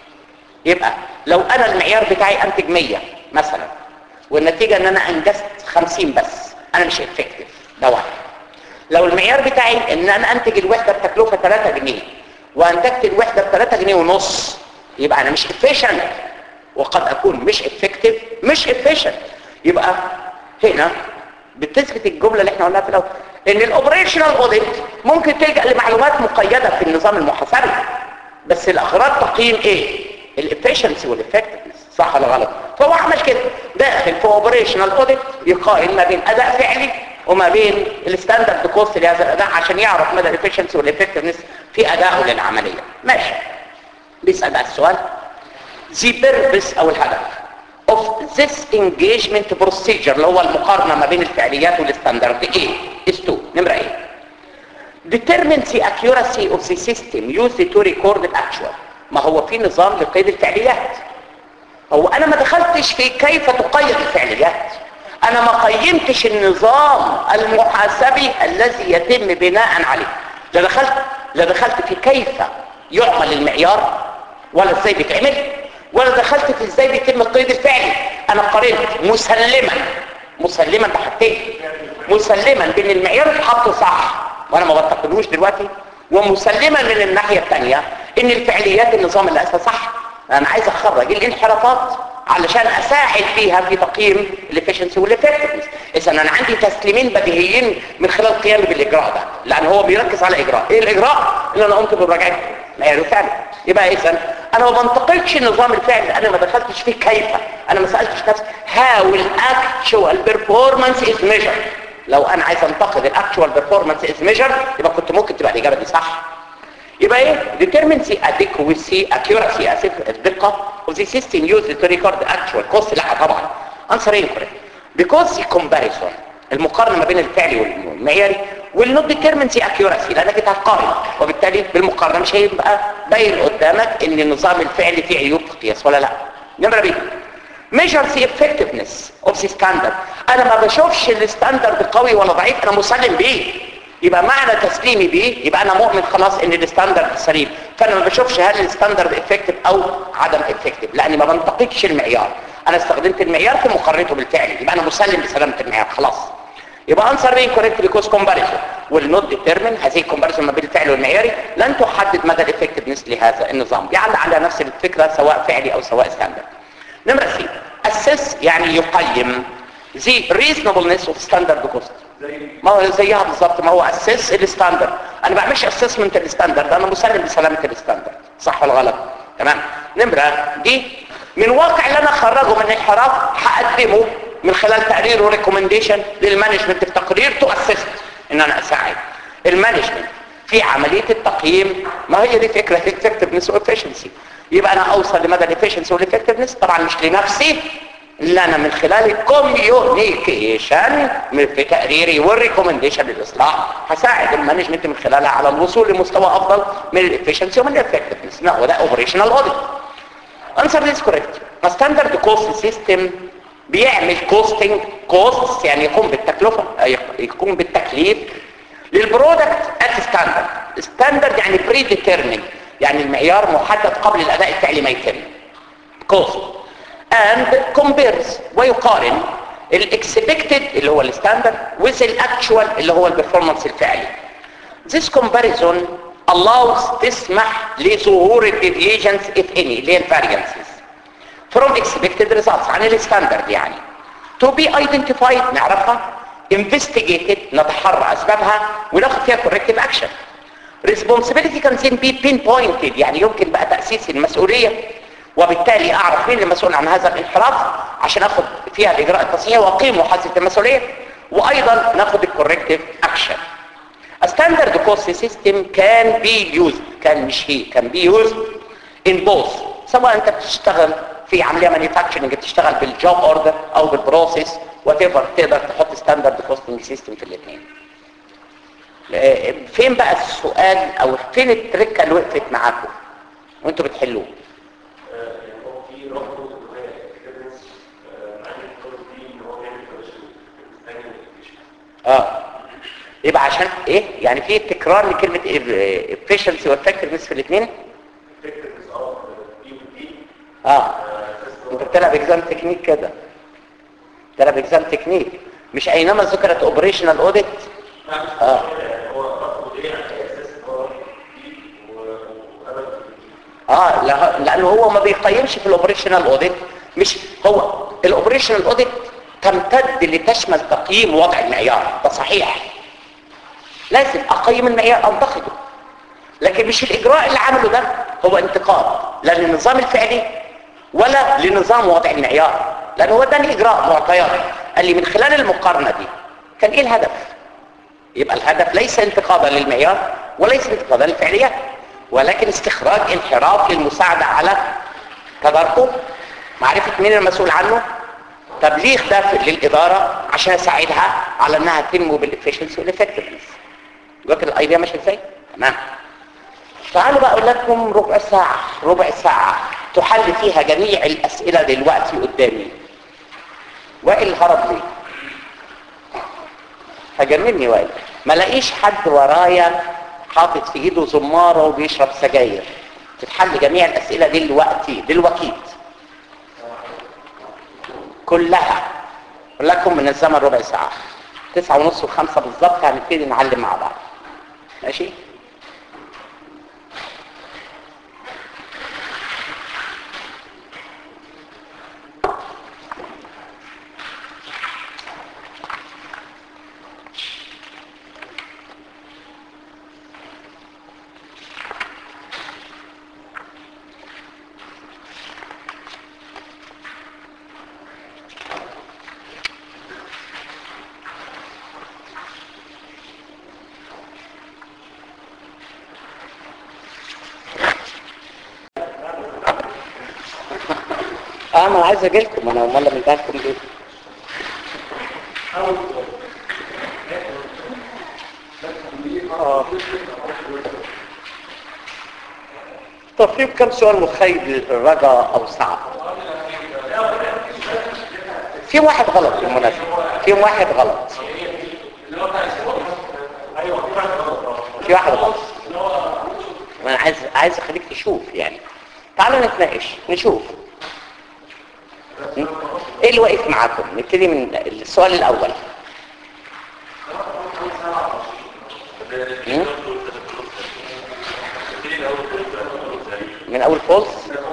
يبقى لو انا المعيار بتاعي انتج 100 مثلا والنتيجه ان انا انجزت 50 بس انا مش effective ده واحد لو المعيار بتاعي ان انا انتج الوحده بتكلفه 3 جنيه وانتجت الوحده ب 3 جنيه ونص يبقى انا مش efficient وقد اكون مش effective مش efficient يبقى هنا بتثبت الجمله اللي احنا قلناها في الاول ان الاوبريشنال اوديت ممكن تلجا لمعلومات مقيده في النظام المحاسبي بس الاغراض تقييم ايه الافشنسي والافكتفنس صح ولا غلط فهو عمل كده داخل في اوبريشنال اوديت يقارن ما بين اداء فعلي وما بين الستاندرد كوست لهذا الاداء عشان يعرف مدى الافشنسي والافكتفنس في ادائه للعمليه ماشي بيسال بقى السؤال the purpose او الهدف of this engagement procedure اللي هو المقارنة ما بين الفعليات والستاندرد ايه is to نمرة ايه determine the accuracy of the system used to record the actual ما هو في نظام لقيد الفعليات هو انا ما دخلتش في كيف تقيد الفعليات انا ما قيمتش النظام المحاسبي الذي يتم بناء عليه لا دخلت لا دخلت في كيف يعمل المعيار ولا ازاي بيتعمل ولا دخلت في ازاي بيتم القيد الفعلي انا قارنت مسلما مسلما بحاجتين مسلما بان المعيار اتحط صح وانا ما بنتقدوش دلوقتي ومسلما من الناحيه الثانيه ان الفعليات النظام اللي اساسا صح انا عايز اخرج الانحرافات علشان اساعد فيها في تقييم الافشنسي والافكتفنس اذا انا عندي تسليمين بديهيين من خلال قيامي بالاجراء ده لان هو بيركز على اجراء ايه الاجراء اللي انا قمت بمراجعته معيار فعلي يبقى اذا انا ما بنتقدش النظام الفعلي انا ما دخلتش فيه كيف انا ما سالتش نفسي how الاكشوال performance is measured لو انا عايز انتقد الاكشوال performance is measured يبقى كنت ممكن تبقى الاجابه دي صح يبقى ايه determine the adequacy accuracy اسف الدقه of the system used to record actual cost لا طبعا answer incorrect because the comparison المقارنه ما بين الفعلي والمعياري will not determine the accuracy لانك انت هتقارن وبالتالي بالمقارنه مش هيبقى باين قدامك ان النظام الفعلي فيه عيوب في القياس ولا لا نمره بي measure the effectiveness of the standard انا ما بشوفش الستاندرد قوي ولا ضعيف انا مسلم بيه يبقى معنى تسليمي بيه يبقى انا مؤمن خلاص ان الستاندرد سليم فانا ما بشوفش هل الستاندرد افكتيف او عدم افكتيف لاني ما بنتقدش المعيار انا استخدمت المعيار في مقارنته بالفعل يبقى انا مسلم بسلامه المعيار خلاص يبقى انسر بين كوريكت بيكوز كومباريزون والنوت ديترمين هذه الكومباريزون ما بين الفعل والمعياري لن تحدد مدى الافكتفنس لهذا النظام بيعلق على نفس الفكره سواء فعلي او سواء ستاندرد نمره سي اسس يعني يقيم the reasonableness of standard cost ما هو زيها بالظبط ما هو اسس الستاندرد انا ما بعملش اسسمنت الستاندرد انا مسلم بسلامه الستاندرد صح ولا غلط تمام نمره دي من واقع اللي انا اخرجه من انحراف هقدمه من خلال تقرير وريكومنديشن للمانجمنت في تقرير تؤسست ان انا اساعد المانجمنت في عمليه التقييم ما هي دي فكره الافكتفنس وافشنسي يبقى انا اوصل لمدى الافشنسي والافكتفنس طبعا مش لنفسي اللي انا من خلال الكوميونيكيشن في تقريري والريكومنديشن للاصلاح هساعد المانجمنت من خلالها على الوصول لمستوى افضل من الافشنسي ومن الافكتفنس وده اوبريشنال اوديت answer this correct a standard cost system بيعمل كوستنج كوست يعني يقوم بالتكلفه يقوم بالتكليف للبرودكت ات ستاندرد ستاندرد يعني بري ديترمين يعني المعيار محدد قبل الاداء الفعلي ما يتم كوست and compares ويقارن الاكسبكتد اللي هو الستاندرد with الاكشوال اللي هو البرفورمانس الفعلي this comparison allows تسمح لظهور الديفيجنز if any اللي هي الفاريانسز from expected results عن الستاندرد يعني to be identified نعرفها investigated نتحرى اسبابها وناخد فيها corrective action responsibility can then be pinpointed يعني يمكن بقى تأسيس المسؤولية وبالتالي اعرف مين المسؤول عن هذا الانحراف عشان اخد فيها الاجراء التصحيحي واقيم محاسبه المسؤوليه وايضا ناخد الكوركتيف اكشن A standard cost system can be used كان مش هي كان be used in both سواء انت بتشتغل في عمليه مانيفاكتشرنج بتشتغل بالجوب اوردر او بالبروسيس وات ايفر تقدر تحط ستاندرد كوستنج سيستم في الاثنين فين بقى السؤال او فين التركه اللي وقفت معاكم وانتوا بتحلوه هو في رفض وهي اكسبيرينس عن الكورس دي ان هو بيعمل كواليشن اه يبقى عشان ايه يعني في تكرار لكلمه efficiency والفاكتورنس في الاثنين effectiveness of دي ودي اه انت بتلعب اكزام تكنيك كده بتلعب اكزام تكنيك مش اينما ذكرت اوبريشنال اوديت اه هو رفض ايه على اساس ان هو دي وقبل اه لا- لانه هو ما بيقيمش في الاوبريشنال اوديت مش هو الاوبريشنال اوديت تمتد لتشمل تقييم وضع المعيار ده صحيح لازم اقيم المعيار انتقده لكن مش الاجراء اللي عمله ده هو انتقاد لا للنظام الفعلي ولا لنظام وضع المعيار لان هو ده اجراء معطيات قال لي من خلال المقارنه دي كان ايه الهدف يبقى الهدف ليس انتقادا للمعيار وليس انتقادا للفعليات ولكن استخراج انحراف للمساعدة على تداركه معرفة مين المسؤول عنه تبليغ ده للإدارة عشان أساعدها على أنها تنمو بالإفشنسي والإفكتفنس جوك الأيديا ماشية إزاي؟ تمام تعالوا بقى أقول لكم ربع ساعة ربع ساعة تحل فيها جميع الأسئلة دلوقتي قدامي وائل هرب ليه؟ هجنني وائل ما لاقيش حد ورايا حاطط في ايده زماره وبيشرب سجاير تتحل جميع الاسئله دلوقتي دلوقتي كلها اقول لكم من الزمن ربع ساعه تسعة ونص وخمسة بالظبط هنبتدي نعلم مع بعض ماشي اه ما انا عايز اجي لكم انا امال من لكم ليه آه. طب في كم سؤال مخيب للرجاء او صعب في واحد غلط بالمناسبة في واحد غلط في واحد غلط انا عايز عايز اخليك تشوف يعني تعالوا نتناقش نشوف ايه اللي واقف معاكم نبتدي من السؤال الاول مم؟ من اول فولس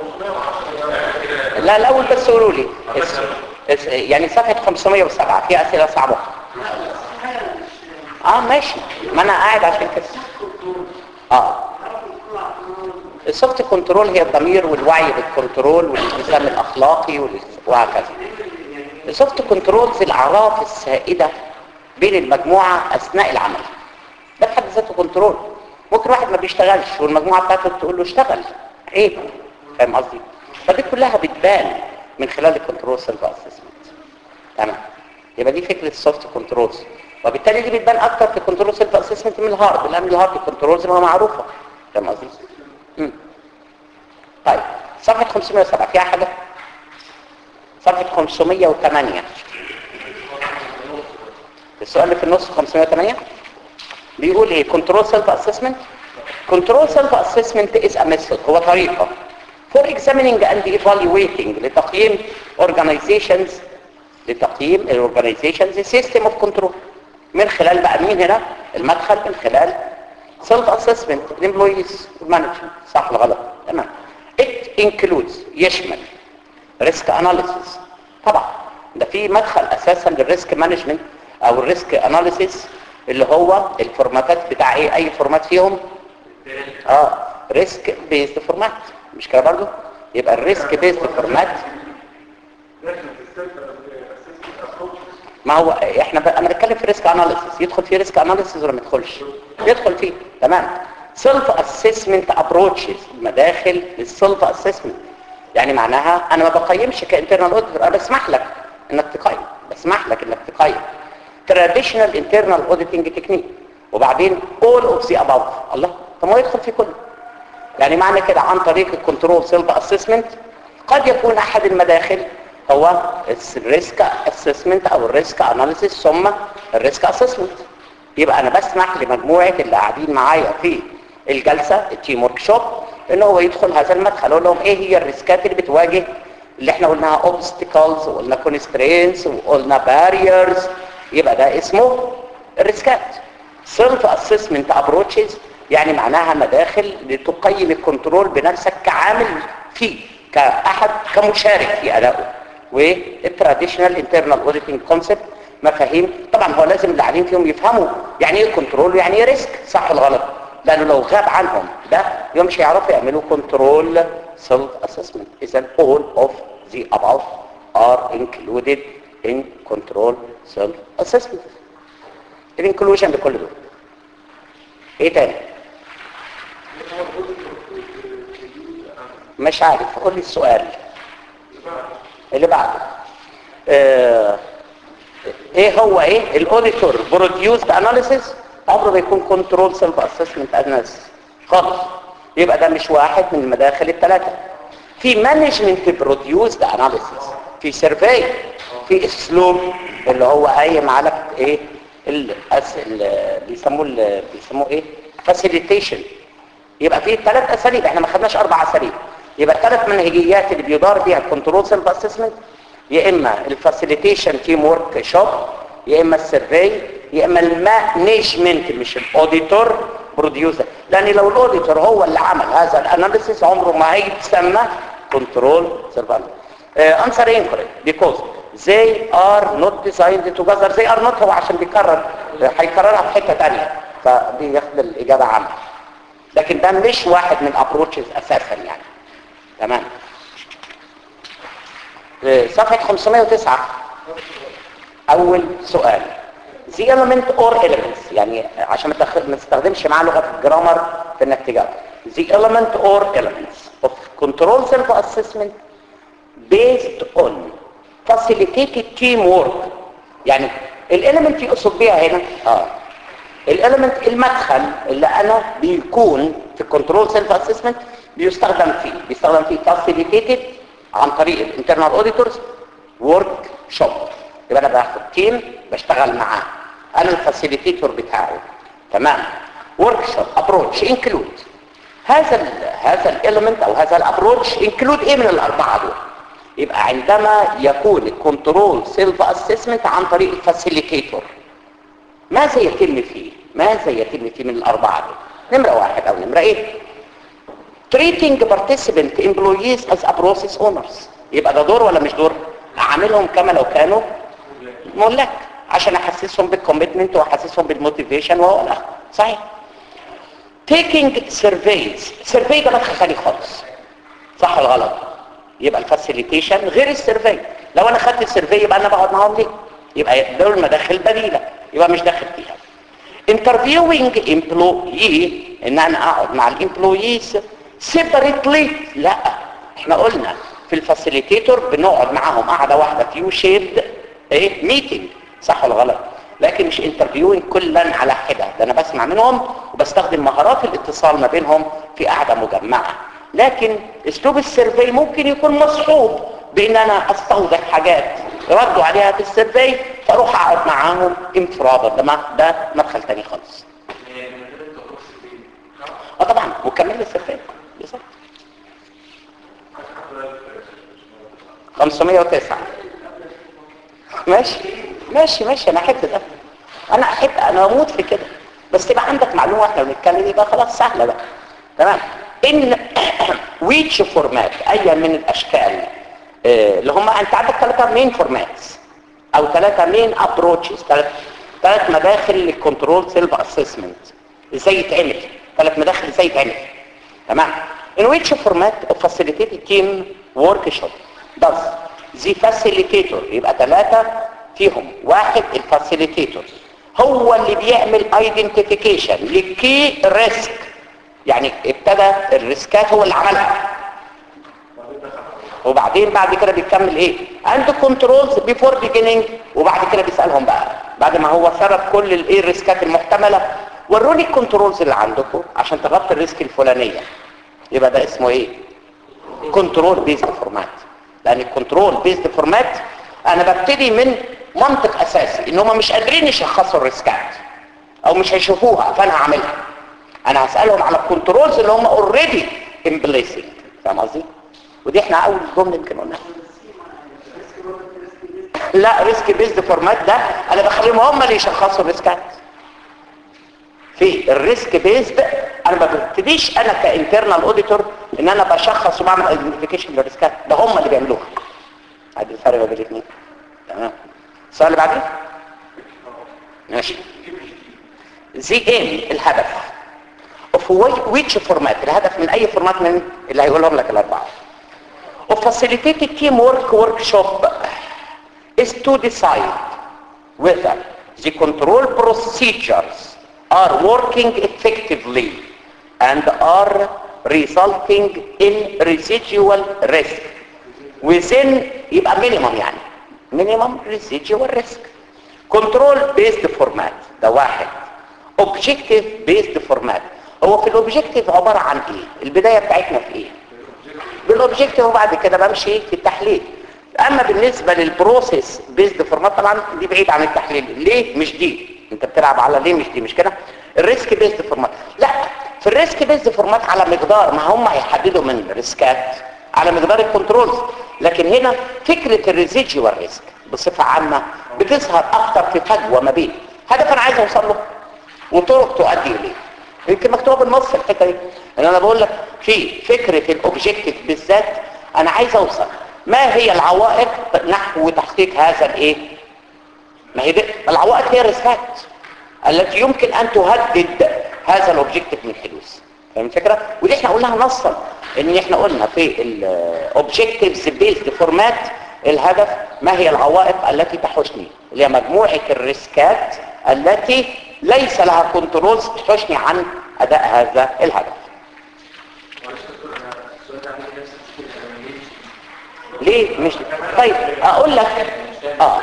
لا الاول بس قولوا لي اس- اس- يعني صفحه 507 في اسئله صعبه اه ماشي ما انا قاعد عشان كده اه السوفت كنترول هي الضمير والوعي بالكنترول والالتزام الاخلاقي وال- وهكذا السوفت كنترولز الاعراف السائده بين المجموعه اثناء العمل ده بحد ذاته كنترول ممكن واحد ما بيشتغلش والمجموعه بتاعته تقول له اشتغل عيب فاهم قصدي فدي كلها بتبان من خلال الكنترول سيلف اسسمنت تمام يبقى دي فكره السوفت كنترولز وبالتالي دي بتبان اكتر في الكنترول سيلف اسسمنت من الهارد لان الهارد كنترولز ما معروفه فاهم قصدي مم. طيب صفحه 507 فيها حاجه صفحه 508 السؤال اللي في النص 508 بيقول ايه كنترول سيلف اسسمنت كنترول سيلف اسسمنت از ا ميثود هو طريقه for examining and evaluating لتقييم organizations لتقييم الاورجانيزيشنز system of control من خلال بقى مين هنا المدخل من خلال سيلف اسسمنت الامبلويز والمانجمنت صح ولا غلط تمام it includes يشمل ريسك اناليسيس طبعا ده في مدخل اساسا للريسك مانجمنت او الريسك اناليسيس اللي هو الفورماتات بتاع ايه اي فورمات فيهم اه ريسك بيزد فورمات مش كده برضه يبقى الريسك بيست فورمات لكن في السيلف اسيستنت ابروتشز ما هو احنا ب... انا بتكلم في ريسك اناليسيس يدخل في ريسك اناليسيس ولا ما يدخلش يدخل فيه تمام سيلف اسسمنت ابروتشز مداخل للسيلف اسسمنت يعني معناها انا ما بقيمش كانترنال اوديتور انا بسمح لك انك تقيم بسمح لك انك تقيم traditional internal auditing technique وبعدين all of the above الله طب ما هو يدخل في كله يعني معنى كده عن طريق الكنترول سيلف اسسمنت قد يكون احد المداخل هو الريسك اسسمنت او الريسك اناليسيس ثم الريسك اسسمنت يبقى انا بسمح لمجموعه اللي قاعدين معايا في الجلسه التيم ورك شوب ان هو يدخل هذا المدخل اقول لهم ايه هي الريسكات اللي بتواجه اللي احنا قلناها اوبستكلز وقلنا كونسترينز وقلنا باريرز يبقى ده اسمه الريسكات سيلف اسسمنت ابروتشز يعني معناها مداخل لتقيم الكنترول بنفسك كعامل فيه كأحد كمشارك في أدائه والتراديشنال انترنال اوديتنج كونسبت مفاهيم طبعا هو لازم اللي قاعدين فيهم يفهموا يعني ايه كنترول ويعني ايه ريسك صح ولا غلط لانه لو غاب عنهم ده يوم مش هيعرفوا يعملوا كنترول سيلف اسسمنت اذا all of the above are included in control self assessment الانكلوجن لكل دول ايه تاني مش عارف قول لي السؤال اللي بعده آه ايه هو ايه الاوديتور بروديوسد اناليسيس عمره ما يكون كنترول سيلف اسسمنت اناليسيس خالص يبقى ده مش واحد من المداخل الثلاثه في مانجمنت بروديوسد اناليسيس في سيرفي في اسلوب اللي هو قايم على ايه الأس... ال... بيسموه ال... بيسموه ايه فاسيليتيشن يبقى في ثلاث اساليب احنا ما خدناش اربع اساليب يبقى الثلاث منهجيات اللي بيدار بيها الكنترول سيلف اسسمنت يا اما الفاسيليتيشن تيم ورك شوب يا اما السيرفي يا اما المانجمنت مش الاوديتور بروديوسر لان لو الاوديتور هو اللي عمل هذا الاناليسيس عمره ما هيتسمى كنترول سيلف انسر incorrect because they are not designed together they are not هو عشان بيكرر هيكررها في حته ثانيه فبياخد الاجابه عامه لكن ده مش واحد من الابروتشز اساسا يعني تمام صفحه 509 اول سؤال the element or elements يعني عشان ما تاخد- ما تستخدمش معاه لغه الجرامر في انك تجاوب the element or elements of control self assessment based on facilitated teamwork يعني الاليمنت يقصد بيها هنا اه الاليمنت المدخل اللي انا بيكون في الكنترول سيلف اسسمنت بيستخدم فيه بيستخدم فيه facilitated عن طريق الانترنال اوديتورز ورك شوب يبقى انا باخد تيم بشتغل معاه انا الفاسيليتيتور بتاعه تمام ورك شوب ابروتش انكلود هذا ال هذا الاليمنت او هذا الابروتش انكلود ايه من الاربعه دول يبقى عندما يكون الكنترول سيلف اسسمنت عن طريق الفاسيليتيتور ماذا يتم فيه ماذا يتم فيه من الاربعه دول نمره واحد او نمره ايه treating participant employees as a process owners يبقى ده دور ولا مش دور اعاملهم كما لو كانوا ملاك عشان احسسهم بالكوميتمنت واحسسهم بالموتيفيشن وهو لا صحيح taking surveys survey ده مدخل ثاني خالص صح ولا غلط يبقى الفاسيليتيشن غير السيرفي لو انا خدت السيرفي يبقى انا بقعد معاهم ليه يبقى دول مداخل بديله يبقى مش داخل فيها interviewing employee ان انا اقعد مع الامبلويز separately لا احنا قلنا في الفاسيليتيتور بنقعد معاهم قعده واحده فيو شيرد ايه ميتنج صح ولا غلط لكن مش انترفيوينج كلا على حده ده انا بسمع منهم وبستخدم مهارات الاتصال ما بينهم في قعده مجمعه لكن اسلوب السيرفي ممكن يكون مصحوب بان انا استوضح حاجات ردوا عليها في السيرفي فاروح اقعد معاهم انفرادا ده ما- ده مدخل تاني خالص اه طبعا وكمل السيرفي بالظبط 509 ماشي ماشي ماشي انا احب ده انا احب انا اموت في كده بس تبقى عندك معلومه واحنا بنتكلم يبقى خلاص سهله بقى تمام ان ويتش فورمات اي من الاشكال آه، اللي هم انت عندك ثلاثه مين فورماتس او ثلاثه مين ابروتشز ثلاث ثلاث مداخل للكنترول سيلف اسسمنت ازاي يتعمل ثلاث مداخل ازاي يتعمل تمام In which format of facilitated team workshop does the facilitator يبقى ثلاثة فيهم واحد الفاسيليتيتور هو اللي بيعمل identification لكي ريسك يعني ابتدى الريسكات هو اللي عملها وبعدين بعد كده بيكمل ايه and controls before beginning وبعد كده بيسالهم بقى بعد ما هو سرد كل الايه الريسكات المحتمله وروني الكنترولز اللي عندكم عشان تغطي الريسك الفلانيه يبقى ده اسمه ايه كنترول بيزد فورمات لان الكنترول بيزد فورمات انا ببتدي من منطق اساسي ان هم مش قادرين يشخصوا الريسكات او مش هيشوفوها فانا هعملها انا هسالهم على الكنترولز اللي هم اوريدي امبليسنج فاهم قصدي ودي احنا اول جمله يمكن قلناها لا ريسك بيزد فورمات ده انا بخليهم هم اللي يشخصوا الريسكات في الريسك بيزد انا ما ببتديش انا كانترنال اوديتور ان انا بشخص وبعمل ايدنتيفيكيشن للريسكات ده هم اللي بيعملوها ادي الفرق بين الاثنين تمام السؤال اللي بعديه ماشي زي ايه الهدف of which format الهدف من اي فورمات من اللي هيقولهم لك الاربعه of facilitated teamwork workshop is to decide whether the control procedures are working effectively and are resulting in residual risk within يبقى minimum يعني minimum residual risk control based format ده واحد objective based format هو في الاوبجكتيف عبارة عن ايه البداية بتاعتنا في ايه بالاوبجكتيف وبعد كده بمشي في التحليل اما بالنسبة للبروسيس بيزد فورمات طبعا دي بعيد عن التحليل ليه مش دي انت بتلعب على ليه مش دي مش كده الريسك بيزد فورمات لا في الريسك بيزد فورمات على مقدار ما هم هيحددوا من ريسكات على مقدار الكنترولز لكن هنا فكرة الريزيجوال ريسك بصفة عامة بتظهر اكتر في فجوة ما بين هدف انا عايز اوصل له وطرق تؤدي اليه يمكن مكتوبه بالنص الحته دي ان انا بقول لك في فكره الاوبجكتيف بالذات انا عايز اوصل ما هي العوائق نحو تحقيق هذا الايه ما هي دي العوائق هي الريسكات التي يمكن ان تهدد هذا الاوبجكتيف من الحدوث فاهم الفكره ودي احنا قلناها نصا ان احنا قلنا في الاوبجكتيفز بيزد فورمات الهدف ما هي العوائق التي تحوشني اللي هي مجموعه الريسكات التي ليس لها كنترولز تحوشني عن اداء هذا الهدف ليه مش طيب اقول لك اه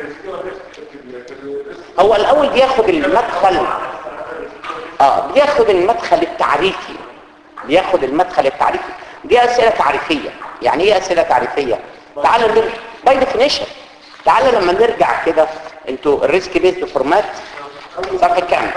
هو الاول بياخد المدخل اه بياخد المدخل التعريفي بياخد المدخل التعريفي دي اسئله تعريفيه يعني ايه اسئله تعريفيه تعالوا نرجع باي ديفينيشن تعالوا لما نرجع كده انتوا الريسك بيزد فورمات صفحه كام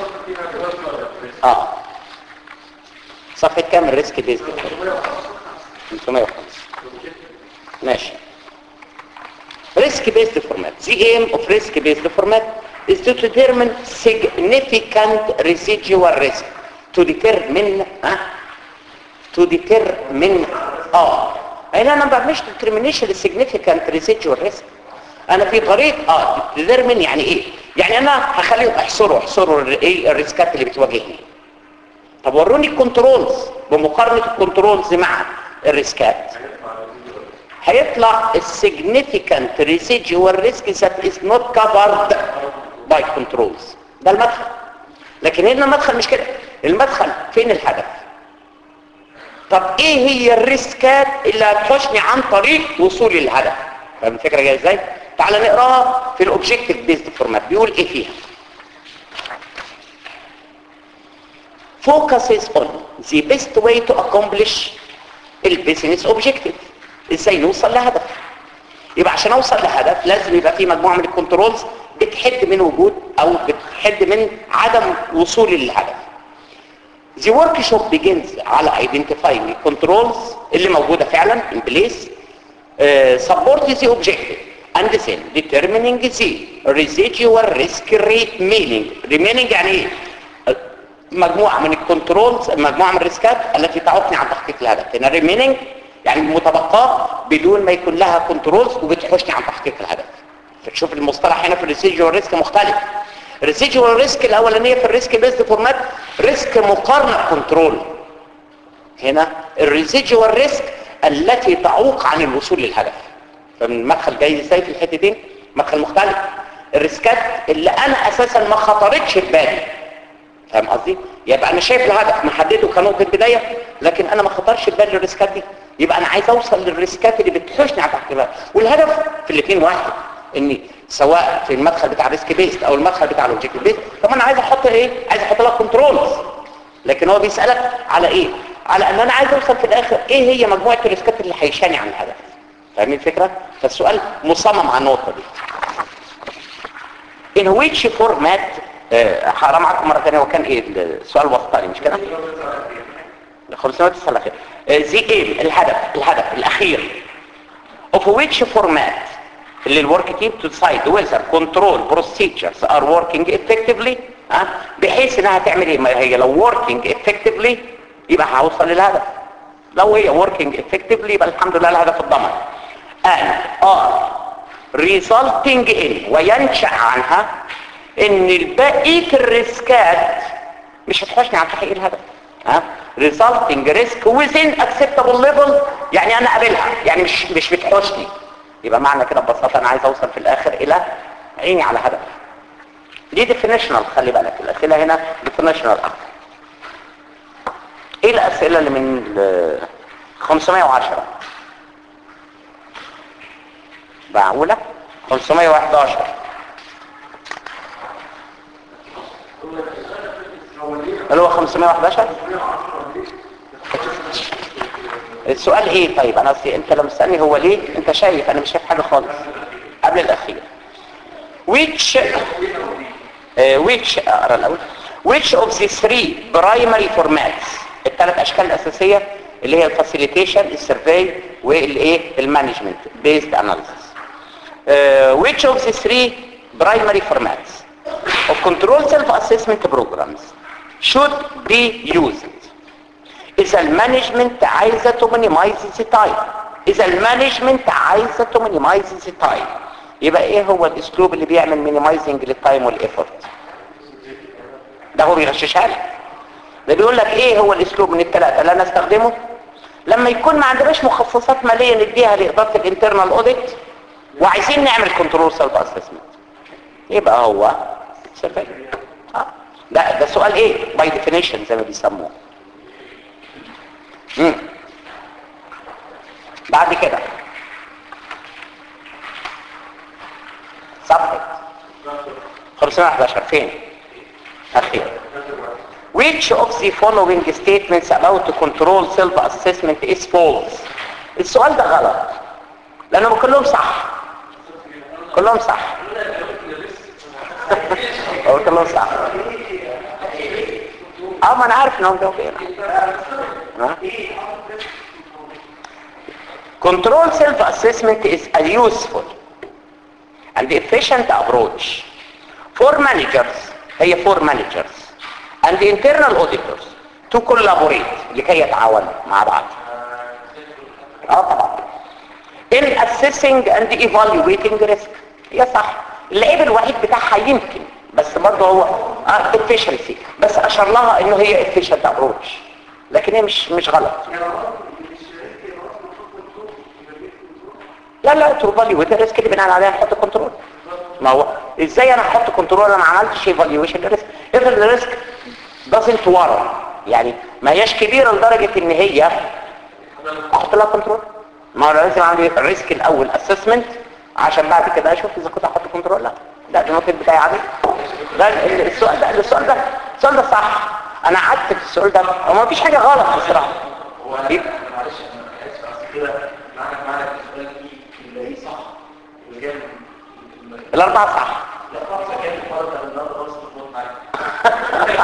اه صفحه كام الريسك بيزد 505 ماشي risk based format the aim of risk based format is to determine significant residual risk to determine ها to determine اه انا انا ما بعملش determination significant residual risk انا في طريق اه determine يعني ايه يعني انا هخليهم احصروا احصروا ايه الريسكات اللي بتواجهني طب وروني الكنترولز بمقارنه الكنترولز مع الريسكات هيطلع significant residual risk that is not covered by controls ده المدخل لكن هنا المدخل مش كده المدخل فين الهدف طب ايه هي الريسكات اللي هتحوشني عن طريق وصولي للهدف فاهم الفكره جايه ازاي تعال نقراها في الاوبجكتيف بيزد فورمات بيقول ايه فيها focuses on the best way to accomplish البيزنس اوبجكتيف ازاي نوصل لهدف يبقى عشان اوصل لهدف لازم يبقى في مجموعه من الكنترولز بتحد من وجود او بتحد من عدم وصولي للهدف The workshop begins على identifying controls اللي موجودة فعلا in place uh, support the objective and then determining the residual risk remaining remaining يعني ايه مجموعة من الكنترولز مجموعة من الريسكات التي تعوقني عن تحقيق الهدف هنا remaining يعني المتبقاة بدون ما يكون لها كنترولز وبتحوشني عن تحقيق الهدف شوف المصطلح هنا في الريسيجوال ريسك مختلف الريسيجوال ريسك الاولانيه في الريسك بيزد فورمات ريسك مقارنه بكنترول هنا الريزيجوال ريسك التي تعوق عن الوصول للهدف فالمدخل جاي ازاي في الحتتين مدخل مختلف الريسكات اللي انا اساسا ما خطرتش في بالي فاهم قصدي يبقى انا شايف الهدف محدده كنقطه بدايه لكن انا ما خطرش في بالي الريسكات دي يبقى انا عايز اوصل للريسكات اللي بتحوشني على تحت البال والهدف في الاثنين واحد اني سواء في المدخل بتاع الريسك بيست او المدخل بتاع الاوبجكتيف بيست طب انا عايز احط ايه عايز احط لها كنترولز لكن هو بيسالك على ايه على ان انا عايز اوصل في الاخر ايه هي مجموعه الريسكات اللي هيشاني عن الهدف فاهمين الفكره فالسؤال مصمم على النقطه دي in which format آه، هقرا معاكم مره ثانيه هو كان ايه السؤال الوسطاني مش كده 500 تصل الاخير زي ايه الهدف الهدف الاخير of which format اللي الورك تيم to decide whether control procedures are working effectively ها بحيث انها تعمل ايه ما هي لو working effectively يبقى هوصل للهدف لو هي working effectively يبقى الحمد لله الهدف اتضمن and are resulting in وينشأ عنها ان بقيه الريسكات مش هتحوشني عن تحقيق الهدف ها resulting risk within acceptable level يعني انا قابلها يعني مش مش بتحوشني يبقى معنى كده ببساطه انا عايز اوصل في الاخر الى عيني على هدف دي definitional خلي بالك الاسئله هنا definitional اكتر ايه الاسئله اللي من ال 510 معقوله 511 اللي هو 511 السؤال ايه طيب انا اصلي انت لما تسالني هو ليه انت شايف انا مش شايف حاجه خالص قبل الاخير which uh, which اقرا الاول which of the three primary formats الثلاث اشكال الاساسيه اللي هي الفاسيليتيشن السيرفي والايه المانجمنت بيزد اناليسيس which of the three primary formats of control self-assessment programs should be used إذا المانجمنت عايزة to minimize the time إذا المانجمنت عايزة to minimize the time يبقى إيه هو الأسلوب اللي بيعمل minimizing للتايم والإفورت ده هو بيغششها لك ده بيقول لك إيه هو الأسلوب من الثلاثة اللي أنا استخدمه لما يكون ما عندناش مخصصات مالية نديها لإدارة الانترنال اوديت وعايزين نعمل كنترول سيلف اسسمنت يبقى هو سيرفي آه. ده ده سؤال ايه باي ديفينيشن زي ما بيسموه مم. بعد كده صفحة 511 فين أخير Which of the following statements about to control self-assessment is false? السؤال ده غلط لأنهم كلهم صح كلهم صح هو كلهم صح اه ما انا عارف انهم جاوبوا هنا Control self-assessment is a useful and efficient approach for managers هي for managers and the internal auditors to collaborate لكي يتعاونوا مع بعض اه طبعا in assessing and evaluating risk هي صح العيب الوحيد بتاعها يمكن بس برضه هو اه efficiency بس اشار لها انه هي efficient approach لكن هي مش مش غلط لا لا تفاليويت الريسك اللي بناء عليها نحط كنترول ما هو ازاي انا احط كنترول انا ما عملتش ايفالويشن للريسك افرض الريسك doesn't warrant يعني ما هياش كبيره لدرجه ان هي احط لها كنترول ما هو لازم اعمل الريسك الاول اسسمنت عشان بعد كده اشوف اذا كنت احط كنترول لا لا ده المفروض بتاعي عادي ده السؤال ده السؤال ده السؤال ده صح انا قعدت في السؤال ده هو ما فيش حاجه غلط بصراحه هو انا معلش انا اسف بس كده معنى معنى السؤال دي اللي هي صح اللي جاي من الاربعه صح لا خلاص كان فرض النهارده خلاص تظبط معاك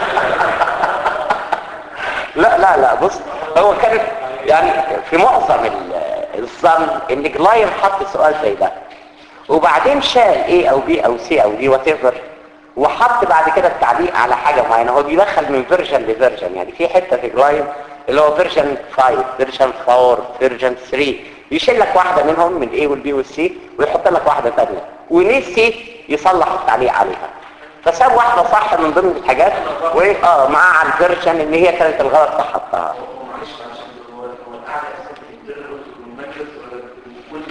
لا لا لا بص هو كان يعني في معظم ال- الظن ان جلاير حط سؤال زي ده وبعدين شال ايه او بي او سي او دي وات وحط بعد كده التعليق على حاجه معينه هو بيدخل من فيرجن لفيرجن يعني في حته في جلاير اللي هو فيرجن 5 فيرجن 4 فيرجن 3 يشيل لك واحده منهم من الاي والبي والسي ويحط لك واحده ثانيه ونسي يصلح التعليق عليها فساب واحده صح من ضمن الحاجات واه معاه على الفيرجن ان هي كانت الغلط صح حطها معلش عشان هو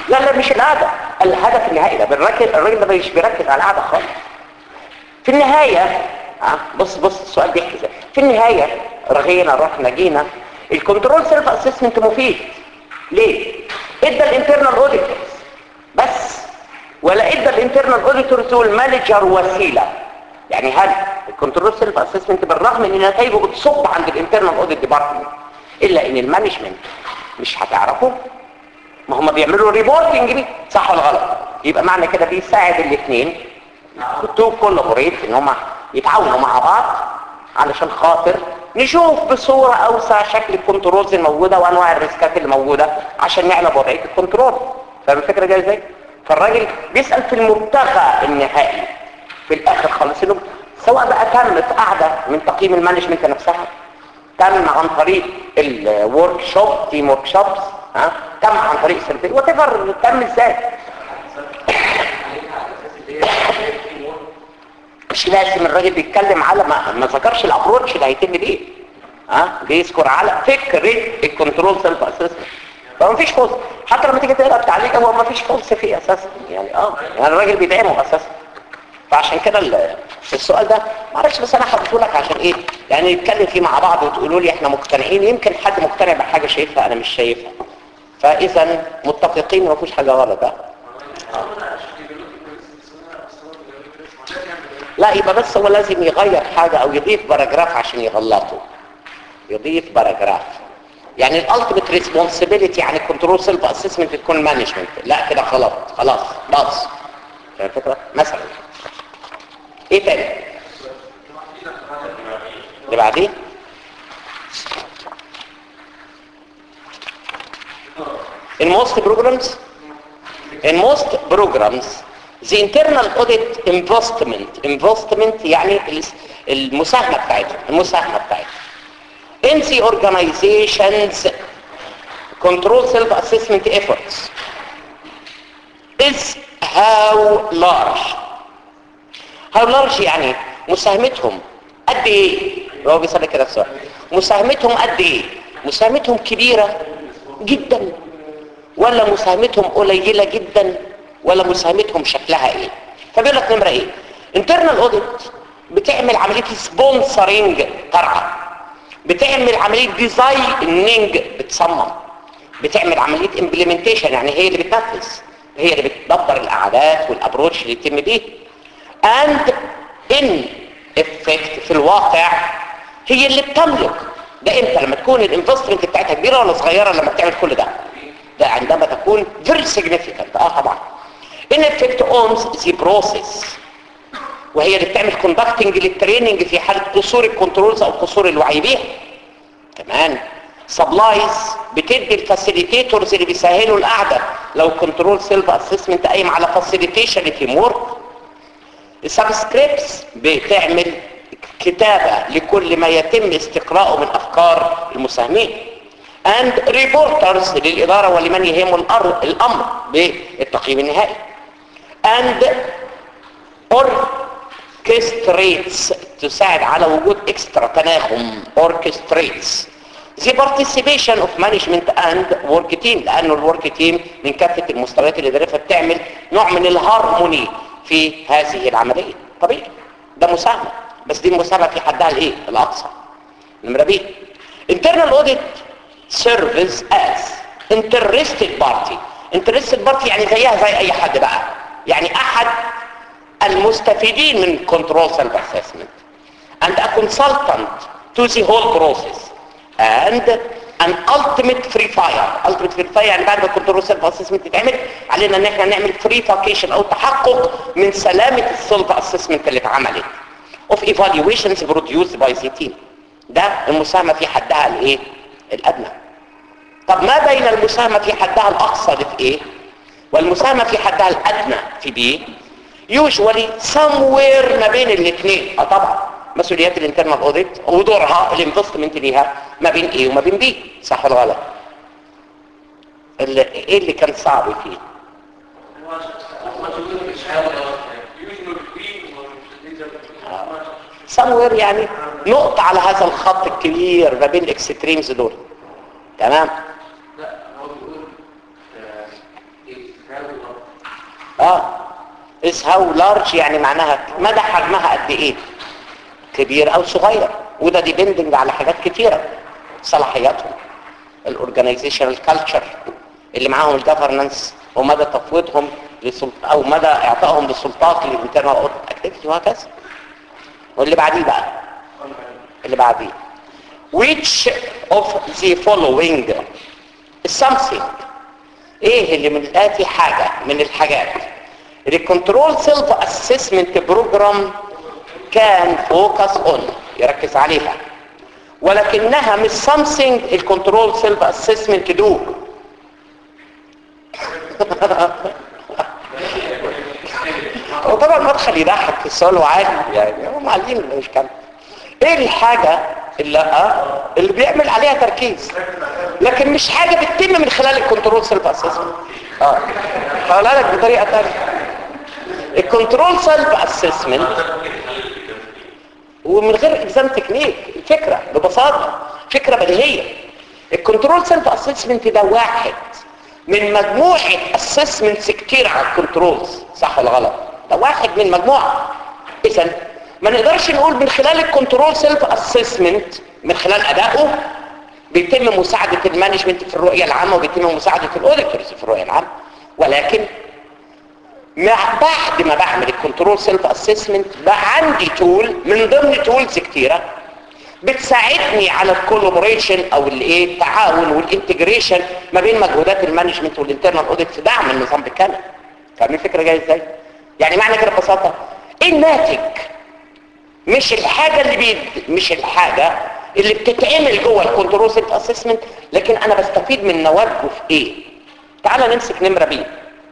لا لا مش القعده الهدف النهائي ده بالراجل الراجل ده مش بيركز على القعده خالص في النهايه آه، بص بص السؤال بيحكي ازاي في النهايه رغينا رحنا جينا الكنترول سيلف اسسمنت مفيد ليه ادى الانترنال اوديتورز بس ولا ادى الانترنال اوديتورز والمانجر وسيله يعني هل الكنترول سيلف اسسمنت بالرغم ان نتائجه بتصب عند الانترنال اوديت ديبارتمنت الا ان المانجمنت مش هتعرفه ما هم بيعملوا ريبورتنج بيه صح ولا غلط يبقى معنى كده بيساعد الاثنين تو كولابوريت ان هم يتعاونوا مع بعض علشان خاطر نشوف بصورة اوسع شكل الكنترولز الموجودة وانواع الريسكات اللي موجودة عشان نعلم وضعية الكنترول فاهم الفكرة جاية ازاي فالراجل بيسأل في المبتغى النهائي في الاخر خالص انه سواء بقى تم في قاعدة من تقييم المانجمنت نفسها تم عن طريق الورك شوب تيم ورك شوبس ها تم عن طريق سيرفي وات ايفر تم ازاي مش لازم الراجل بيتكلم على ما, ما ذكرش الابروتش اللي هيتم بيه ها بيذكر على فكره الكنترول سيلف اسسمنت فما فيش فوز حتى لما تيجي تقرا التعليق هو ما فيش فوز فيه اساسا يعني اه يعني الراجل بيدعمه اساسا فعشان كده ال- السؤال ده معرفش بس انا حطيته لك عشان ايه يعني نتكلم فيه مع بعض وتقولوا لي احنا مقتنعين يمكن حد مقتنع بحاجه شايفها انا مش شايفها فاذا متفقين ما فيش حاجه غلط ها لا يبقى بس هو لازم يغير حاجة او يضيف باراجراف عشان يغلطه يضيف باراجراف يعني الالتيميت ريسبونسبيلتي يعني الكنترول سيلف اسسمنت تكون مانجمنت لا كده غلط خلاص باص فاهم الفكره مثلا ايه تاني اللي بعديه in most programs in most programs the internal audit investment investment يعني الاس- المساهمة بتاعتهم المساهمة بتاعتهم in the organizations control self-assessment efforts is how large how large يعني مساهمتهم قد ايه هو بيسألك كده السؤال مساهمتهم قد ايه مساهمتهم كبيرة جدا ولا مساهمتهم قليلة جدا ولا مساهمتهم شكلها ايه فبيقول لك نمرة ايه internal audit بتعمل عملية سبونسرنج قرعة بتعمل عملية ديزايننج بتصمم بتعمل عملية امبلمنتيشن يعني هي اللي بتنفذ هي اللي بتدبر القعدات والابروتش اللي يتم بيه and in effect في الواقع هي اللي بتملك ده امتى لما تكون الانفستمنت بتاعتها كبيره ولا صغيره لما بتعمل كل ده ده عندما تكون very significant اه طبعا in effect owns the process وهي اللي بتعمل كوندكتنج للتريننج في حاله قصور الكنترولز او قصور الوعي بيها كمان سبلايز بتدي الفاسيليتيتورز اللي بيسهلوا القعده لو كنترول سيلف اسسمنت قايم على فاسيليتيشن تيم ورك السبسكريبتس بتعمل كتابة لكل ما يتم استقراءه من أفكار المساهمين and reporters للإدارة ولمن يهم الأر- الأمر بالتقييم النهائي and orchestrates تساعد على وجود اكسترا تناغم orchestrates the participation of management and work team لأنه الورك تيم من كافة المستويات الإدارية فبتعمل نوع من الهارموني في هذه العملية طبيعي ده مساهمة بس دي المساهمة في حدها الايه الأقصى نمرة بي internal audit serves as interested party interested party يعني زيها زي أي حد بقى يعني أحد المستفيدين من control self assessment and a consultant to the whole process and an ultimate free fire ultimate free fire يعني بعد ما control self assessment تتعمل علينا ان احنا نعمل verification او تحقق من سلامة السلف assessment اللي اتعملت of evaluations produced by the team ده المساهمة في حدها الايه الادنى طب ما بين المساهمة في حدها الاقصى ده في ايه والمساهمة في حدها الادنى في بي usually somewhere ما بين الاثنين اه طبعا مسؤوليات الانترنال اوديت ودورها الانفستمنت ليها ما بين ايه وما بين بي صح ولا غلط اللي ايه اللي كان صعب فيه somewhere يعني نقطة على هذا الخط الكبير ما بين الاكستريمز دول تمام لا هو بيقول آه، اه is how large يعني معناها مدى حجمها قد ايه كبير او صغير وده ديبندنج على حاجات كتيرة صلاحياتهم الاورجانيزيشنال كلتشر اللي معاهم الجفرنس ومدى تفويضهم لسلط او مدى اعطائهم للسلطات للانترنال اكتيفيتي وهكذا واللي بعديه بقى اللي بعديه which of the following is something ايه اللي من الاتي حاجة من الحاجات الكنترول سيلف اسسمنت بروجرام كان فوكس اون يركز عليها ولكنها مش something الكنترول سيلف اسسمنت دو هو طبعا مدخل يضحك في السؤال وعادي يعني هم عاليين مش كان ايه الحاجة اللي آه اللي بيعمل عليها تركيز لكن مش حاجة بتتم من خلال الكنترول سيلف اسسمنت اه هقولها لك بطريقة تانية الكنترول سيلف اسسمنت ومن غير اكزام تكنيك الفكرة ببساطة فكرة بديهية الكنترول سيلف اسسمنت ده واحد من مجموعة اسسمنتس كتير على الكنترولز صح ولا غلط ده واحد من مجموعة اذا ما نقدرش نقول من خلال الكنترول سيلف اسسمنت من خلال ادائه بيتم مساعدة المانجمنت في الرؤية العامة وبيتم مساعدة الاوديتورز في الرؤية العامة ولكن مع بعد ما بعمل الكنترول سيلف اسسمنت بقى عندي تول من ضمن تولز كتيرة بتساعدني على الكولابوريشن او الايه التعاون والانتجريشن ما بين مجهودات المانجمنت والانترنال اوديت في دعم النظام بالكامل فاهمين الفكره جايه ازاي يعني معنى كده ببساطه ايه الناتج مش الحاجه اللي بيد مش الحاجه اللي بتتعمل جوه الكنترول سيلف اسسمنت لكن انا بستفيد من نواتجه في ايه تعال نمسك نمره بي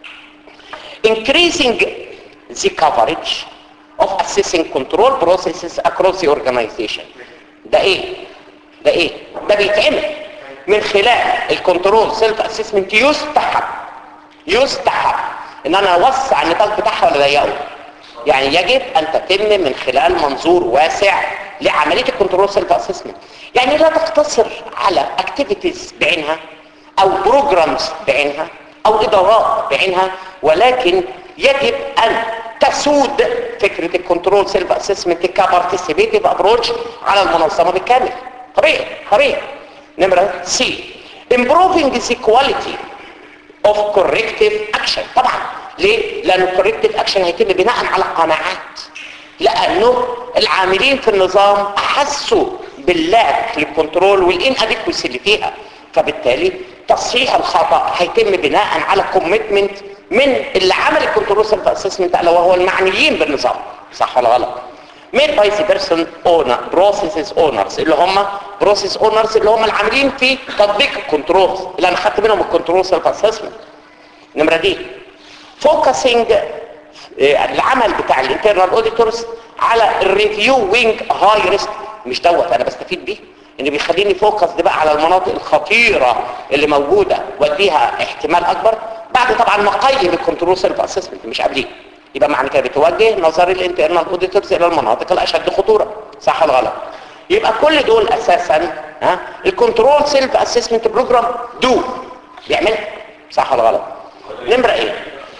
increasing the coverage of assessing control processes across the organization ده ايه ده ايه ده بيتعمل من خلال الكنترول سيلف اسسمنت يستحب يستحب ان انا اوسع النطاق بتاعها ولا اضيقه يعني يجب ان تتم من خلال منظور واسع لعمليه الكنترول سيلف اسسمنت يعني لا تقتصر على اكتيفيتيز بعينها او بروجرامز بعينها او ادارات بعينها ولكن يجب ان تسود فكرة الكنترول سيلف اسسمنت كبارتيسيبيتيف ابروتش على المنظمة بالكامل طبيعي طبيعي نمرة سي improving the quality of corrective action طبعا ليه؟ لأن الكوركتيف اكشن هيتم بناء على قناعات لأنه العاملين في النظام أحسوا باللاك للكنترول والإن أديكوسي اللي فيها فبالتالي تصحيح الخطأ هيتم بناء على كوميتمنت من اللي عمل الكنترول سيلف اسسمنت الا وهو المعنيين بالنظام صح ولا غلط made by the person owner processes owners اللي هم process owners اللي هم العاملين في تطبيق الكنترول اللي انا خدت منهم الكنترول سيلف اسسمنت نمره دي focusing العمل بتاع الانترنال اوديتورز على الريفيو وينج هاي ريسك مش دوت انا بستفيد بيه ان بيخليني فوكس ده بقى على المناطق الخطيره اللي موجوده واديها احتمال اكبر بعد طبعا ما اقيم الكنترول سيلف اسسمنت مش قبليه يبقى معنى كده بتوجه نظر الانترنال اوديتورز الى المناطق الاشد خطوره صح ولا غلط يبقى كل دول اساسا ها الكنترول سيلف اسسمنت بروجرام دو بيعمل صح ولا غلط نمره ايه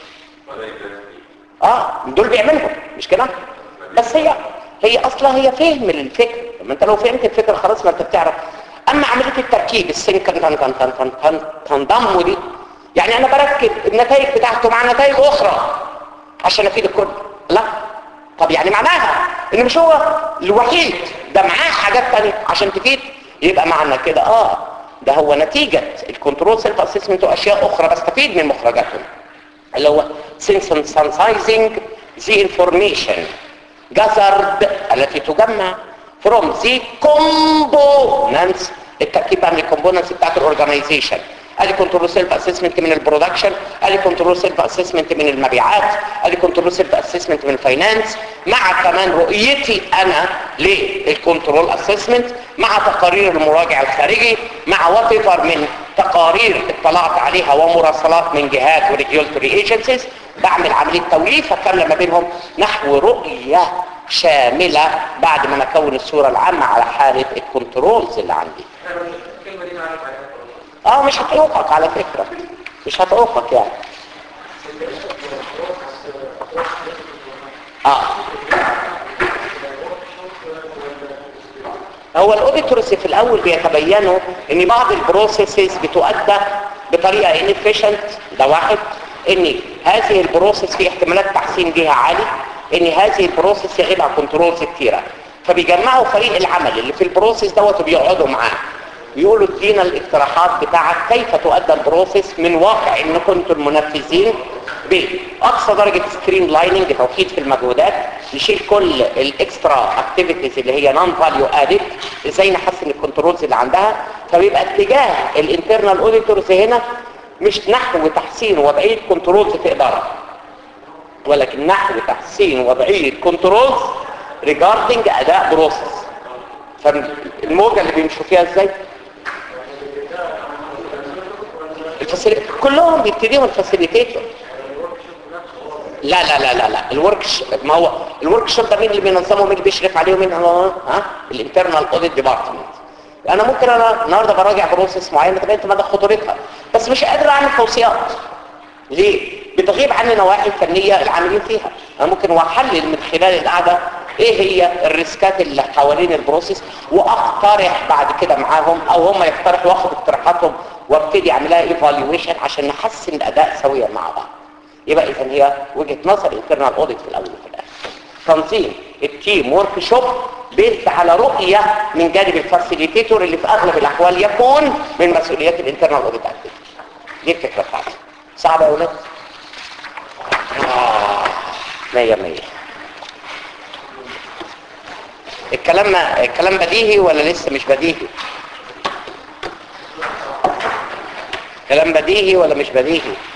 اه دول بيعملهم مش كده بس هي هي اصلا هي فهم للفكر ما انت لو فهمت الفكره خلاص ما انت بتعرف اما عمليه التركيب السنكن تن تن تن تن تن تنضم دي يعني انا بركب النتائج بتاعته مع نتائج اخرى عشان افيد الكل لا طب يعني معناها ان مش هو الوحيد ده معاه حاجات تانية عشان تفيد يبقى معنى كده اه ده هو نتيجة الكنترول سيلف اسسمنت واشياء اخرى بستفيد من مخرجاتهم اللي هو synthesizing the information gathered التي تجمع from the components التركيب بقى من الكومبوننتس بتاعت الاورجنايزيشن ادي كنترول سيلف اسسمنت من البرودكشن ادي كنترول سيلف اسسمنت من المبيعات ادي كنترول سيلف اسسمنت من الفاينانس مع كمان رؤيتي انا للكنترول اسسمنت مع تقارير المراجع الخارجي مع واتيفر من تقارير اطلعت عليها ومراسلات من جهات وريجولتوري ايجنسيز بعمل عمليه توليفه كامله ما بينهم نحو رؤيه شامله بعد ما نكون الصوره العامه على حاله الكنترولز اللي عندي الكلمة دي نعرف عليها اه مش هتعوقك على فكرة مش هتعوقك يعني اه هو الاوديتورز في الاول بيتبينوا ان بعض البروسيسز بتؤدى بطريقه inefficient ده واحد ان هذه البروسيس في احتمالات تحسين ليها عالي ان هذه البروسيس يغيبها كنترولز كتيره فبيجمعوا فريق العمل اللي في البروسيس دوت وبيقعدوا معاه بيقولوا ادينا الاقتراحات بتاعك كيف تؤدى البروسيس من واقع ان كنتم المنفذين باقصى درجه ستريم لايننج توحيد في المجهودات نشيل كل الاكسترا اكتيفيتيز اللي هي نون فاليو ادد ازاي نحسن الكنترولز اللي عندها فبيبقى اتجاه الانترنال اوديتورز هنا مش نحو تحسين وضعيه كنترولز في اداره ولكن نحو تحسين وضعيه كنترولز ريجاردنج اداء بروسيس فالموجه اللي بيمشوا فيها ازاي الفاسيلي... كلهم بيبتديهم الفاسيليتيتور لا لا لا لا لا الورك ش... ما هو الورك شوب ده مين اللي بينظمه مين اللي بيشرف عليه ومين هو ها الانترنال اوديت ديبارتمنت انا ممكن انا النهارده براجع بروسيس معينه طب انت مدى خطورتها بس مش قادر اعمل توصيات ليه بتغيب عني نواحي الفنيه العاملين فيها انا ممكن احلل من خلال القعده ايه هي الريسكات اللي حوالين البروسيس واقترح بعد كده معاهم او هم يقترحوا واخد اقتراحاتهم وابتدي اعملها ايفالويشن عشان نحسن الاداء سويا مع بعض يبقى اذا هي وجهه نظر انترنال اوديت في الاول وفي الاخر تنظيم التيم ورك شوب بيزد على رؤيه من جانب الفاسيليتيتور اللي في اغلب الاحوال يكون من مسؤوليات الانترنال اوديت دي الفكره بتاعتي صعبه يا ولاد آه. مية مية الكلام ما الكلام بديهي ولا لسه مش بديهي كلام بديهي ولا مش بديهي